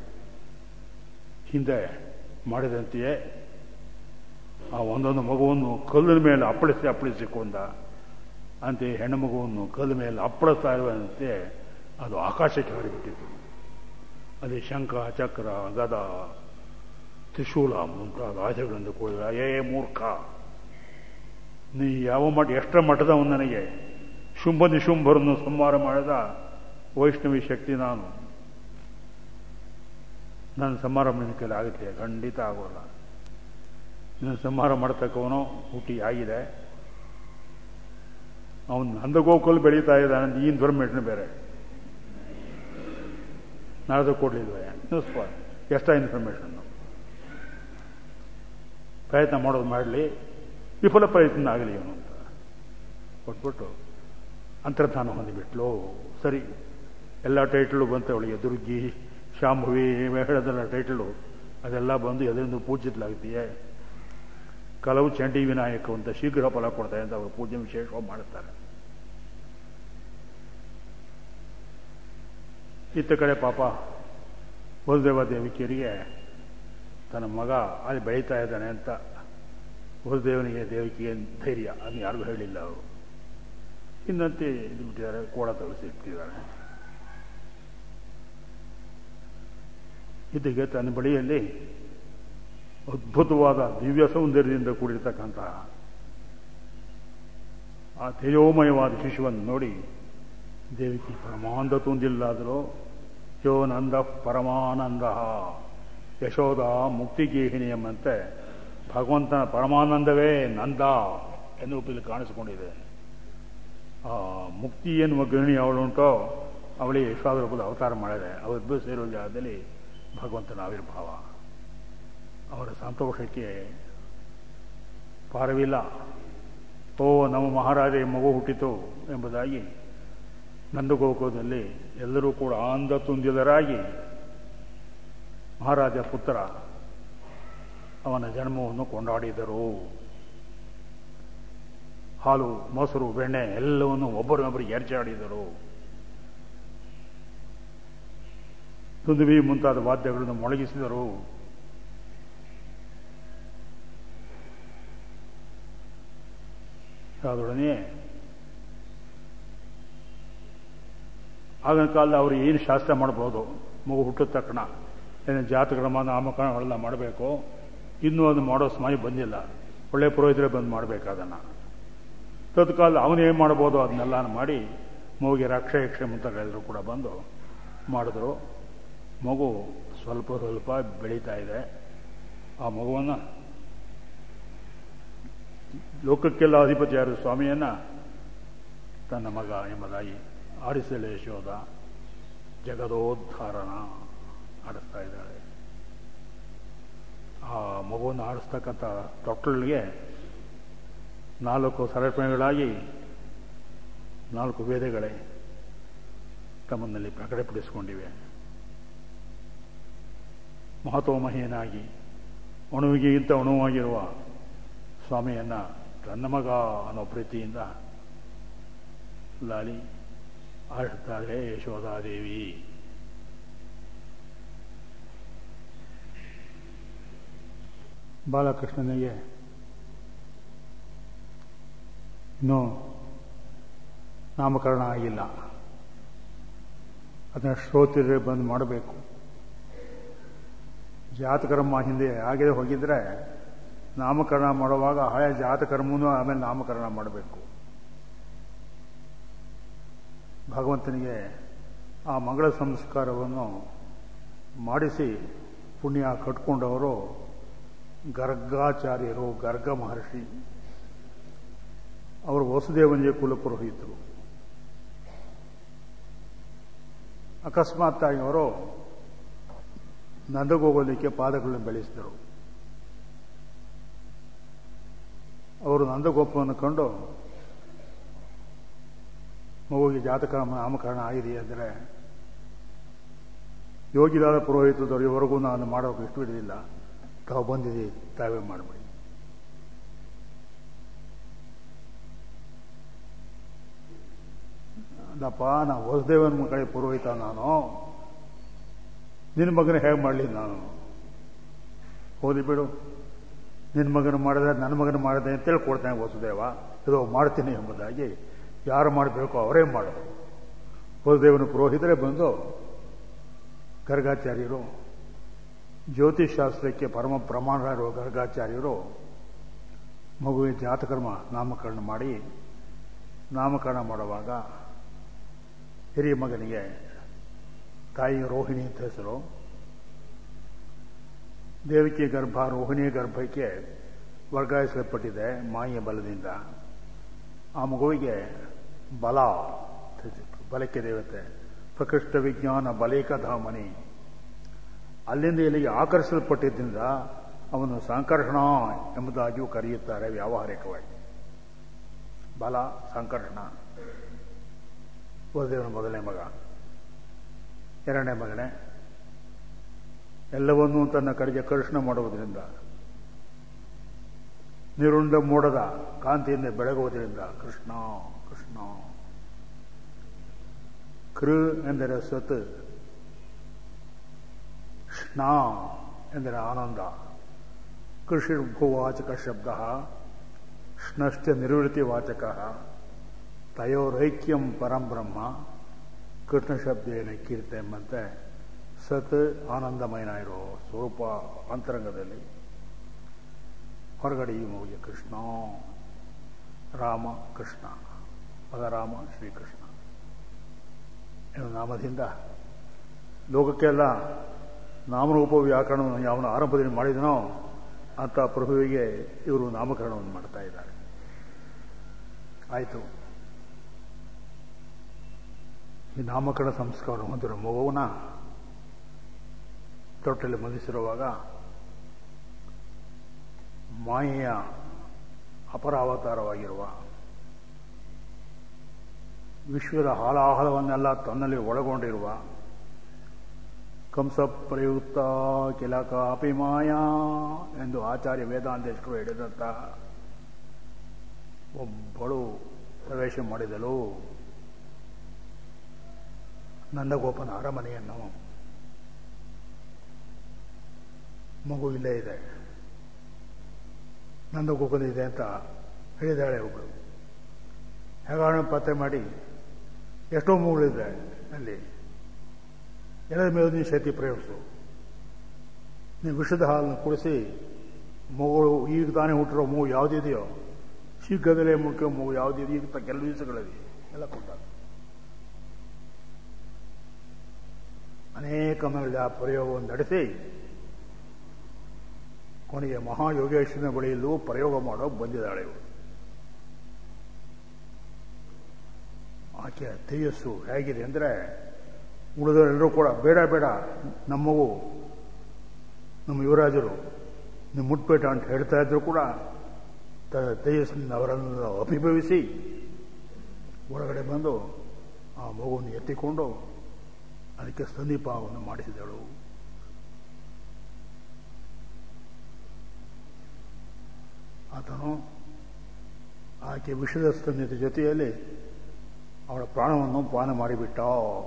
ಹಿಂದೆ ಮಾಡಿದಂತೆಯೇ ಆ ಒಂದೊಂದು ಮಗುವನ್ನು ಕಲ್ಲಿನ ಮೇಲೆ ಅಪ್ಪಳಿಸಿ ಅಪ್ಪಳಿಸಿ ಕೊಂದ ಅಂತೆ ಹೆಣ್ಣು ಮಗುವನ್ನು ಕಲ್ಲು ಮೇಲೆ ಅಪ್ಪಳಿಸ್ತಾ ಇರುವಂತೆ ಅದು ಆಕಾಶಕ್ಕೆ ಹರಿಬಿಟ್ಟಿತ್ತು ಅಲ್ಲಿ ಶಂಖ ಚಕ್ರ ಗದ ತ್ರಿಶೂಲ ಮುಂತಾದ ಆಯುಧಗಳಿಂದ ಕೂಡಿದ ಏ ಮೂರ್ಖ ನೀ ಯಾವ ಮಠ ಎಷ್ಟರ ಮಠದವನು ನನಗೆ ಶುಂಭ ನಿಶುಂಭರನ್ನು ಸಂಹಾರ ಮಾಡಿದ ವೈಷ್ಣವಿ ಶಕ್ತಿ ನಾನು ನನ್ನ ಸಂಹಾರ ನಿನ್ನ ಕೈಲಿ ಆಗುತ್ತೆ ಖಂಡಿತ ಆಗೋಲ್ಲ ನಿನ್ನ ಸಂಹಾರ ಮಾಡತಕ್ಕವನು ಹುಟ್ಟಿ ಆಗಿದೆ ಅವನು ನಂದಗೋಕಲ್ ಬೆಳೀತಾ ಇದ್ದಾನೆ ಈ ಇನ್ಫಾರ್ಮೇಷನ್ ಬೇರೆ ನಾಳೆ ಕೊಡ್ಲಿಲ್ವೇ ನ್ಯೂಸ್ ಎಷ್ಟ ಇನ್ಫಾರ್ಮೇಷನ್ ಪ್ರಯತ್ನ ಮಾಡೋದು ಮಾಡಲಿ ವಿಫಲ ಪ್ರಯತ್ನ ಆಗಲಿ ಇವನು ಅಂತ ಕೊಟ್ಬಿಟ್ಟು ಅಂತರ್ಧಾನ ಹೊಂದಿಬಿಟ್ಲು ಸರಿ ಎಲ್ಲ ಟೈಟಲು ಬಂತು ಅವಳಿಗೆ ದುರ್ಗಿ ಶಾಂಭವಿ ಹೇಳೋದೆಲ್ಲ ಟೈಟಲು ಅದೆಲ್ಲ ಬಂದು ಎದರಿಂದ ಪೂಜಿಸಲಾಗ್ತೀಯೇ ಕೆಲವು ಚಂಡಿ ವಿನಾಯಕ ಅಂತ ಶೀಘ್ರ ಫಲ ಕೊಡ್ತಾರೆ ಅಂತ ಅವರು ಪೂಜೆ ವಿಶೇಷವಾಗಿ ಮಾಡುತ್ತಾರೆ ಇತ್ತ ಕಡೆ ಪಾಪ ವಸುದೇವ ದೇವಿಕಿಯರಿಗೆ ತನ್ನ ಮಗ ಅಲ್ಲಿ ಬೆಳೀತಾ ಇದ್ದಾನೆ ಅಂತ ವಸುದೇವನಿಗೆ ದೇವಿಕೆಗೆ ಧೈರ್ಯ ಅದನ್ನು ಯಾರಿಗೂ ಹೇಳಿಲ್ಲ ಅವರು ಇನ್ನಂತೆ ಇದು ಬಿಟ್ಟಿದ್ದಾರೆ ಕೋಡ ತಳಿಸಿಟ್ಟಿದ್ದಾರೆ ಇದಿಗೆ ತನ್ನ ಬಳಿಯಲ್ಲಿ ಅದ್ಭುತವಾದ ದಿವ್ಯ ಸೌಂದರ್ಯದಿಂದ ಕೂಡಿರ್ತಕ್ಕಂತಹ ಆ ತೇಜೋಮಯವಾದ ಶಿಶುವನ್ನು ನೋಡಿ ದೇವಿಗೆ ಪರಮಾನಂದ ತುಂದಿಲ್ಲಾದರೂ ಯೋ ನಂದ ಪರಮಾನಂದ ಯಶೋಧ ಮುಕ್ತಿಗೇಹಿನಿ ಎಂಬಂತೆ ಭಗವಂತನ ಪರಮಾನಂದವೇ ನಂದ ಎನ್ನುವುದಲ್ಲಿ ಕಾಣಿಸಿಕೊಂಡಿದೆ ಆ ಮುಕ್ತಿ ಎನ್ನುವ ಗೃಹಿಣಿ ಅವಳುಂಟೋ ಅವಳಿಗೆ ಯಶೋಧ ರೂಪದ ಅವತಾರ ಮಾಡಿದೆ ಅವರಿಬ್ಬರು ಸೇರುವ ಜಾಗದಲ್ಲಿ ಭಗವಂತನ ಆವಿರ್ಭಾವ ಅವರ ಸಂತೋಷಕ್ಕೆ ಪಾರವಿಲ್ಲ ಓ ನಮ್ಮ ಮಹಾರಾಜ ಮಗು ಹುಟ್ಟಿತು ಎಂಬುದಾಗಿ ನಂದಗೋಕುಲದಲ್ಲಿ ಎಲ್ಲರೂ ಕೂಡ ಆನಂದ ತುಂದಿದರಾಗಿ ಮಹಾರಾಜ ಪುತ್ರ ಅವನ ಜನ್ಮವನ್ನು ಕೊಂಡಾಡಿದರು ಹಾಲು ಮೊಸರು ಬೆಣ್ಣೆ ಎಲ್ಲವನ್ನು ಒಬ್ಬರಿಗೊಬ್ಬರಿಗೆ ಎರಚಾಡಿದರು ತುಂದುಬಿ ಮುಂತಾದ ವಾದ್ಯಗಳನ್ನು ಮೊಳಗಿಸಿದರು ಅದರೊಡನೆ ಆಗಿನ ಕಾಲದ ಅವರು ಏನು ಶಾಸ್ತ್ರ ಮಾಡ್ಬೋದು ಮಗು ಹುಟ್ಟಿದ ತಕ್ಷಣ ಏನು ಜಾತಕ್ರಮ ನಾಮಕರಣಗಳೆಲ್ಲ ಮಾಡಬೇಕು ಇನ್ನೂ ಅದು ಮಾಡೋ ಸಮಯ ಬಂದಿಲ್ಲ ಒಳ್ಳೆ ಪುರೋಹಿತರೇ ಬಂದು ಮಾಡಬೇಕು ಅದನ್ನು ತತ್ಕಾಲ ಅವನೇನು ಮಾಡ್ಬೋದು ಅದನ್ನೆಲ್ಲ ಮಾಡಿ ಮಗುಗೆ ರಕ್ಷ ಯಕ್ಷ ಮುಂತಾಗಳೆಲ್ಲರೂ ಕೂಡ ಬಂದು ಮಾಡಿದ್ರು ಮಗು ಸ್ವಲ್ಪ ಸ್ವಲ್ಪ ಬೆಳೀತಾ ಇದೆ ಆ ಮಗುವನ್ನು ಲೋಕಕ್ಕೆಲ್ಲ ಅಧಿಪತಿಯಾದ ಸ್ವಾಮಿಯನ್ನ ತನ್ನ ಮಗ ಎಂಬುದಾಗಿ ಆಡಿಸಲು ಯಶೋಧ ಜಗದೋದ್ಧಾರನ ಆಡಿಸ್ತಾ ಇದ್ದಾಳೆ ಆ ಮಗುವನ್ನು ಆಡಿಸ್ತಕ್ಕಂಥ ತೊಟ್ಟಲಿಗೆ ನಾಲ್ಕು ಸಮರ್ಪಣೆಗಳಾಗಿ ನಾಲ್ಕು ವೇದಗಳೇ ತಮ್ಮನಲ್ಲಿ ಪ್ರಕಟಪಡಿಸಿಕೊಂಡಿವೆ ಮಹತ್ವಮಹೀಯನಾಗಿ ಅಣುವಿಗಿಂತ ಅಣುವಾಗಿರುವ ಸ್ವಾಮಿಯನ್ನ ತನ್ನ ಮಗ ಅನ್ನೋ ಪ್ರೀತಿಯಿಂದ ಲಾಲಿ ಆಡುತ್ತಾಳೆ ಯಶೋಧಾದೇವಿ ಬಾಲಕೃಷ್ಣನಿಗೆ ಇನ್ನೂ ನಾಮಕರಣ ಆಗಿಲ್ಲ ಅದನ್ನು ಶ್ರೋತೃ ಬಂದು ಮಾಡಬೇಕು ಜಾತಕರ್ಮ ಹಿಂದೆ ಆಗದೆ ಹೋಗಿದ್ರೆ ನಾಮಕರಣ ಮಾಡುವಾಗ ಹಳೆಯ ಜಾತಕರ್ಮನೂ ಆಮೇಲೆ ನಾಮಕರಣ ಮಾಡಬೇಕು ಭಗವಂತನಿಗೆ ಆ ಮಂಗಳ ಸಂಸ್ಕಾರವನ್ನು ಮಾಡಿಸಿ ಪುಣ್ಯ ಕಟ್ಕೊಂಡವರು ಗರ್ಗಾಚಾರ್ಯರು ಗರ್ಗ ಮಹರ್ಷಿ ಅವರು ವಸುದೇವನಿಗೆ ಕುಲಪುರೋಹಿತರು ಅಕಸ್ಮಾತ್ತಾಗಿ ಅವರು ನಂದಗೋಗೋಲಿಕ್ಕೆ ಪಾದಗಳನ್ನು ಬೆಳೆಸಿದರು ಅವರು ನಂದಗೋಪವನ್ನು ಕಂಡು ಮಗುವಿಗೆ ಜಾತಕ ನಾಮಕರಣ ಆಗಿದೆ ಅಂದರೆ ಯೋಗಿದಾದ ಪುರೋಹಿತದವರು ಇವರೆಗೂ ನಾನು ಮಾಡೋಕೆ ಇಷ್ಟು ಬಿಡಲಿಲ್ಲ ತಾವು ಬಂದಿದ್ದೀವಿ ತಾವೇ ಮಾಡಬೇಡಿ ಅಲ್ಲಪ್ಪ ನಾ ವಸುದೇವನ ಕಡೆ ಪುರೋಹಿತ ನಾನು ನಿನ್ನ ಮಗನ ಹೇಗೆ ಮಾಡಲಿ ನಾನು ಹೋದಿ ಬಿಡು ನಿನ್ನ ಮಗನ ಮಾಡಿದ್ರೆ ನನ್ನ ಮಗನ ಮಾಡಿದೆ ಅಂತೇಳಿ ಕೊಡ್ತೇನೆ ವಸುದೇವ ಇದು ಮಾಡ್ತೀನಿ ಎಂಬುದಾಗಿ ಯಾರು ಮಾಡಬೇಕು ಅವರೇ ಮಾಡೋದು ವಸುದೇವನ ಪುರೋಹಿತರೇ ಬಂದು ಗರ್ಗಾಚಾರ್ಯರು ಜ್ಯೋತಿಷಾಸ್ತ್ರಕ್ಕೆ ಪರಮ ಪ್ರಮಾಣರಾಗಿರುವ ಗರ್ಗಾಚಾರ್ಯರು ಮಗುವಿನ ಜಾತಕರ್ಮ ನಾಮಕರಣ ಮಾಡಿ ನಾಮಕರಣ ಮಾಡುವಾಗ ಹಿರಿಯ ಮಗನಿಗೆ ತಾಯಿ ರೋಹಿಣಿ ಅಂತ ಹೆಸರು ದೇವಿಕೆ ಗರ್ಭ ರೋಹಿಣಿಯ ಗರ್ಭಕ್ಕೆ ವರ್ಗಾಯಿಸಲ್ಪಟ್ಟಿದೆ ಮಾಯಿಯ ಬಲದಿಂದ ಆ ಮಗುವಿಗೆ ಬಲ ಬಲಕ್ಕೆ ದೇವತೆ ಪ್ರಕೃಷ್ಟ ವಿಜ್ಞಾನ ಬಲೇಕ ಧಾಮನಿ ಅಲ್ಲಿಂದ ಇಲ್ಲಿಗೆ ಆಕರ್ಷಿಸಲ್ಪಟ್ಟಿದ್ದರಿಂದ ಅವನು ಸಂಕರ್ಷಣ ಎಂಬುದಾಗಿಯೂ ಕರೆಯುತ್ತಾರೆ ವ್ಯಾವಹಾರಿಕವಾಗಿ ಬಲ ಸಂಕರ್ಷಣ ವಸುದೇವನ ಮೊದಲನೇ ಮಗ ಎರಡನೇ ಮಗನೇ ಎಲ್ಲವನ್ನೂ ತನ್ನ ಕಡೆಗೆ ಕರ್ಷಣ ಮಾಡುವುದರಿಂದ ನಿರುಂಡ ಮೋಡದ ಕಾಂತಿಯಿಂದ ಬೆಳಗುವುದರಿಂದ ಕೃಷ್ಣ ಕೃಷ್ಣ ಕೃ ಎಂದರೆ ಸತ್ ಷ್ಣ ಎಂದರೆ ಆನಂದ ಕೃಷಿ ಭೂವಾಚಕ ಶಬ್ದ ಷ್ಣಶ್ಚ ನಿರ್ವೃತ್ತಿ ವಾಚಕ ತಯೋರೈಕ್ಯಂ ಪರಂಬ್ರಹ್ಮ ಕೃಷ್ಣ ಶಬ್ದೇನ ಕೀರ್ತೆ ಎಂಬಂತೆ ಸತ್ ಆನಂದಮಯನ ಇರೋ ಸ್ವರೂಪ ಅಂತರಂಗದಲ್ಲಿ ಹೊರಗಡೆ ಈ ಮಗುವಿಗೆ ಕೃಷ್ಣ ರಾಮ ಕೃಷ್ಣ ಪದರಾಮ ಶ್ರೀಕೃಷ್ಣ ಎನ್ನುವ ನಾಮದಿಂದ ಲೋಕಕ್ಕೆಲ್ಲ ನಾಮರೂಪ ವ್ಯಾಕರಣವನ್ನು ಯಾವನ ಆರಂಭದಲ್ಲಿ ಮಾಡಿದನೋ ಅಂತ ಪ್ರಭುವಿಗೆ ಇವರು ನಾಮಕರಣವನ್ನು ಮಾಡ್ತಾ ಇದ್ದಾರೆ ಆಯಿತು ಈ ನಾಮಕರಣ ಸಂಸ್ಕಾರ ಹೊಂದಿರೋ ಮಗುವನ್ನ ತೊಟ್ಟಲ್ಲಿ ಮಲಗಿಸಿರುವಾಗ ಮಾಯೆಯ ಅಪರಾವತಾರವಾಗಿರುವ ವಿಶ್ವದ ಹಾಲಾಹಲವನ್ನೆಲ್ಲ ತನ್ನಲ್ಲಿ ಒಳಗೊಂಡಿರುವ ಕಂಸ ಪ್ರಯುಕ್ತ ಕೆಲ ಕಾಪಿ ಮಾಯಾ ಎಂದು ಆಚಾರ್ಯ ವೇದಾಂತೇಶ್ವರು ಹೇಳಿದಂತ ಒಬ್ಬಳು ಪ್ರವೇಶ ಮಾಡಿದಳು ನಂದಗೋಪನ ಅರಮನೆಯನ್ನು ಮಗು ಇಲ್ಲೇ ಇದೆ ನಂದಗೋಪನಿದೆ ಅಂತ ಹೇಳಿದಾಳೆ ಒಬ್ಬಳು ಹೇಗಾಣ ಪತ್ತೆ ಮಾಡಿ ಎಷ್ಟೋ ಮಗುಳಿದೆ ಅಲ್ಲಿ ಎಲ್ಲರ ಮೇಲೆ ನೀನು ಶಕ್ತಿ ಪ್ರಯೋಗಿಸು ನೀವು ವಿಷದ ಹಾಲನ್ನು ಕುಡಿಸಿ ಮಗಳು ಈಗ ತಾನೇ ಹುಟ್ಟಿರೋ ಮಗು ಯಾವುದಿದೆಯೋ ಶೀಘ್ರದಲ್ಲೇ ಮುಖ್ಯ ಮಗು ಯಾವುದಿದೆಯೋ ಈಗ ಕೆಲವು ದಿವಸಗಳಲ್ಲಿ ಎಲ್ಲ ಕೊಟ್ಟ ಅನೇಕ ಮೇಲೆ ಆ ಪ್ರಯೋಗವನ್ನು ನಡೆಸಿ ಕೊನೆಗೆ ಮಹಾಯೋಗೇಶ್ವರನ ಬಳಿಯಲ್ಲೂ ಪ್ರಯೋಗ ಮಾಡೋ ಬಂದಿದ್ದಾಳೆ ಇವಳು ಆಕೆಯ ತೇಜಸ್ಸು ಹೇಗಿದೆ ಅಂದರೆ ಉಳಿದವರೆಲ್ಲರೂ ಕೂಡ ಬೇಡ ಬೇಡ ನಮ್ಮವು ನಮ್ಮ ಯುವರಾಜರು ನೀವು ಮುಟ್ಬೇಟ ಅಂತ ಹೇಳ್ತಾ ಇದ್ರು ಕೂಡ ತೇಜಸ್ಸಿನಿಂದ ಅವರನ್ನು ಅಭಿಭವಿಸಿ ಒಳಗಡೆ ಬಂದು ಆ ಮಗುವನ್ನು ಎತ್ತಿಕೊಂಡು ಅದಕ್ಕೆ ಸಂದೀಪವನ್ನು ಮಾಡಿಸಿದಳು ಆತನು ಆಕೆ ವಿಷದ ಸ್ತನ್ಯತೆ ಜೊತೆಯಲ್ಲಿ ಅವಳ ಪ್ರಾಣವನ್ನು ಪಾನ ಮಾಡಿಬಿಟ್ಟ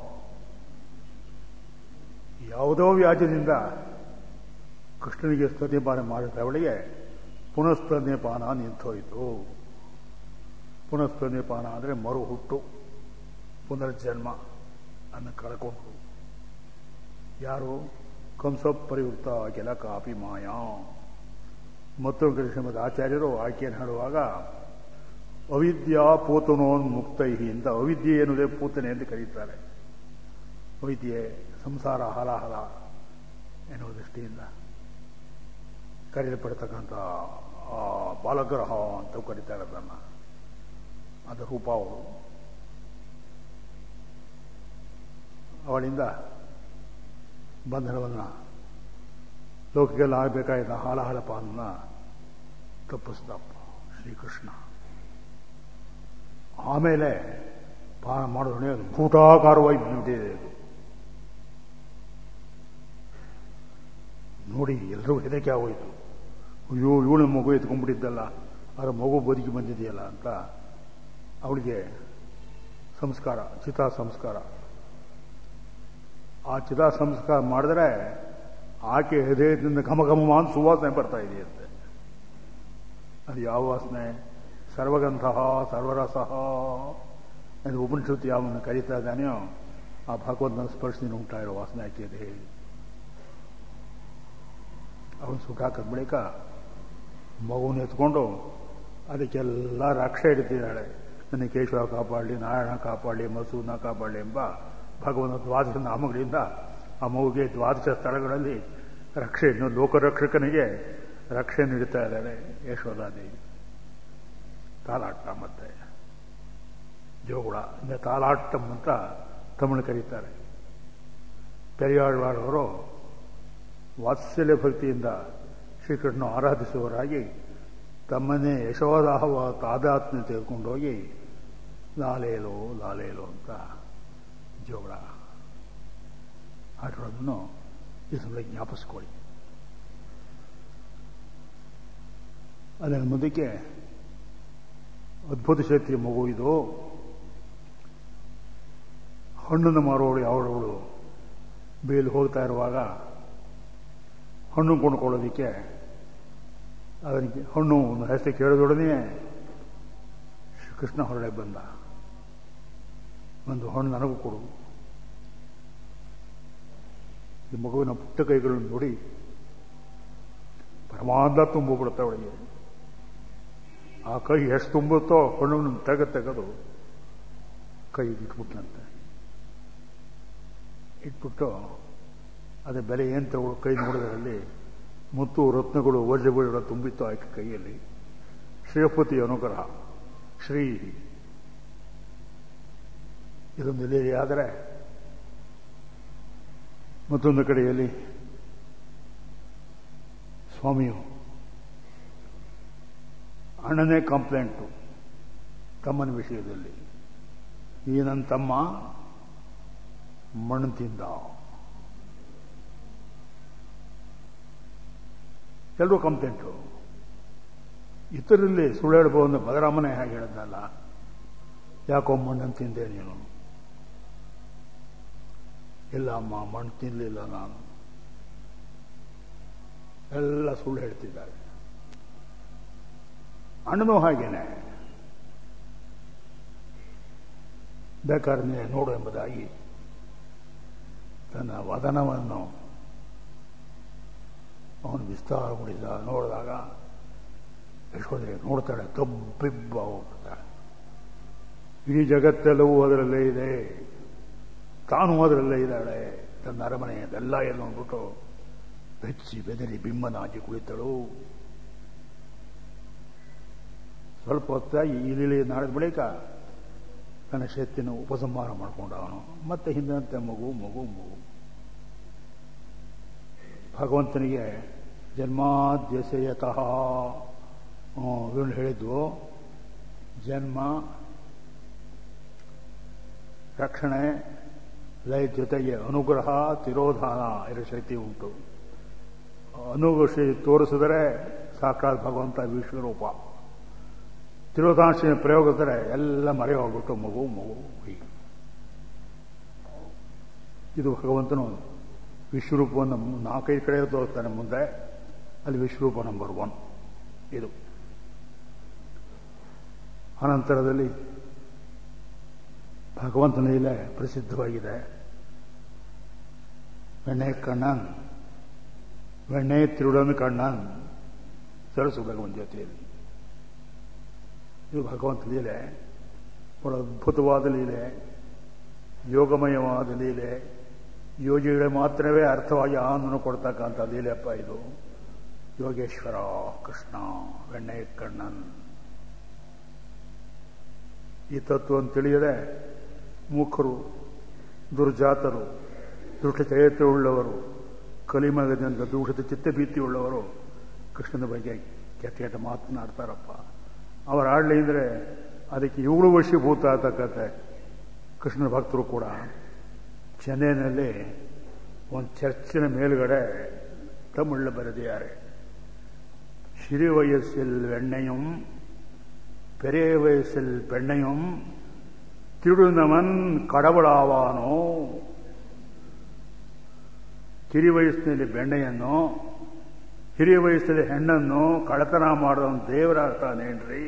ಯಾವುದೋ ವ್ಯಾಜ್ಯದಿಂದ ಕೃಷ್ಣನಿಗೆ ಸ್ತನ್ಯಪಾನ ಮಾಡಿದ ಅವಳಿಗೆ ಪುನಃಸ್ತನ್ಯಪಾನ ನಿಂತೋಯಿತು ಪುನಃಸ್ತನ್ಯಪಾನ ಅಂದರೆ ಮರು ಹುಟ್ಟು ಪುನರ್ಜನ್ಮ ಅನ್ನು ಕಳ್ಕೊಂಡು ಯಾರು ಕಂಸ ಪ್ರಯುಕ್ತ ಕೆಲ ಕಾಪಿ ಮಾಯಾ ಮತ್ತು ಶ್ರೀಮದ್ ಆಚಾರ್ಯರು ಆಕೆಯನ್ನು ಹೇಳುವಾಗ ಅವಿದ್ಯಾ ಪೂತನೋನ್ಮುಕ್ತೈ ಅಂತ ಅವಿದ್ಯೆ ಎನ್ನುವುದೇ ಪೂತನೆ ಎಂದು ಕರೀತಾರೆ ಅವಿದ್ಯೆ ಸಂಸಾರ ಹಲಾಹಲ ಎನ್ನುವ ದೃಷ್ಟಿಯಿಂದ ಕರೆಯಲ್ಪಡ್ತಕ್ಕಂಥ ಬಾಲಗ್ರಹ ಅಂತ ಕರೀತಾರೆ ಅದನ್ನು ಅದು ರೂಪ ಅವಳು ಅವಳಿಂದ ಬಂಧನವನ್ನು ಲೋಕಕ್ಕೆಲ್ಲ ಆಗಬೇಕಾದ ಹಾಲಹಲ ಪಾಲನ್ನ ತಪ್ಪಿಸ್ದಪ್ಪ ಶ್ರೀಕೃಷ್ಣ ಆಮೇಲೆ ಪಾನ ಮಾಡೋದನ್ನೇ ಅದು ಭೂಟಾಕಾರವಾಗಿ ಬಿಟ್ಟಿದೆ ಅದು ನೋಡಿ ಎಲ್ಲರೂ ಹೆದರಿಕೆ ಆಗೋಯ್ತು ಅಯ್ಯೋ ಇವಳು ಮಗು ಎತ್ಕೊಂಡ್ಬಿಟ್ಟಿದ್ದಲ್ಲ ಅದರ ಮಗು ಬದುಕಿ ಬಂದಿದೆಯಲ್ಲ ಅಂತ ಅವಳಿಗೆ ಸಂಸ್ಕಾರ ಚಿತಾ ಸಂಸ್ಕಾರ ಆ ಚಿತಾ ಸಂಸ್ಕಾರ ಮಾಡಿದ್ರೆ ಆಕೆ ಹೃದಯದಿಂದ ಘಮ ಘಮ ಅಂತ ಸುವಾಸನೆ ಬರ್ತಾ ಇದೆಯಂತೆ ಅದು ಯಾವ ವಾಸನೆ ಸರ್ವಗಂಧ ಸರ್ವರಸಃ ಎಂದು ಉಪನಿಷತ್ತು ಯಾವನ್ನು ಕರೀತಾ ಇದ್ದಾನೆಯೋ ಆ ಭಗವಂತನ ಸ್ಪರ್ಶದಿಂದ ಉಂಟಾಗಿರೋ ವಾಸನೆ ಆಕೆಯಿದೆ ಅವನು ಸುಟ್ಟಾಕದ ಬಳಿಕ ಮಗುವನ್ನು ಎತ್ಕೊಂಡು ಅದಕ್ಕೆಲ್ಲ ರಕ್ಷೆ ಇಡ್ತಿದ್ದಾಳೆ ನನಗೆ ಕೇಶವ ಕಾಪಾಡಲಿ ನಾರಾಯಣ ಕಾಪಾಡಲಿ ಮಸೂನ ಕಾಪಾಡಲಿ ಎಂಬ ಭಗವಂತ ದ್ವಾದಶ ನಾಮಗಳಿಂದ ಆ ಮಗುಗೆ ದ್ವಾದಶ ಸ್ಥಳಗಳಲ್ಲಿ ರಕ್ಷೆಯನ್ನು ಲೋಕರಕ್ಷಕನಿಗೆ ರಕ್ಷೆ ನೀಡುತ್ತಾ ಇದ್ದಾಳೆ ಯಶೋಧಾದೇವಿ ತಾಲಾಟ ಮತ್ತೆ ಜೋಗುಳ ಇಂದ ತಾಲಾಟಂ ಅಂತ ತಮಿಳು ಕರೀತಾರೆ ಪೆರಿಯಾಳ್ವಾರವರು ವಾತ್ಸಲ್ಯ ಭಕ್ತಿಯಿಂದ ಶ್ರೀಕೃಷ್ಣ ಆರಾಧಿಸುವವರಾಗಿ ತಮ್ಮನ್ನೇ ಯಶೋದಾಹವ ತಾದಾತ್ಮ್ಯ ತೆಗೆದುಕೊಂಡೋಗಿ ಲಾಲೇಲೋ ಲಾಲೇಲೋ ಅಂತ ಜೋಗಳ ಹಾಡಿರೋದನ್ನು ಈ ಸಮಯ ಜ್ಞಾಪಿಸ್ಕೊಳ್ಳಿ ಅದರ ಮುಂದಕ್ಕೆ ಅದ್ಭುತ ಶಕ್ತಿಯ ಮಗು ಇದು ಹಣ್ಣನ್ನು ಮಾರುವವಳು ಯಾವಳವಳು ಬೇಲಿ ಹೋಗ್ತಾ ಇರುವಾಗ ಹಣ್ಣು ಕೊಂಡ್ಕೊಳ್ಳೋದಕ್ಕೆ ಅದಕ್ಕೆ ಹಣ್ಣು ಒಂದು ಹೆಸರು ಕೇಳಿದೊಡನೆ ಕೃಷ್ಣ ಹೊರಡೆ ಬಂದ ಒಂದು ಹಣ್ಣು ನನಗೂ ಕೊಡು ಈ ಮಗುವಿನ ಪುಟ್ಟ ಕೈಗಳನ್ನು ನೋಡಿ ಪರಮಾದ ತುಂಬಿಬಿಡುತ್ತೆ ಅವಳಿಗೆ ಆ ಕೈ ಎಷ್ಟು ತುಂಬುತ್ತೋ ಹಣ್ಣನ್ನು ತೆಗೆ ತೆಗೆದು ಕೈ ಇಟ್ಬಿಟ್ನಂತೆ ಇಟ್ಬಿಟ್ಟು ಅದೇ ಬೆಲೆ ಏನು ತಗೊಳ್ಳೋ ಕೈ ನೋಡಿದ್ರಲ್ಲಿ ಮುತ್ತು ರತ್ನಗಳು ವಜ್ರಗಳು ತುಂಬಿತ್ತು ಆಕೆ ಕೈಯಲ್ಲಿ ಶ್ರೀಪತಿ ಅನುಗ್ರಹ ಶ್ರೀ ಇದೊಂದು ಇಲ್ಲಿ ಆದರೆ ಮತ್ತೊಂದು ಕಡೆಯಲ್ಲಿ ಸ್ವಾಮಿಯು ಅಣ್ಣನೇ ಕಂಪ್ಲೇಂಟು ತಮ್ಮನ ವಿಷಯದಲ್ಲಿ ಈ ನನ್ನ ತಮ್ಮ ಮಣ್ಣು ತಿಂದ ಎಲ್ಲರೂ ಕಂಪ್ಲೇಂಟು ಇತರಲ್ಲಿ ಸುಳ್ಳು ಹೇಳ್ಬೋದು ಬಲರಾಮನೇ ಹಾಗೆ ಹೇಳಿದ್ನಲ್ಲ ಯಾಕೋ ಮಣ್ಣನ್ನು ತಿಂದೆ ನೀನು ಇಲ್ಲ ಅಮ್ಮ ಮಣ್ಣು ತಿನ್ನಲಿಲ್ಲ ನಾನು ಎಲ್ಲ ಸುಳ್ಳು ಹೇಳ್ತಿದ್ದಾರೆ ಅಣ್ಣನೂ ಹಾಗೇನೆ ಬೇಕಾದ್ರೆ ನೋಡು ಎಂಬುದಾಗಿ ತನ್ನ ವದನವನ್ನು ಅವನು ವಿಸ್ತಾರಗೊಳಿಸಿದ ನೋಡಿದಾಗ ಯಶೋಧರೆ ನೋಡ್ತಾಳೆ ಕಬ್ಬಿಬ್ಬ ಹೋಗ್ತಾಳೆ ಇಡೀ ಜಗತ್ತೆಲ್ಲವೂ ಅದರಲ್ಲೇ ಇದೆ ತಾನು ಅದರಲ್ಲೇ ಇದ್ದಾಳೆ ತನ್ನ ಅರಮನೆ ಅದೆಲ್ಲ ಎಲ್ಲ ನೋಡ್ಬಿಟ್ಟು ಬೆಚ್ಚಿ ಬೆದರಿ ಬಿಮ್ಮನಾಗಿ ಕುಳಿತಳು ಸ್ವಲ್ಪ ಹೊತ್ತಾಗಿ ಈ ಲೀಲೆ ನಾಡಿದ ಬಳಿಕ ತನ್ನ ಶಕ್ತಿನ ಉಪಸಂಹಾರ ಮಾಡಿಕೊಂಡ ಅವನು ಮತ್ತೆ ಹಿಂದಂತೆ ಮಗು ಮಗು ಮಗು ಭಗವಂತನಿಗೆ ಜನ್ಮಾದ್ಯಸೆಯತಃ ಇವನು ಹೇಳಿದ್ವು ಜನ್ಮ ರಕ್ಷಣೆ ಲಯ ಜೊತೆಗೆ ಅನುಗ್ರಹ ತಿರೋಧಾನ ಇರೋ ಶಕ್ತಿ ಉಂಟು ಅನುಗ್ರಹ ತೋರಿಸಿದರೆ ಸಾಕ್ಷಾತ್ ಭಗವಂತ ವಿಶ್ವರೂಪ ತಿರೋಧಾಂಶ ಪ್ರಯೋಗಿಸಿದ್ರೆ ಎಲ್ಲ ಮರೆ ಹೋಗ್ಬಿಟ್ಟು ಮಗು ಮಗು ಹೀಗೆ ಇದು ಭಗವಂತನು ವಿಶ್ವರೂಪವನ್ನು ನಾಲ್ಕೈದು ಕಡೆ ತೋರಿಸ್ತಾನೆ ಮುಂದೆ ಅಲ್ಲಿ ವಿಶ್ವರೂಪ ನಂಬರ್ ಒನ್ ಇದು ಅನಂತರದಲ್ಲಿ ಭಗವಂತನ ಲೀಲೆ ಪ್ರಸಿದ್ಧವಾಗಿದೆ வெண்ணே கண்ணன் வெண்ணே ತಿರುಳನ್ ಕಣ್ಣನ್ ಸರಸು ಭಗವಂತ ಜೊತೆಯಲ್ಲಿ ಇದು ಭಗವಂತ ಲೀಲೆ ಬಹಳ ಅದ್ಭುತವಾದ ಲೀಲೆ ಯೋಗಮಯವಾದ ಲೀಲೆ ಯೋಗಿಗಳಿಗೆ ಮಾತ್ರವೇ ಅರ್ಥವಾಗಿ ಆನಂದನ ಕೊಡ್ತಕ್ಕಂಥ ಲೀಲೆಪ್ಪ ಇದು ಯೋಗೇಶ್ವರ ಕೃಷ್ಣ வெಣ್ಣೆ ಕಣ್ಣನ್ ಈ ತತ್ವವನ್ನು ತಿಳಿಯದೆ ಮೂಕರು ದುರ್ಜಾತರು ದುಷ್ಟ ಚರಿತ್ರೆಯುಳ್ಳವರು ಕಲಿಮಗದಿಂದ ದೂಷಿತ ಚಿತ್ತಭೀತಿಯುಳ್ಳವರು ಕೃಷ್ಣನ ಬಗ್ಗೆ ಕೆಟ್ಟ ಕೆಟ್ಟ ಮಾತನಾಡ್ತಾರಪ್ಪ ಅವರ ಆಡಲಿ ಅಂದರೆ ಅದಕ್ಕೆ ಇವಳು ವಶೀಭೂತ ಆಗ್ತಕ್ಕಂತೆ ಕೃಷ್ಣನ ಭಕ್ತರು ಕೂಡ ಚೆನ್ನೈನಲ್ಲಿ ಒಂದು ಚರ್ಚಿನ ಮೇಲುಗಡೆ ತಮಿಳು ಬರೆದಿದ್ದಾರೆ சிறு வயசில் வெண்ணையும் பெரிய வயசில் பெண்ணையும் ತಿರುನವನ್ ಕಡವಳಾವಾನೋ ಕಿರಿ ವಯಸ್ಸಿನಲ್ಲಿ ಬೆಣ್ಣೆಯನ್ನು ಹಿರಿಯ ವಯಸ್ಸಲ್ಲಿ ಹೆಣ್ಣನ್ನು ಕಳತನ ಮಾಡೋನು ದೇವರಾಗ್ತಾನೇನ್ರಿ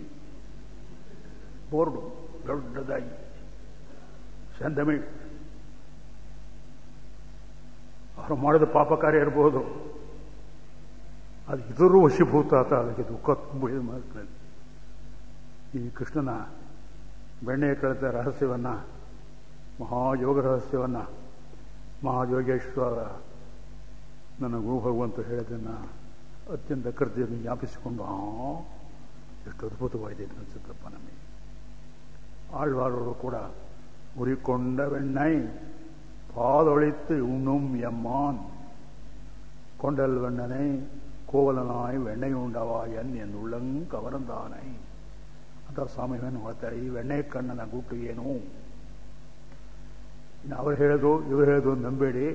ಬೋರ್ಡು ದೊಡ್ಡದಾಗಿ ಚಂದಮಿ ಅವರು ಮಾಡಿದ ಪಾಪ ಕಾರ್ಯ ಇರಬಹುದು ಅದು ಇದರೂ ವಶೀಭೂತ ಆತ ಅದಕ್ಕೆ ದುಃಖ ತುಂಬಿದ ಮಾತಿನಲ್ಲಿ ಈ ಕೃಷ್ಣನ ಬೆಣ್ಣೆಯ ಕಳೆದ ರಹಸ್ಯವನ್ನ ಮಹಾಯೋಗ ರಹಸ್ಯವನ್ನ ಮಹಾಯೋಗೇಶ್ವರ ನನ್ನ ಗುರು ಭಗವಂತ ಹೇಳಿದ್ದನ್ನ ಅತ್ಯಂತ ಕೃತಿಯನ್ನು ಜ್ಞಾಪಿಸಿಕೊಂಡು ಆ ಎಷ್ಟು ಅದ್ಭುತವಾಗಿದೆ ಅನಿಸುತ್ತಪ್ಪ ನಮಗೆ ಆಳ್ವಾರರು ಕೂಡ ಉರಿಕೊಂಡ வெண்ணை பாதொழித்து உண்ணும் எம்மான் கொண்டல் வெண்ணனை ಕೋವಲನಾಯ್ வெಣ್ಣை ಉಂಡವಾಯನ್ ಎಂದು ಉಳ್ಳಂಕವರಂದಾನೈ ಅಂತ ಸ್ವಾಮಿಯನ್ನು ಹೇಳ್ತಾರೆ ಈ ಬೆಣ್ಣೆ ಕಣ್ಣನ ಗುಟ್ಟು ಏನು ಇನ್ನು ಅವ್ರು ಹೇಳೋದು ಇವ್ರು ಹೇಳೋದು ನಂಬೇಡಿ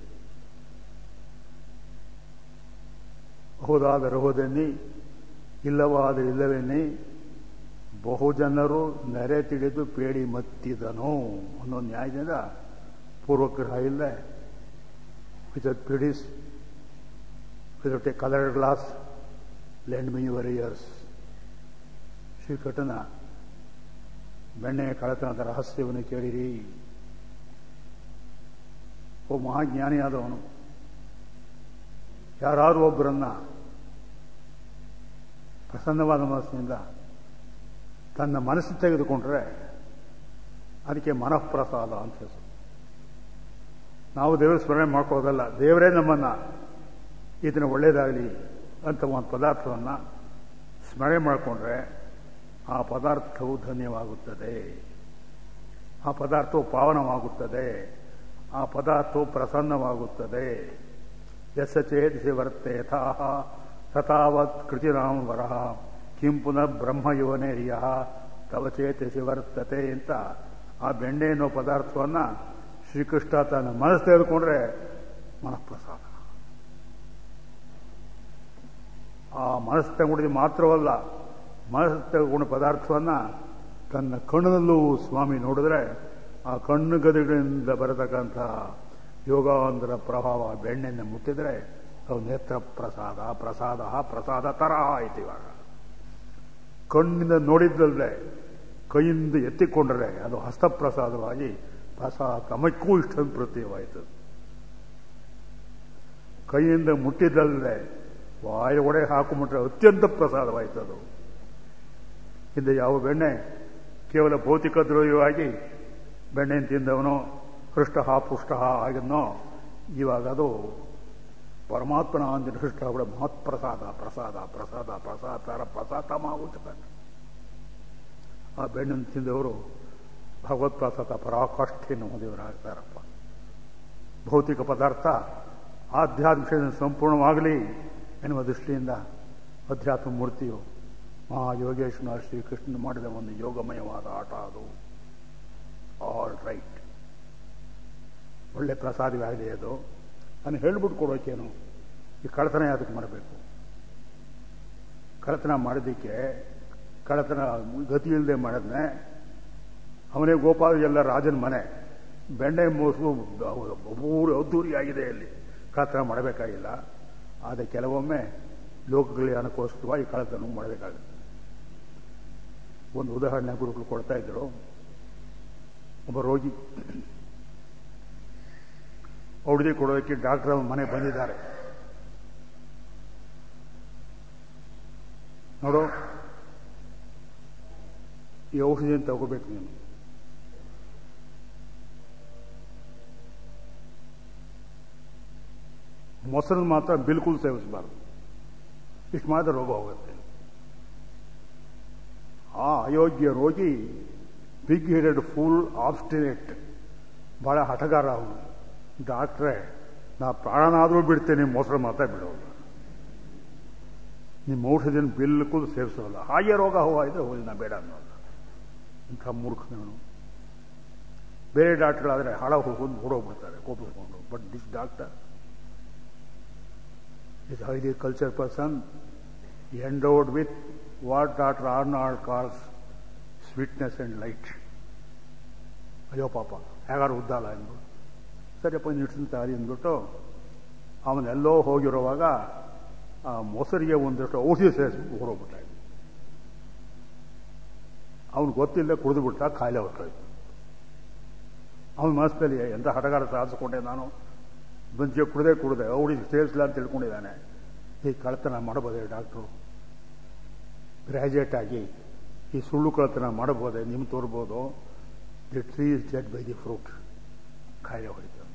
ಹೋದಾದರೆ ಹೋದೆನ್ನಿ ಇಲ್ಲವಾದರೆ ಇಲ್ಲವೆನ್ನಿ ಬಹುಜನರು ನೆರೆ ತಿಳಿದು ಪೇಡಿ ಮತ್ತಿದನು ಅನ್ನೋ ನ್ಯಾಯದಿಂದ ಪೂರ್ವಗ್ರಹ ಇಲ್ಲದೆ with prejudice with a coloured glass lend me your ears ಶ್ರೀಕೃಷ್ಣನ ಬೆಣ್ಣೆಯ ಕಳತನದ ರಹಸ್ಯವನ್ನು ಕೇಳಿರಿ ಒಬ್ಬ ಮಹಾಜ್ಞಾನಿಯಾದವನು ಯಾರಾದರೂ ಒಬ್ಬರನ್ನ ಪ್ರಸನ್ನವಾದ ಮನಸ್ಸಿನಿಂದ ತನ್ನ ಮನಸ್ಸು ತೆಗೆದುಕೊಂಡ್ರೆ ಅದಕ್ಕೆ ಮನಃಪ್ರಸಾದ ಅಂತ ಹೆಸರು ನಾವು ದೇವರ ಸ್ಮರಣೆ ಮಾಡ್ಕೋದಲ್ಲ ದೇವರೇ ನಮ್ಮನ್ನ ಇದನ್ನು ಒಳ್ಳೇದಾಗಲಿ ಅಂತ ಒಂದು ಪದಾರ್ಥವನ್ನು ಸ್ಮರಣೆ ಮಾಡಿಕೊಂಡ್ರೆ ಆ ಪದಾರ್ಥವು ಧನ್ಯವಾಗುತ್ತದೆ ಆ ಪದಾರ್ಥವು ಪಾವನವಾಗುತ್ತದೆ ಆ ಪದಾರ್ಥವು ಪ್ರಸನ್ನವಾಗುತ್ತದೆ ಯಸ ಚೇತಿಸಿ ವರ್ತೆ ಯಥಾಹ ತಥಾವತ್ ಕೃತಿರಾಮ ವರಹ ಕಿಂ ಪುನಃ ಬ್ರಹ್ಮಯೋನೇರಿಯ ತವ ಚೇತಿಸಿ ವರ್ತತೆ ಅಂತ ಆ ಬೆಣ್ಣೆ ಅನ್ನೋ ಪದಾರ್ಥವನ್ನು ಶ್ರೀಕೃಷ್ಣ ತನ್ನ ಮನಸ್ಸು ತೆಗೆದುಕೊಂಡ್ರೆ ಮನಃಪ್ರಸಾದ ಆ ಮನಸ್ಸು ತಗೊಂಡಿದ್ದು ಮಾತ್ರವಲ್ಲ ಮನಸ್ಸು ತಗೊಂಡ ಪದಾರ್ಥವನ್ನು ತನ್ನ ಕಣ್ಣಿನಲ್ಲೂ ಸ್ವಾಮಿ ನೋಡಿದ್ರೆ ಆ ಕಣ್ಣು ಗದಿಗಳಿಂದ ಬರತಕ್ಕಂಥ ಯೋಗಾಂಧ್ರ ಪ್ರಭಾವ ಬೆಣ್ಣೆಯನ್ನು ಮುಟ್ಟಿದ್ರೆ ಅದು ನೇತ್ರ ಪ್ರಸಾದ ಪ್ರಸಾದ ಪ್ರಸಾದ ತರ ಆಯ್ತು ಇವಾಗ ಕಣ್ಣಿಂದ ನೋಡಿದ್ದಲ್ಲದೆ ಕೈಯಿಂದ ಎತ್ತಿಕೊಂಡ್ರೆ ಅದು ಹಸ್ತಪ್ರಸಾದವಾಗಿ ಪ್ರಸಾದ ತಮಕ್ಕೂ ಇಷ್ಟ ಪ್ರತ್ಯಯವಾಯಿತು ಕೈಯಿಂದ ಮುಟ್ಟಿದ್ದಲ್ಲದೆ ವಾಯ ಒಡೆ ಹಾಕೊಂಬಿಟ್ರೆ ಅತ್ಯಂತ ಪ್ರಸಾದವಾಯಿತು ಅದು ಹಿಂದೆ ಯಾವ ಬೆಣ್ಣೆ ಕೇವಲ ಭೌತಿಕ ದ್ರೋಹವಾಗಿ ಬೆಣ್ಣೆ ತಿಂದವನೋ ಹೃಷ್ಟ ಪುಷ್ಟ ಆಗಿದ್ನೋ ಇವಾಗ ಅದು ಪರಮಾತ್ಮನ ಅಂದಿನ ಹೃಷ್ಟ ಕೂಡ ಮಹತ್ಪ್ರಸಾದ ಪ್ರಸಾದ ಪ್ರಸಾದ ಪ್ರಸಾದ ಪ್ರಸಾದಮಾಗುತ್ತದೆ ಆ ಬೆಣ್ಣನ್ನು ತಿಂದವರು ಭಗವತ್ ಪ್ರಸಾದ ಪರಾಕಾಷ್ಠೆಯನ್ನು ಹೊಂದಿವರಾಗ್ತಾರಪ್ಪ ಭೌತಿಕ ಪದಾರ್ಥ ಆಧ್ಯಾತ್ಮಿಕ ಸಂಪೂರ್ಣವಾಗಲಿ ಎನ್ನುವ ದೃಷ್ಟಿಯಿಂದ ಅಧ್ಯಾತ್ಮ ಮೂರ್ತಿಯು ಮಹಾಯೋಗೇಶ್ವರ ಶ್ರೀಕೃಷ್ಣ ಮಾಡಿದ ಒಂದು ಯೋಗಮಯವಾದ ಆಟ ಅದು ಆಲ್ ರೈಟ್ ಒಳ್ಳೆ ಪ್ರಸಾದವಾಗಲಿ ಅದು ನಾನು ಹೇಳ್ಬಿಟ್ಟು ಕೊಡೋಕೇನು ಈ ಕಳತನ ಯಾತಕ್ಕೆ ಮಾಡಬೇಕು ಕಳತನ ಮಾಡೋದಕ್ಕೆ ಕಳತನ ಗತಿ ಇಲ್ಲದೆ ಮಾಡಿದ್ನೆ ಅವನೇ ಗೋಪಾಲ ಎಲ್ಲ ರಾಜನ ಮನೆ ಬೆಣ್ಣೆ ಮೋಸು ಊರು ಅದ್ದೂರಿಯಾಗಿದೆ ಅಲ್ಲಿ ಕಳತನ ಮಾಡಬೇಕಾಗಿಲ್ಲ ಆದರೆ ಕೆಲವೊಮ್ಮೆ ಲೋಕಕಲ್ಯಾಣಕ್ಕೋಸ್ಕರವಾಗಿ ಕಳತನ ಮಾಡಬೇಕಾಗುತ್ತೆ ಒಂದು ಉದಾಹರಣೆ ಗುರುಗಳು ಕೊಡ್ತಾ ಇದ್ರು ಒಬ್ಬ ರೋಗಿ ಔಷಧಿ ಕೊಡೋದಕ್ಕೆ ಡಾಕ್ಟರ್ ಮನೆ ಬಂದಿದ್ದಾರೆ ನೋಡು ಈ ಔಷಧಿಯನ್ನು ತಗೋಬೇಕು ನೀನು ಮೊಸರನ್ನು ಮಾತ್ರ ಬಿಲ್ಕುಲ್ ಸೇವಿಸಬಾರ್ದು ಇಷ್ಟು ಮಾತ್ರ ರೋಗ ಹೋಗುತ್ತೆ ಆ ಅಯೋಗ್ಯ ರೋಗಿ ಬಿಗ್ ಹೆಡೆಡ್ ಫುಲ್ ಆಬ್ಸ್ಟಿನೇಟ್ ಬಹಳ ಹಠಗಾರ ಅವನು ಡಾಕ್ಟ್ರೇ ನಾ ಪ್ರಾಣನಾದರೂ ಬಿಡ್ತೇನೆ ಮೊಸರು ಮಾತ್ರ ಬಿಡೋಲ್ಲ ನಿಮ್ಮ ಔಷಧಿನ ಬಿಲ್ಕುಲ್ ಸೇರಿಸೋಲ್ಲ ಹಾಗೆ ರೋಗ ಹೂವ ಇದ್ರೆ ಹೋಗಿ ನಾ ಬೇಡ ಅನ್ನೋಲ್ಲ ಇಂಥ ಮೂರ್ಖನವನು ಬೇರೆ ಡಾಕ್ಟರ್ಗಳಾದರೆ ಹಾಳ ಹೋಗೋದು ಓಡೋಗ್ಬಿಡ್ತಾರೆ ಕೋಪಿಸ್ಕೊಂಡು but this doctor is highly cultured person, endowed with what Dr. Arnold calls sweetness and light. ಅಯ್ಯೋ ಪಾಪ ಹೇಗಾರು ಉದ್ದಲ್ಲ ಅಂದ್ಬಿಟ್ಟು ಸರಿಯಪ್ಪ ನಿಡ್ಸಂತಾರಿ ಅಂದ್ಬಿಟ್ಟು ಅವನೆಲ್ಲೋ ಹೋಗಿರುವಾಗ ಆ ಮೊಸರಿಗೆ ಒಂದಷ್ಟು ಔಷಧಿ ಸೇರಿಸಿ ಹೊರೋಗ್ಬಿಟ್ಟ ಅವನು ಗೊತ್ತಿಲ್ಲದೆ ಕುಡಿದು ಬಿಟ್ಟ ಕಾಯಿಲೆ ಹೊರಟೋಯ್ತು ಅವನ ಮನಸ್ಸಲ್ಲಿ ಎಂಥ ಹಟಗಾರ ಸಾಧಿಸ್ಕೊಂಡೆ ನಾನು ಬಂಚೆ ಕುಡದೆ ಕುಡದೆ ಔಷಧಿ ಸೇರಿಸಲ್ಲ ಅಂತ ತಿಳ್ಕೊಂಡಿದ್ದಾನೆ ಈ ಕಳತನ ಮಾಡಬಹುದೇ ಡಾಕ್ಟ್ರು ಗ್ರ್ಯಾಜುಯೇಟ್ ಆಗಿ ಈ ಸುಳ್ಳು ಕಳತನ ಮಾಡಬಹುದೇ ನಿಮ್ಗೆ ತೋರ್ಬೋದು the tree is judged by the fruit ಕಾಯಿಲೆ ಹೊಡಿತು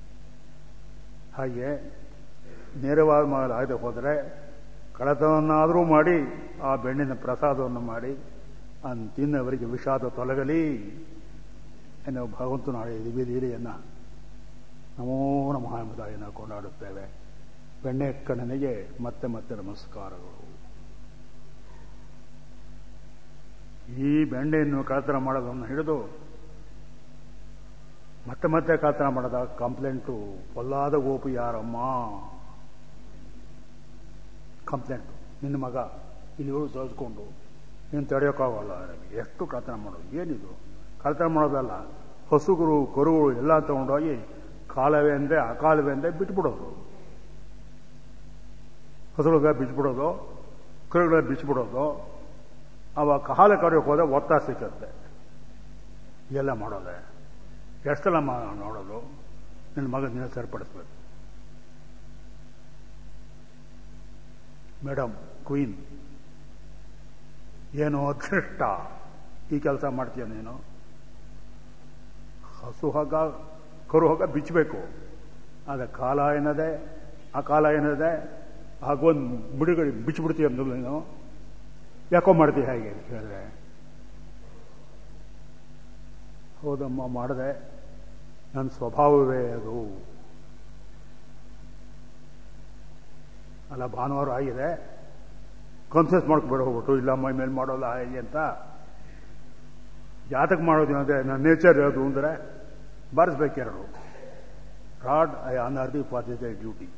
ಹಾಗೆ ನೇರವಾಗಿ ಮಾಡಲಾಗದೆ ಹೋದರೆ ಕಳತನನ್ನಾದರೂ ಮಾಡಿ ಆ ಬೆಣ್ಣಿನ ಪ್ರಸಾದವನ್ನು ಮಾಡಿ ಅನ್ನು ತಿನ್ನವರಿಗೆ ವಿಷಾದ ತೊಲಗಲಿ ಎನ್ನುವ ಭಗವಂತನ ದಿವ್ಯಲೀಲೆಯನ್ನು ನಮೋ ನಮಃ ಎಂಬುದಾಗಿನ ಕೊಂಡಾಡುತ್ತೇವೆ ಬೆಣ್ಣೆ ಕಣ್ಣನಿಗೆ ಮತ್ತೆ ಮತ್ತೆ ನಮಸ್ಕಾರಗಳು ಈ ಬೆಣ್ಣೆಯನ್ನು ಕಳತನ ಮಾಡೋದನ್ನು ಹಿಡಿದು ಮತ್ತೆ ಮತ್ತೆ ಕಳತನ ಮಾಡದ ಕಂಪ್ಲೇಂಟು ಪೊಲ್ಲಾದ ಗೋಪು ಯಾರಮ್ಮ ಕಂಪ್ಲೇಂಟು ನಿನ್ನ ಮಗ ಇಲ್ಲಿ ಸೋಸ್ಕೊಂಡು ನೀನು ತಡೆಯೋಕ್ಕಾಗಲ್ಲ ಎಷ್ಟು ಕಳತನ ಮಾಡೋದು ಏನಿದು ಕಳತನ ಮಾಡೋದಲ್ಲ ಹಸುಗುರು ಕರುಗಳು ಎಲ್ಲ ತಗೊಂಡೋಗಿ ಕಾಲವೇ ಅಂದರೆ ಅಕಾಲವೇ ಅಂದರೆ ಬಿಟ್ಬಿಡೋದು ಹಸುಳುಗ ಬಿಚ್ಬಿಡೋದು ಕರುಗಳ ಬಿಚ್ಬಿಡೋದು ಅವ ಕಾಲ ಕರೆಯೋಕೆ ಹೋದ್ರೆ ಒತ್ತ ಸಿಕ್ಕತ್ತೆ ಎಲ್ಲ ಮಾಡೋದೆ ಎಷ್ಟೆಲ್ಲ ನೋಡೋದು ನನ್ನ ಮಗನ ಸರಿಪಡಿಸ್ಬೇಕು ಮೇಡಮ್ ಕ್ವೀನ್ ಏನು ಅದೃಷ್ಟ ಈ ಕೆಲಸ ಮಾಡ್ತೀಯ ನೀನು ಹಸು ಹಾಗ ಕರು ಹಾಗ ಬಿಚ್ಚಬೇಕು ಆದರೆ ಕಾಲ ಏನದೆ ಆ ಕಾಲ ಏನದೆ ಹಾಗೊಂದು ಬಿಡುಗಡೆ ಬಿಚ್ಚಿಬಿಡ್ತೀಯ ಅಂದಲ್ಲ ನೀನು ಯಾಕೋ ಮಾಡ್ತೀಯ ಹೇಗೆ ಅಂತ ಹೇಳಿದ್ರೆ ಹೌದಮ್ಮ ಮಾಡಿದೆ ನನ್ನ ಸ್ವಭಾವವೇ ಅದು ಅಲ್ಲ ಭಾನುವಾರ ಆಗಿದೆ ಕನ್ಫ್ಯೂಸ್ ಮಾಡ್ಕೊಬೇಡ ಹೋಗ್ಬಿಟ್ಟು ಇಲ್ಲ ಮೈ ಮೇಲೆ ಮಾಡೋಲ್ಲ ಹೇಗೆ ಅಂತ ಜಾತಕ ಮಾಡೋದು ಅಂದರೆ ನನ್ನ ನೇಚರ್ ಅದು ಅಂದರೆ ಬಾರಿಸ್ಬೇಕೆರಡು rod I honour the for the duty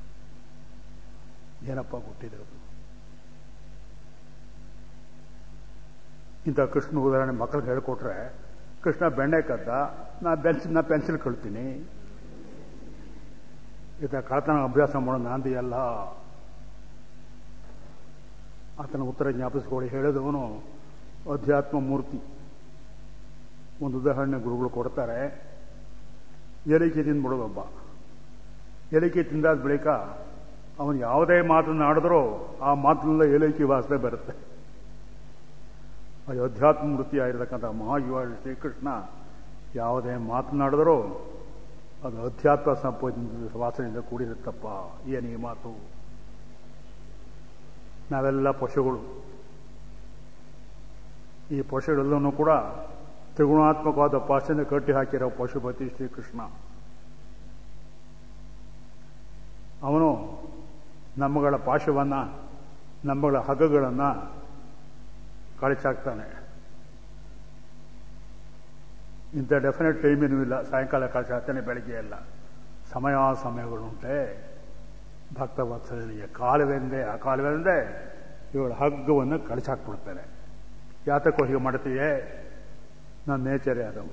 ಏನಪ್ಪ ಕೊಟ್ಟಿದೆ ಅದು ಇಂಥ ಕೃಷ್ಣ ಉದಾಹರಣೆ ಮಕ್ಕಳಿಗೆ ಹೇಳ್ಕೊಟ್ರೆ ಕೃಷ್ಣ ಬೆಣ್ಣೆ ಕದ್ದ ನಾ ಬೆನ್ಸಿಲ್ ನಾ ಪೆನ್ಸಿಲ್ ಕಳ್ತೀನಿ ಈತ ಕಳ್ತನ ಅಭ್ಯಾಸ ಮಾಡೋ ನಾಂದಿ ಅಲ್ಲ ಆತನ ಉತ್ತರ ಜ್ಞಾಪಿಸ್ಕೊಳ್ಳಿ ಹೇಳಿದವನು ಅಧ್ಯಾತ್ಮ ಮೂರ್ತಿ ಒಂದು ಉದಾಹರಣೆ ಗುರುಗಳು ಕೊಡ್ತಾರೆ ಏಲಿಕೆ ತಿಂದ್ಬಿಡೋದೊಬ್ಬ ಏಲಿಕೆ ತಿಂದಾದ ಬಳಿಕ ಅವನು ಯಾವುದೇ ಮಾತನ್ನು ಆಡಿದ್ರೂ ಆ ಮಾತಿನಿಂದ ಏಲೈಕಿ ವಾಸನೆ ಬರುತ್ತೆ ಅದು ಅಧ್ಯಾತ್ಮ ಮೂರ್ತಿಯಾಗಿರ್ತಕ್ಕಂಥ ಮಹಾಯುವ ಶ್ರೀಕೃಷ್ಣ ಯಾವುದೇ ಮಾತನಾಡಿದ್ರೂ ಅದು ಅಧ್ಯಾತ್ಮ ಸಂಪದ ವಾಸನೆಯಿಂದ ಕೂಡಿರುತ್ತಪ್ಪ ಏನು ಈ ಮಾತು ನಾವೆಲ್ಲ ಪಶುಗಳು ಈ ಪಶುಗಳೆಲ್ಲನೂ ಕೂಡ ತ್ರಿಗುಣಾತ್ಮಕವಾದ ಪಾಶನ ಕಟ್ಟಿ ಹಾಕಿರೋ ಪಶುಪತಿ ಶ್ರೀಕೃಷ್ಣ ಅವನು ನಮ್ಮಗಳ ಪಾಶವನ್ನ ನಮ್ಮಗಳ ಹಗ್ಗಗಳನ್ನು ಕಳಿಸಾಕ್ತಾನೆ ಇಂಥ ಡೆಫಿನೆಟ್ ಟೈಮ್ ಏನೂ ಇಲ್ಲ ಸಾಯಂಕಾಲ ಕಳಿಸಾಕ್ತಾನೆ ಬೆಳಗ್ಗೆ ಎಲ್ಲ ಸಮಯ ಸಮಯಗಳುಂಟೆ ಭಕ್ತ ವತ್ಸಲನಿಗೆ ಕಾಲವೆಂದೇ ಆ ಕಾಲವೆಂದೇ ಇವಳ ಹಗ್ಗವನ್ನು ಕಳಿಸಾಕ್ಬಿಡ್ತಾನೆ ಯಾತಕ್ಕೋ ಹೀಗೆ ಮಾಡ್ತೀಯೇ ನನ್ನ ನೇಚರೇ ಅದಮ್ಮ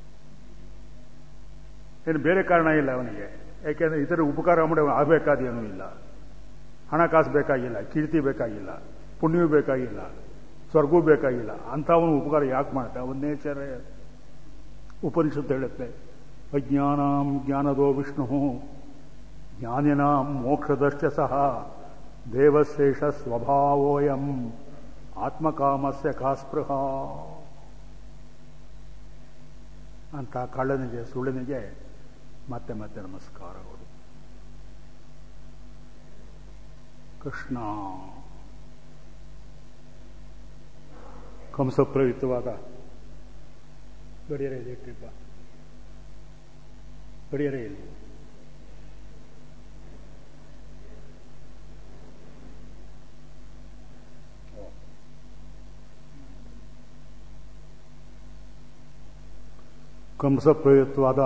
ಏನು ಬೇರೆ ಕಾರಣ ಇಲ್ಲ ಅವನಿಗೆ ಯಾಕೆಂದ್ರೆ ಇತರ ಉಪಕಾರ ಮಾಡಿ ಆಗಬೇಕಾದೇನೂ ಇಲ್ಲ ಹಣಕಾಸು ಬೇಕಾಗಿಲ್ಲ ಕೀರ್ತಿ ಬೇಕಾಗಿಲ್ಲ ಪುಣ್ಯವೂ ಬೇಕಾಗಿಲ್ಲ ಸ್ವರ್ಗೂ ಬೇಕಾಗಿಲ್ಲ ಅಂಥವನು ಉಪಕಾರ ಯಾಕೆ ಮಾಡ್ತಾನೆ ಅವನ ನೇಚರೇ ಉಪನಿಷತ್ತು ಹೇಳುತ್ತೆ ಅಜ್ಞಾನಾಂ ಜ್ಞಾನದೋ ವಿಷ್ಣು ಜ್ಞಾನಿನಾಂ ಮೋಕ್ಷದಶ್ಚ ಸಹ ದೇವಶ್ರೇಷ ಸ್ವಭಾವೋಯಂ ಆತ್ಮಕಾಮಸ್ಯ ಕಾಸ್ಪೃಹ ಅಂತ ಕಳ್ಳನಿಗೆ ಸುಳ್ಳಿನಿಗೆ ಮತ್ತೆ ಮತ್ತೆ ನಮಸ್ಕಾರಗಳು ಕೃಷ್ಣ ಕಂಸಪ್ರಯುಕ್ತವಾದ ಗಡಿಯರ ಇದೆ ಇಟ್ಟಿಪ್ಪ ಗಡಿಯರ ಇಲ್ಲಿ ಕಂಸಪ್ರಯುಕ್ತವಾದ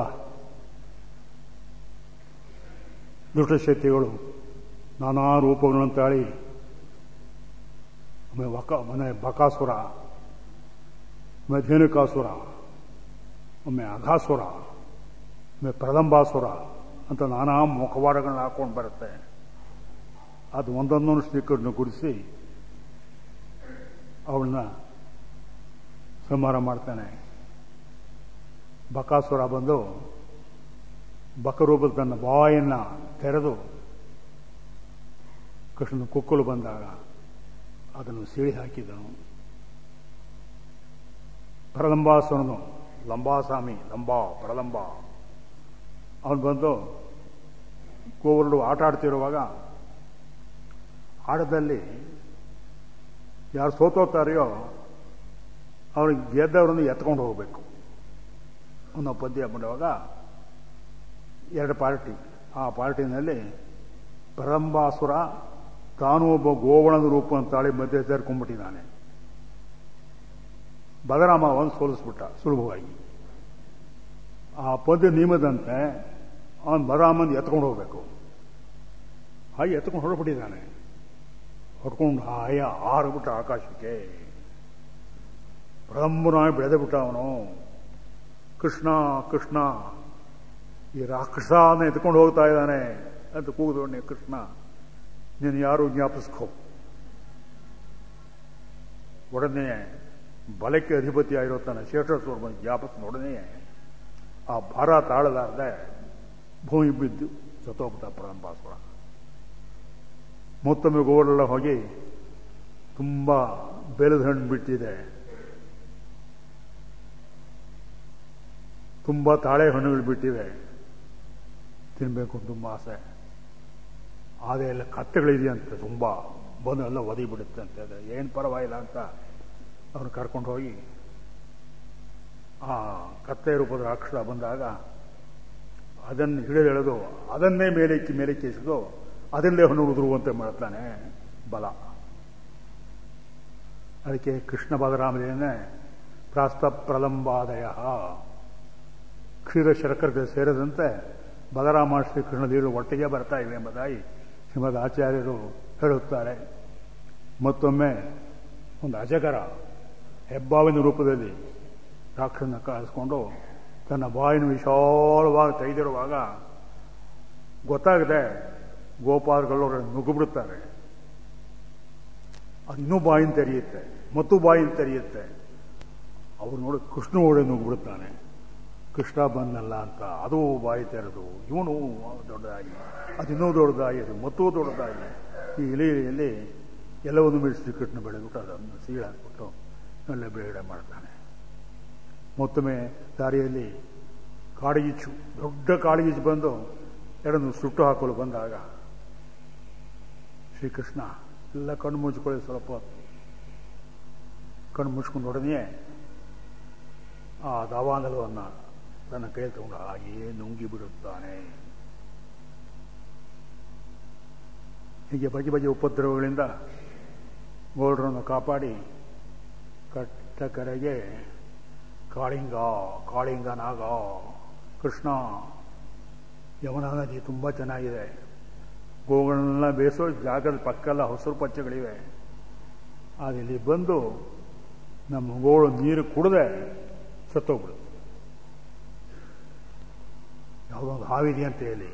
ದುಷ್ಟಶಕ್ತಿಗಳು ನಾನಾ ರೂಪಗಳನ್ನು ತಾಳಿ ಆಮೇಲೆ ವಕ ಮನೆ ಬಕಾಸುರ ಆಮೇಲೆ ಧೇನುಕಾಸುರ ಒಮ್ಮೆ ಅಘಾಸುರ ಆಮೇಲೆ ಪ್ರದಂಬಾಸುರ ಅಂತ ನಾನಾ ಮುಖವಾಡಗಳನ್ನ ಹಾಕೊಂಡು ಬರುತ್ತೆ ಅದು ಒಂದೊಂದೊಂದು ಶ್ರೀಕರನ್ನು ಗುಡಿಸಿ ಅವಳನ್ನ ಸಂಹಾರ ಮಾಡ್ತಾನೆ ಬಕಾಸುರ ಬಂದು ಬಕರೂಪದ ತನ್ನ ಬಾಯನ್ನು ತೆರೆದು ಕೃಷ್ಣನ ಕುಕ್ಕಲು ಬಂದಾಗ ಅದನ್ನು ಸೀಳಿ ಹಾಕಿದನು ಪ್ರಲಂಬಾಸುರನು ಲಂಬಾಸ್ವಾಮಿ ಲಂಬಾ ಪ್ರಲಂಬ ಅವನು ಬಂದು ಗೋವರ್ಡು ಆಟ ಆಡ್ತಿರುವಾಗ ಆಟದಲ್ಲಿ ಯಾರು ಸೋತೋಗ್ತಾರೆಯೋ ಅವ್ರಿಗೆ ಗೆದ್ದವರನ್ನು ಎತ್ಕೊಂಡು ಹೋಗಬೇಕು ಅನ್ನೋ ಪದ್ಯ ಮಾಡುವಾಗ ಎರಡು ಪಾರ್ಟಿ ಆ ಪಾರ್ಟಿನಲ್ಲಿ ಪ್ರಲಂಬಾಸುರ ತಾನು ಒಬ್ಬ ಗೋವಣದ ರೂಪ ತಾಳಿ ಮಧ್ಯೆ ಸೇರ್ಕೊಂಡ್ಬಿಟ್ಟಿದ್ದಾನೆ ಬಲರಾಮ ಅವನು ಸೋಲಿಸ್ಬಿಟ್ಟ ಸುಲಭವಾಗಿ ಆ ಪದ್ಯ ನಿಯಮದಂತೆ ಅವನು ಬಲರಾಮನ್ ಎತ್ಕೊಂಡು ಹೋಗ್ಬೇಕು ಹಾಗೆ ಎತ್ಕೊಂಡು ಹೊರಬಿಟ್ಟಿದ್ದಾನೆ ಹೊಡ್ಕೊಂಡು ಹಾಯ ಆರ್ಬಿಟ್ಟ ಆಕಾಶಕ್ಕೆ ಪ್ರಲಂಬನಾಗಿ ಬೆಳೆದು ಬಿಟ್ಟ ಅವನು ಕೃಷ್ಣ ಕೃಷ್ಣ ಈ ರಾಕ್ಷಸನ ಎತ್ಕೊಂಡು ಹೋಗ್ತಾ ಇದ್ದಾನೆ ಅಂತ ಕೂಗಿದವಣ್ಣೆ ಕೃಷ್ಣ ನೀನು ಯಾರು ಜ್ಞಾಪಿಸ್ಕೋ ಒಡನೆ ಬಲಕ್ಕೆ ಅಧಿಪತಿ ಆಗಿರುತ್ತಾನೆ ಶ್ರೇಷ್ಠ ಸ್ವರ್ಮ ಜ್ಞಾಪಿಸಿದ ಒಡನೆ ಆ ಭಾರ ತಾಳಲಾರ್ದೆ ಭೂಮಿ ಬಿದ್ದು ಸತ್ತೋಗ್ಬಿಟ್ಟ ಪರಮಪಾಸುರ ಮತ್ತೊಮ್ಮೆ ಗೋಡೆಲ್ಲ ಹೋಗಿ ತುಂಬ ಬೆಳೆದ ಹಣ್ಣು ಬಿಟ್ಟಿದೆ ತುಂಬ ತಾಳೆ ಹಣ್ಣುಗಳು ಬಿಟ್ಟಿವೆ ತಿನ್ನಬೇಕು ತುಂಬ ಆಸೆ ಆದರೆ ಎಲ್ಲ ಕತ್ತೆಗಳಿದೆಯಂತೆ ತುಂಬ ಬಂದು ಎಲ್ಲ ಒದಿ ಬಿಡುತ್ತೆ ಅಂತ ಹೇಳಿದ್ರೆ ಏನು ಪರವಾಗಿಲ್ಲ ಅಂತ ಅವ್ರು ಕರ್ಕೊಂಡು ಹೋಗಿ ಆ ಕತ್ತೆ ರೂಪದ ರಾಕ್ಷಸ ಬಂದಾಗ ಅದನ್ನು ಹಿಡಿದೆಳೆದು ಅದನ್ನೇ ಮೇಲೆಕ್ಕಿ ಮೇಲೆಕ್ಕಿ ಎಸೆದು ಅದನ್ನೇ ಹಣ್ಣು ಉದುರುವಂತೆ ಮಾಡ್ತಾನೆ ಬಲ ಅದಕ್ಕೆ ಕೃಷ್ಣ ಬಲರಾಮದೇನೆ ಪ್ರಾಸ್ತ ಪ್ರಲಂಬಾದಯ ಕ್ಷೀರ ಶರಕರಿಗೆ ಸೇರದಂತೆ ಬಲರಾಮ ಶ್ರೀಕೃಷ್ಣ ದೇವರು ಒಟ್ಟಿಗೆ ಬರ್ತಾ ಇವೆ ಎಂಬುದಾಗಿ ಶ್ರೀಮದ್ ಆಚಾರ್ಯರು ಹೇಳುತ್ತಾರೆ ಮತ್ತೊಮ್ಮೆ ಒಂದು ಅಜಗರ ಹೆಬ್ಬಾವಿನ ರೂಪದಲ್ಲಿ ರಾಕ್ಷಸನ ಕಾಣಿಸ್ಕೊಂಡು ತನ್ನ ಬಾಯಿನ ವಿಶಾಲವಾಗಿ ತೆಗೆದಿರುವಾಗ ಗೊತ್ತಾಗದೆ ಗೋಪಾಲಗಳು ಅವರನ್ನು ನುಗ್ಗಿಬಿಡುತ್ತಾರೆ ಅದು ಇನ್ನೂ ಬಾಯಿನ ತೆರೆಯುತ್ತೆ ಮತ್ತು ಬಾಯಿನ ತೆರೆಯುತ್ತೆ ಅವ್ರು ನೋಡಿ ಕೃಷ್ಣ ಒಳ್ಳೆ ನುಗ್ಗಿಬಿಡುತ್ತಾನೆ ಕೃಷ್ಣ ಬಂದಲ್ಲ ಅಂತ ಅದು ಬಾಯಿ ತೆರೆದು ಇವನು ದೊಡ್ಡದಾಗಿ ಅದಿನ್ನೂ ದೊಡ್ಡದಾಗಿ ಅದು ಮತ್ತೂ ದೊಡ್ಡದಾಗಿ ಈ ಇಲೆಯಲ್ಲಿ ಎಲ್ಲವನ್ನು ಮಿಡಿಸಿ ಕೃಷ್ಣ ಬೆಳೆದ್ಬಿಟ್ಟು ಅದನ್ನು ಸೀಳು ಹಾಕ್ಬಿಟ್ಟು ಒಳ್ಳೆ ಬಿಡುಗಡೆ ಮಾಡ್ತಾನೆ ಮತ್ತೊಮ್ಮೆ ದಾರಿಯಲ್ಲಿ ಕಾಡಿಗಿಚ್ಚು ದೊಡ್ಡ ಕಾಡಿಗಿಚ್ಚು ಬಂದು ಎರಡನ್ನು ಸುಟ್ಟು ಹಾಕಲು ಬಂದಾಗ ಶ್ರೀಕೃಷ್ಣ ಎಲ್ಲ ಕಣ್ಣು ಮುಚ್ಕೊಳ್ಳಿ ಸ್ವಲ್ಪ ಹೊತ್ತು ಕಣ್ಣು ಮುಚ್ಕೊಂಡು ಒಡನೆಯೇ ಆ ದಾವಾನಲವನ್ನು ತನ್ನ ಕೈಯಲ್ಲಿ ತಗೊಂಡು ಹಾಗೆಯೇ ನುಂಗಿ ಬಿಡುತ್ತಾನೆ ಹೀಗೆ ಬಗೆ ಬಗೆ ಉಪದ್ರವಗಳಿಂದ ಗೋಲ್ಡ್ರನ್ನು ಕಾಪಾಡಿ ಕಟ್ಟ ಕರೆಗೆ ಕಾಳಿಂಗ ಕಾಳಿಂಗ ನಾಗ ಕೃಷ್ಣ ಯಮುನಾ ನದಿ ತುಂಬ ಚೆನ್ನಾಗಿದೆ ಗೋಗಳನ್ನೆಲ್ಲ ಬೇಯಿಸೋ ಜಾಗದ ಪಕ್ಕೆಲ್ಲ ಹಸಿರು ಪಚ್ಚೆಗಳಿವೆ ಆದರೆ ಇಲ್ಲಿ ಬಂದು ನಮ್ಮ ಗೋಳು ನೀರು ಕುಡದೆ ಸತ್ತೋಗ್ಬಿಡು ಯಾವುದೋ ಒಂದು ಹಾವಿದೆಯಂತೆ ಇಲ್ಲಿ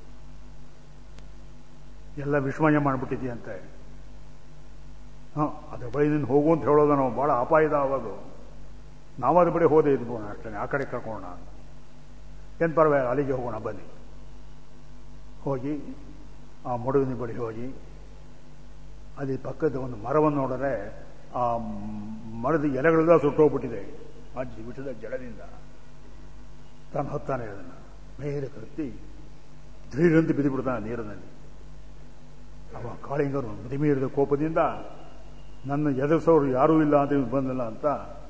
ಎಲ್ಲ ವಿಸ್ಮಯ ಮಾಡಿಬಿಟ್ಟಿದೆಯಂತೆ ಹಾಂ ಅದ್ರ ಬಳಿ ನಿನ್ನ ಹೋಗು ಅಂತ ಹೇಳೋದು ನಾವು ಭಾಳ ಅಪಾಯದ ಆಗೋದು ನಾವು ಅದ್ರ ಬಳಿ ಹೋದೇ ಇದ್ಬೋಣ ಅಷ್ಟೇ ಆ ಕಡೆ ಕರ್ಕೊಳ್ಳೋಣ ಏನು ಪರವಾಗಿಲ್ಲ ಅಲ್ಲಿಗೆ ಹೋಗೋಣ ಬನ್ನಿ ಹೋಗಿ ಆ ಮಡುವಿನ ಬಳಿ ಹೋಗಿ ಅಲ್ಲಿ ಪಕ್ಕದ ಒಂದು ಮರವನ್ನು ನೋಡಿದ್ರೆ ಆ ಮರದ ಎಲೆಗಳೆಲ್ಲ ಸುಟ್ಟೋಗ್ಬಿಟ್ಟಿದೆ ಆ ಜಿಬಿಟದ ಜಡದಿಂದ ತಾನು ಹೊತ್ತಾನೆ ಅದನ್ನು ಮೇಲೆ ಕತ್ತಿ ಧೀರಂತ ಬಿದ್ದುಬಿಡ್ತಾನೆ ನೀರಿನಲ್ಲಿ ಅವ ಕಾಳಿಂಗರು ಮೀರಿದ ಕೋಪದಿಂದ ನನ್ನ ಎದುರಿಸೋರು ಯಾರೂ ಇಲ್ಲ ಅಂತ ಇವ್ನು ಬಂದಿಲ್ಲ ಅಂತ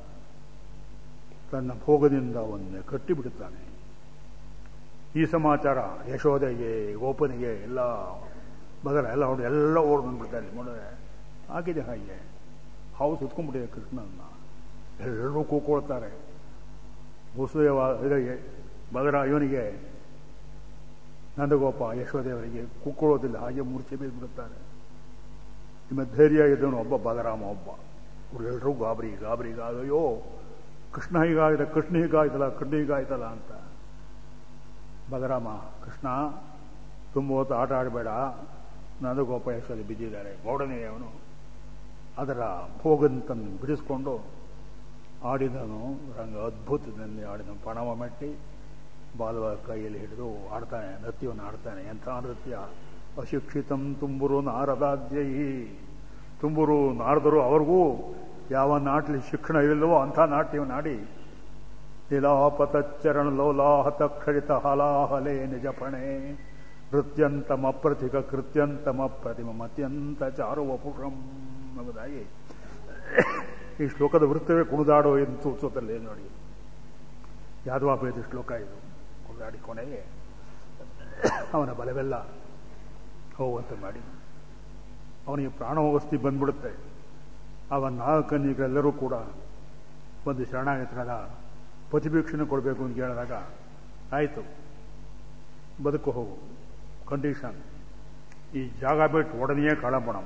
ತನ್ನ ಭೋಗದಿಂದ ಅವನ್ನೇ ಕಟ್ಟಿಬಿಡುತ್ತಾನೆ ಈ ಸಮಾಚಾರ ಯಶೋದೆಗೆ ಗೋಪನಿಗೆ ಎಲ್ಲ ಬದಲ ಎಲ್ಲ ಹೊಡೆದು ಎಲ್ಲ ಓಡ್ ಬಂದ್ಬಿಡ್ತಾರೆ ನೋಡಿದ್ರೆ ಆಗಿದೆ ಹಾಗೆ ಹಾವು ಸುತ್ಕೊಂಡ್ಬಿಟ್ಟಿದೆ ಕೃಷ್ಣನ್ನ ಎಲ್ಲರೂ ಕೂಕೊಳ್ತಾರೆ ವಸುದೇವ ಇದಕ್ಕೆ ಬದರ ಇವನಿಗೆ ನಂದಗೋಪ ಯಶೋದೇವರಿಗೆ ಕೂಕ್ಕೊಳ್ಳೋದಿಲ್ಲ ಹಾಗೆ ಮೂರ್ಛೆ ಬಿದ್ದುಬಿಡುತ್ತಾರೆ ನಿಮ್ಮ ಧೈರ್ಯ ಇದ್ದವನು ಒಬ್ಬ ಬಲರಾಮ ಒಬ್ಬ ಅವರೆಲ್ಲರೂ ಗಾಬರಿ ಗಾಬರಿ ಅಯ್ಯೋ ಕೃಷ್ಣ ಹೀಗಾಗಿದೆ ಕೃಷ್ಣ ಹೀಗಾಯ್ತಲ್ಲ ಕೃಷ್ಣ ಹೀಗಾಯ್ತಲ್ಲ ಅಂತ ಬಲರಾಮ ಕೃಷ್ಣ ತುಂಬ ಹೊತ್ತು ಆಟ ಆಡಬೇಡ ನಂದಗೋಪ ಯಶೋದೆ ಬಿದ್ದಿದ್ದಾರೆ ಗೌಡನೇ ಅವನು ಅದರ ಭೋಗಂತನ್ನು ಬಿಡಿಸ್ಕೊಂಡು ಆಡಿದನು ರಂಗ ಅದ್ಭುತದಲ್ಲಿ ಆಡಿದನು ಪಣವ ಮೆಟ್ಟಿ ಬಾಲವ ಕೈಯಲ್ಲಿ ಹಿಡಿದು ಆಡ್ತಾನೆ ನೃತ್ಯವನ್ನು ಆಡ್ತಾನೆ ಎಂಥ ನೃತ್ಯ ಅಶಿಕ್ಷಿತಂ ತುಂಬುರು ನಾರದಾದ್ಯೈ ತುಂಬುರು ನಾರದರು ಅವ್ರಿಗೂ ಯಾವ ನಾಟ್ಲಿ ಶಿಕ್ಷಣ ಇಲ್ಲವೋ ಅಂಥ ನಾಟ್ಯವನ್ನು ಆಡಿ ಲೀಲಾಪತಚ್ಚರಣ ಲೋಲಾಹತಕ್ಷರಿತ ಹಲಾಹಲೇ ನಿಜಪಣೆ ನೃತ್ಯಂತಮಪ್ರತಿಕ ಕೃತ್ಯಂತಮಪ್ರತಿಮ ಮತ್ಯಂತ ಚಾರುವ ಪುಷಂ ಎಂಬುದಾಗಿ ಈ ಶ್ಲೋಕದ ವೃತ್ತವೇ ಕುಣಿದಾಡೋ ಎಂದು ಸೂಚಿಸುತ್ತಲ್ಲೇ ನೋಡಿ ಯಾದವಾಭೇದ ಶ್ಲೋಕ ಇದು ಕುಣಿದಾಡಿ ಕೊನೆಗೆ ಅವನ ಬಲವೆಲ್ಲ ಹೋಗುವಂತೆ ಮಾಡಿ ಅವನಿಗೆ ಪ್ರಾಣವಸ್ತಿ ಬಂದ್ಬಿಡುತ್ತೆ ಅವನ ನಾಲ್ಕನ್ನಿಗಳೆಲ್ಲರೂ ಕೂಡ ಒಂದು ಶರಣಾಗತರಾದ ಪ್ರತಿಭೀಕ್ಷಣೆ ಕೊಡಬೇಕು ಅಂತ ಕೇಳಿದಾಗ ಆಯಿತು ಬದುಕು ಹೋಗು ಕಂಡೀಷನ್ ಈ ಜಾಗ ಬಿಟ್ಟು ಒಡನೆಯೇ ಕಳಂಬಣ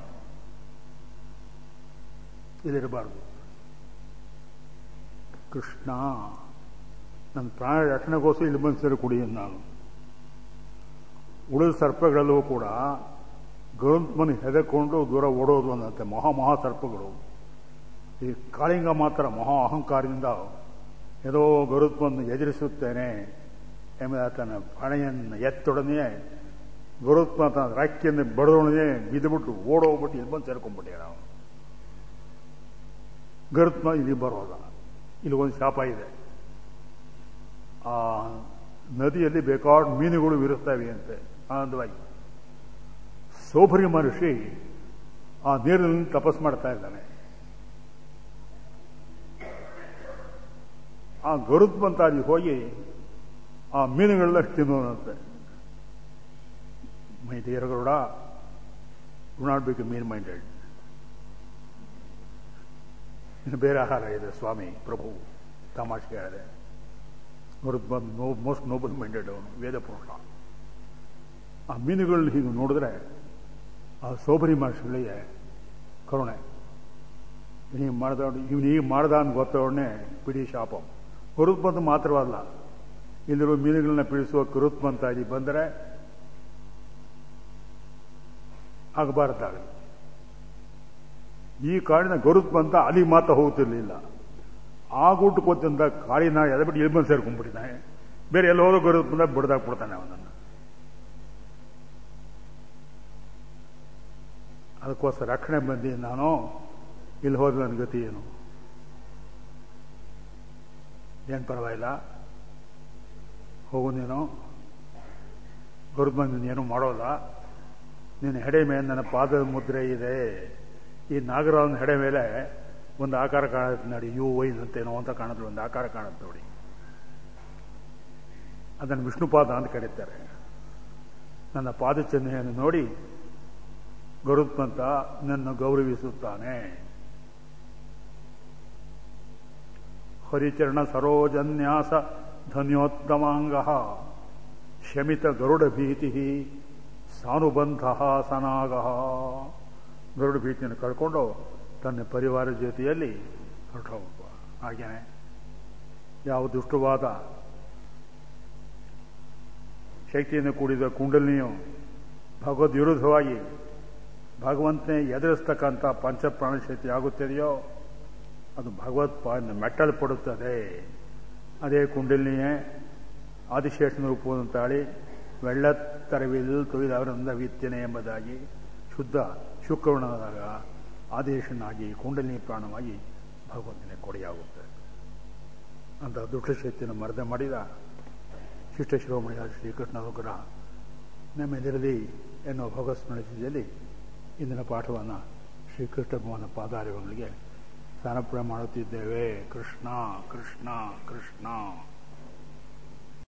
ಇಲ್ಲಿರಬಾರ್ದು ಕೃಷ್ಣ ನನ್ನ ಪ್ರಾಣ ರಕ್ಷಣೆಗೋಸ್ಕರ ಇಲ್ಲಿ ಬಂದು ಸೇರಿ ಕುಡಿಯನ್ನು ನಾನು ಉಳಿದ ಸರ್ಪಗಳೆಲ್ಲವೂ ಕೂಡ ಗರುತ್ಮನ ಹೆದಕೊಂಡು ದೂರ ಓಡೋದು ಅನ್ನಂತೆ ಮಹಾ ಮಹಾ ಸರ್ಪಗಳು ಈ ಕಾಳಿಂಗ ಮಾತ್ರ ಮಹಾ ಅಹಂಕಾರದಿಂದ ಏನೋ ಗರುತ್ಮನ್ನು ಎದುರಿಸುತ್ತೇನೆ ಆಮೇಲೆ ಆತನ ಹಣೆಯನ್ನು ಎತ್ತೊಡನೆಯೇ ಗುರುತ್ಮ ತನ್ನ ರಾಕಿಯನ್ನು ಬಡದೊಡನೆ ಬಿದ್ದುಬಿಟ್ಟು ಓಡೋಗ್ಬಿಟ್ಟು ಇಲ್ಲಿ ಬಂದು ಸೇರ್ಕೊಂಡ್ಬಿಟ್ಟೆ ನಾವು ಗರುತ್ಮ ಇಲ್ಲಿ ಬರೋಲ್ಲ ಇಲ್ಲಿ ಒಂದು ಶಾಪ ಇದೆ ಆ ನದಿಯಲ್ಲಿ ಬೇಕಾದ ಮೀನುಗಳು ಇರುತ್ತವೆ ಅಂತೆ ಆನಂದವಾಗಿ ಸೋಭರಿ ಮಹರ್ಷಿ ಆ ನೀರಿನಲ್ಲಿ ತಪಸ್ ಮಾಡ್ತಾ ಇದ್ದಾನೆ ಆ ಗರುತ್ಮಂತ ಅಲ್ಲಿ ಹೋಗಿ ಆ ಮೀನುಗಳನ್ನ ತಿನ್ನೋನಂತೆ my dear Garuda do not be mean minded ಇನ್ನು ಬೇರೆ ಆಹಾರ ಇದೆ ಸ್ವಾಮಿ ಪ್ರಭು ತಮಾಷೆ ಹೇಳಿದೆ Garutma no most noble minded ಅವನು ವೇದ ಪುರುಷ ಆ ಮೀನುಗಳನ್ನ ಹೀಗೆ ನೋಡಿದ್ರೆ ಆ ಸೋಬರಿ ಮಹರ್ಷಿಗಳಿಗೆ ಕರುಣೆ ಹೀಗೆ ಮಾಡ್ದ ಇವನು ಹೀಗೆ ಮಾಡ್ದ ಅಂತ ಗೊತ್ತವನ್ನೇ ಪಿಡಿ ಶಾಪ ಗರುತ್ಮಂತ ಮಾತ್ರವಲ್ಲ ಇಲ್ಲಿರುವ ಮೀನುಗಳನ್ನ ಪೀಡಿಸುವ ಕರುತ್ಮಂತ ಇಲ್ಲಿ ಬಂದರೆ ಆಗಬಾರ್ದಾಗಲಿ ಈ ಕಾಡಿನ ಗರುತ್ಮಂತ ಅಲ್ಲಿ ಮಾತ್ರ ಹೋಗ್ತಿರ್ಲಿಲ್ಲ ಆ ಗುಟ್ಟು ಕೊತ್ತಿಂದ ಕಾಡಿನ ಎದಬಿಟ್ಟು ಇಲ್ಲಿ ಬಂದು ಸೇರ್ಕೊಂಡ್ಬಿಟ್ಟಿದ್ದಾನೆ ಬೇರೆ ಎಲ್ಲ ಹೋದೋ ಗರುತ್ಮಂತ ಬಿಡ್ದಾಕ್ಬಿಡ್ತಾನೆ ಅವನನ್ನು ಅದಕ್ಕೋಸ್ಕರ ರಕ್ಷಣೆ ಬಂದಿ ನಾನು ಇಲ್ಲಿ ಹೋದ್ರೆ ನನ್ನ ಗತಿ ಏನು ಏನು ಪರವಾಗಿಲ್ಲ ಹೋಗು ನೀನು ಗರುತ್ಮ ಏನು ಮಾಡೋಲ್ಲ ನಿನ್ನ ಹೆಡೆ ಮೇಲೆ ನನ್ನ ಪಾದದ ಮುದ್ರೆ ಇದೆ ಈ ನಾಗರಾಜನ ಹೆಡೆ ಮೇಲೆ ಒಂದು ಆಕಾರ ಕಾಣುತ್ತೆ ನೋಡಿ ಯು ವೈಸ್ ಅಂತೇನೋ ಅಂತ ಕಾಣುತ್ತೆ ಒಂದು ಆಕಾರ ಕಾಣುತ್ತೆ ನೋಡಿ ಅದನ್ನು ವಿಷ್ಣುಪಾದ ಅಂತ ಕರೀತಾರೆ ನನ್ನ ಪಾದ ಚಿಹ್ನೆಯನ್ನು ನೋಡಿ ಗರುತ್ಮಂತ ನನ್ನ ಗೌರವಿಸುತ್ತಾನೆ ಹರಿಚರಣ ಸರೋಜನ್ಯಾಸ ಧನ್ಯೋತ್ತಮಾಂಗ ಶಮಿತ ಗರುಡ ಭೀತಿ ಸಾನುಬಂಧ ಸನಾಗ ಗರುಡ ಭೀತಿಯನ್ನು ಕಳ್ಕೊಂಡು ತನ್ನ ಪರಿವಾರ ಜೊತೆಯಲ್ಲಿ ಹೊರಟೋಗ ಹಾಗೇನೆ ಯಾವ ದುಷ್ಟವಾದ ಶಕ್ತಿಯನ್ನು ಕೂಡಿದ ಕುಂಡಲಿನಿಯು ಭಗವದ್ ವಿರುದ್ಧವಾಗಿ ಭಗವಂತನೇ ಎದುರಿಸ್ತಕ್ಕಂಥ ಪಂಚಪ್ರಾಣ ಶಕ್ತಿ ಆಗುತ್ತದೆಯೋ ಅದು ಭಗವತ್ ಮೆಟ್ಟಲ್ಪಡುತ್ತದೆ ಅದೇ ಕುಂಡಲಿನಿಯೇ ಆದಿಶೇಷನ ರೂಪವನ್ನು ತಾಳಿ வெள்ளத்தரவில் தொழிலாளர்ந்த ವಿತ್ಯನೆ ಎಂಬುದಾಗಿ ಶುದ್ಧ ಶುಕ್ರವಣದಾಗ ಆದೇಶನಾಗಿ ಕುಂಡಲಿನಿ ಪ್ರಾಣವಾಗಿ ಭಗವಂತನೇ ಕೊಡೆಯಾಗುತ್ತೆ ಅಂತ ದುಷ್ಟಶಕ್ತಿಯನ್ನು ಮರದೆ ಮಾಡಿದ ಶಿಷ್ಟ ಶಿರೋಮಣಿಯ ಶ್ರೀಕೃಷ್ಣ ಅನುಗ್ರಹ ನಮ್ಮೆಲ್ಲರಲ್ಲಿ ಎನ್ನುವ ಭಗವತ್ ಸ್ಮರಿಸಿದಲ್ಲಿ ಇಂದಿನ ಪಾಠವನ್ನು ಶ್ರೀಕೃಷ್ಣ ಭಗವಾನ ಪಾದಾರ್ಯಗಳಿಗೆ ಸಮರ್ಪಣೆ ಮಾಡುತ್ತಿದ್ದೇವೆ ಕೃಷ್ಣ ಕೃಷ್ಣ ಕೃಷ್ಣ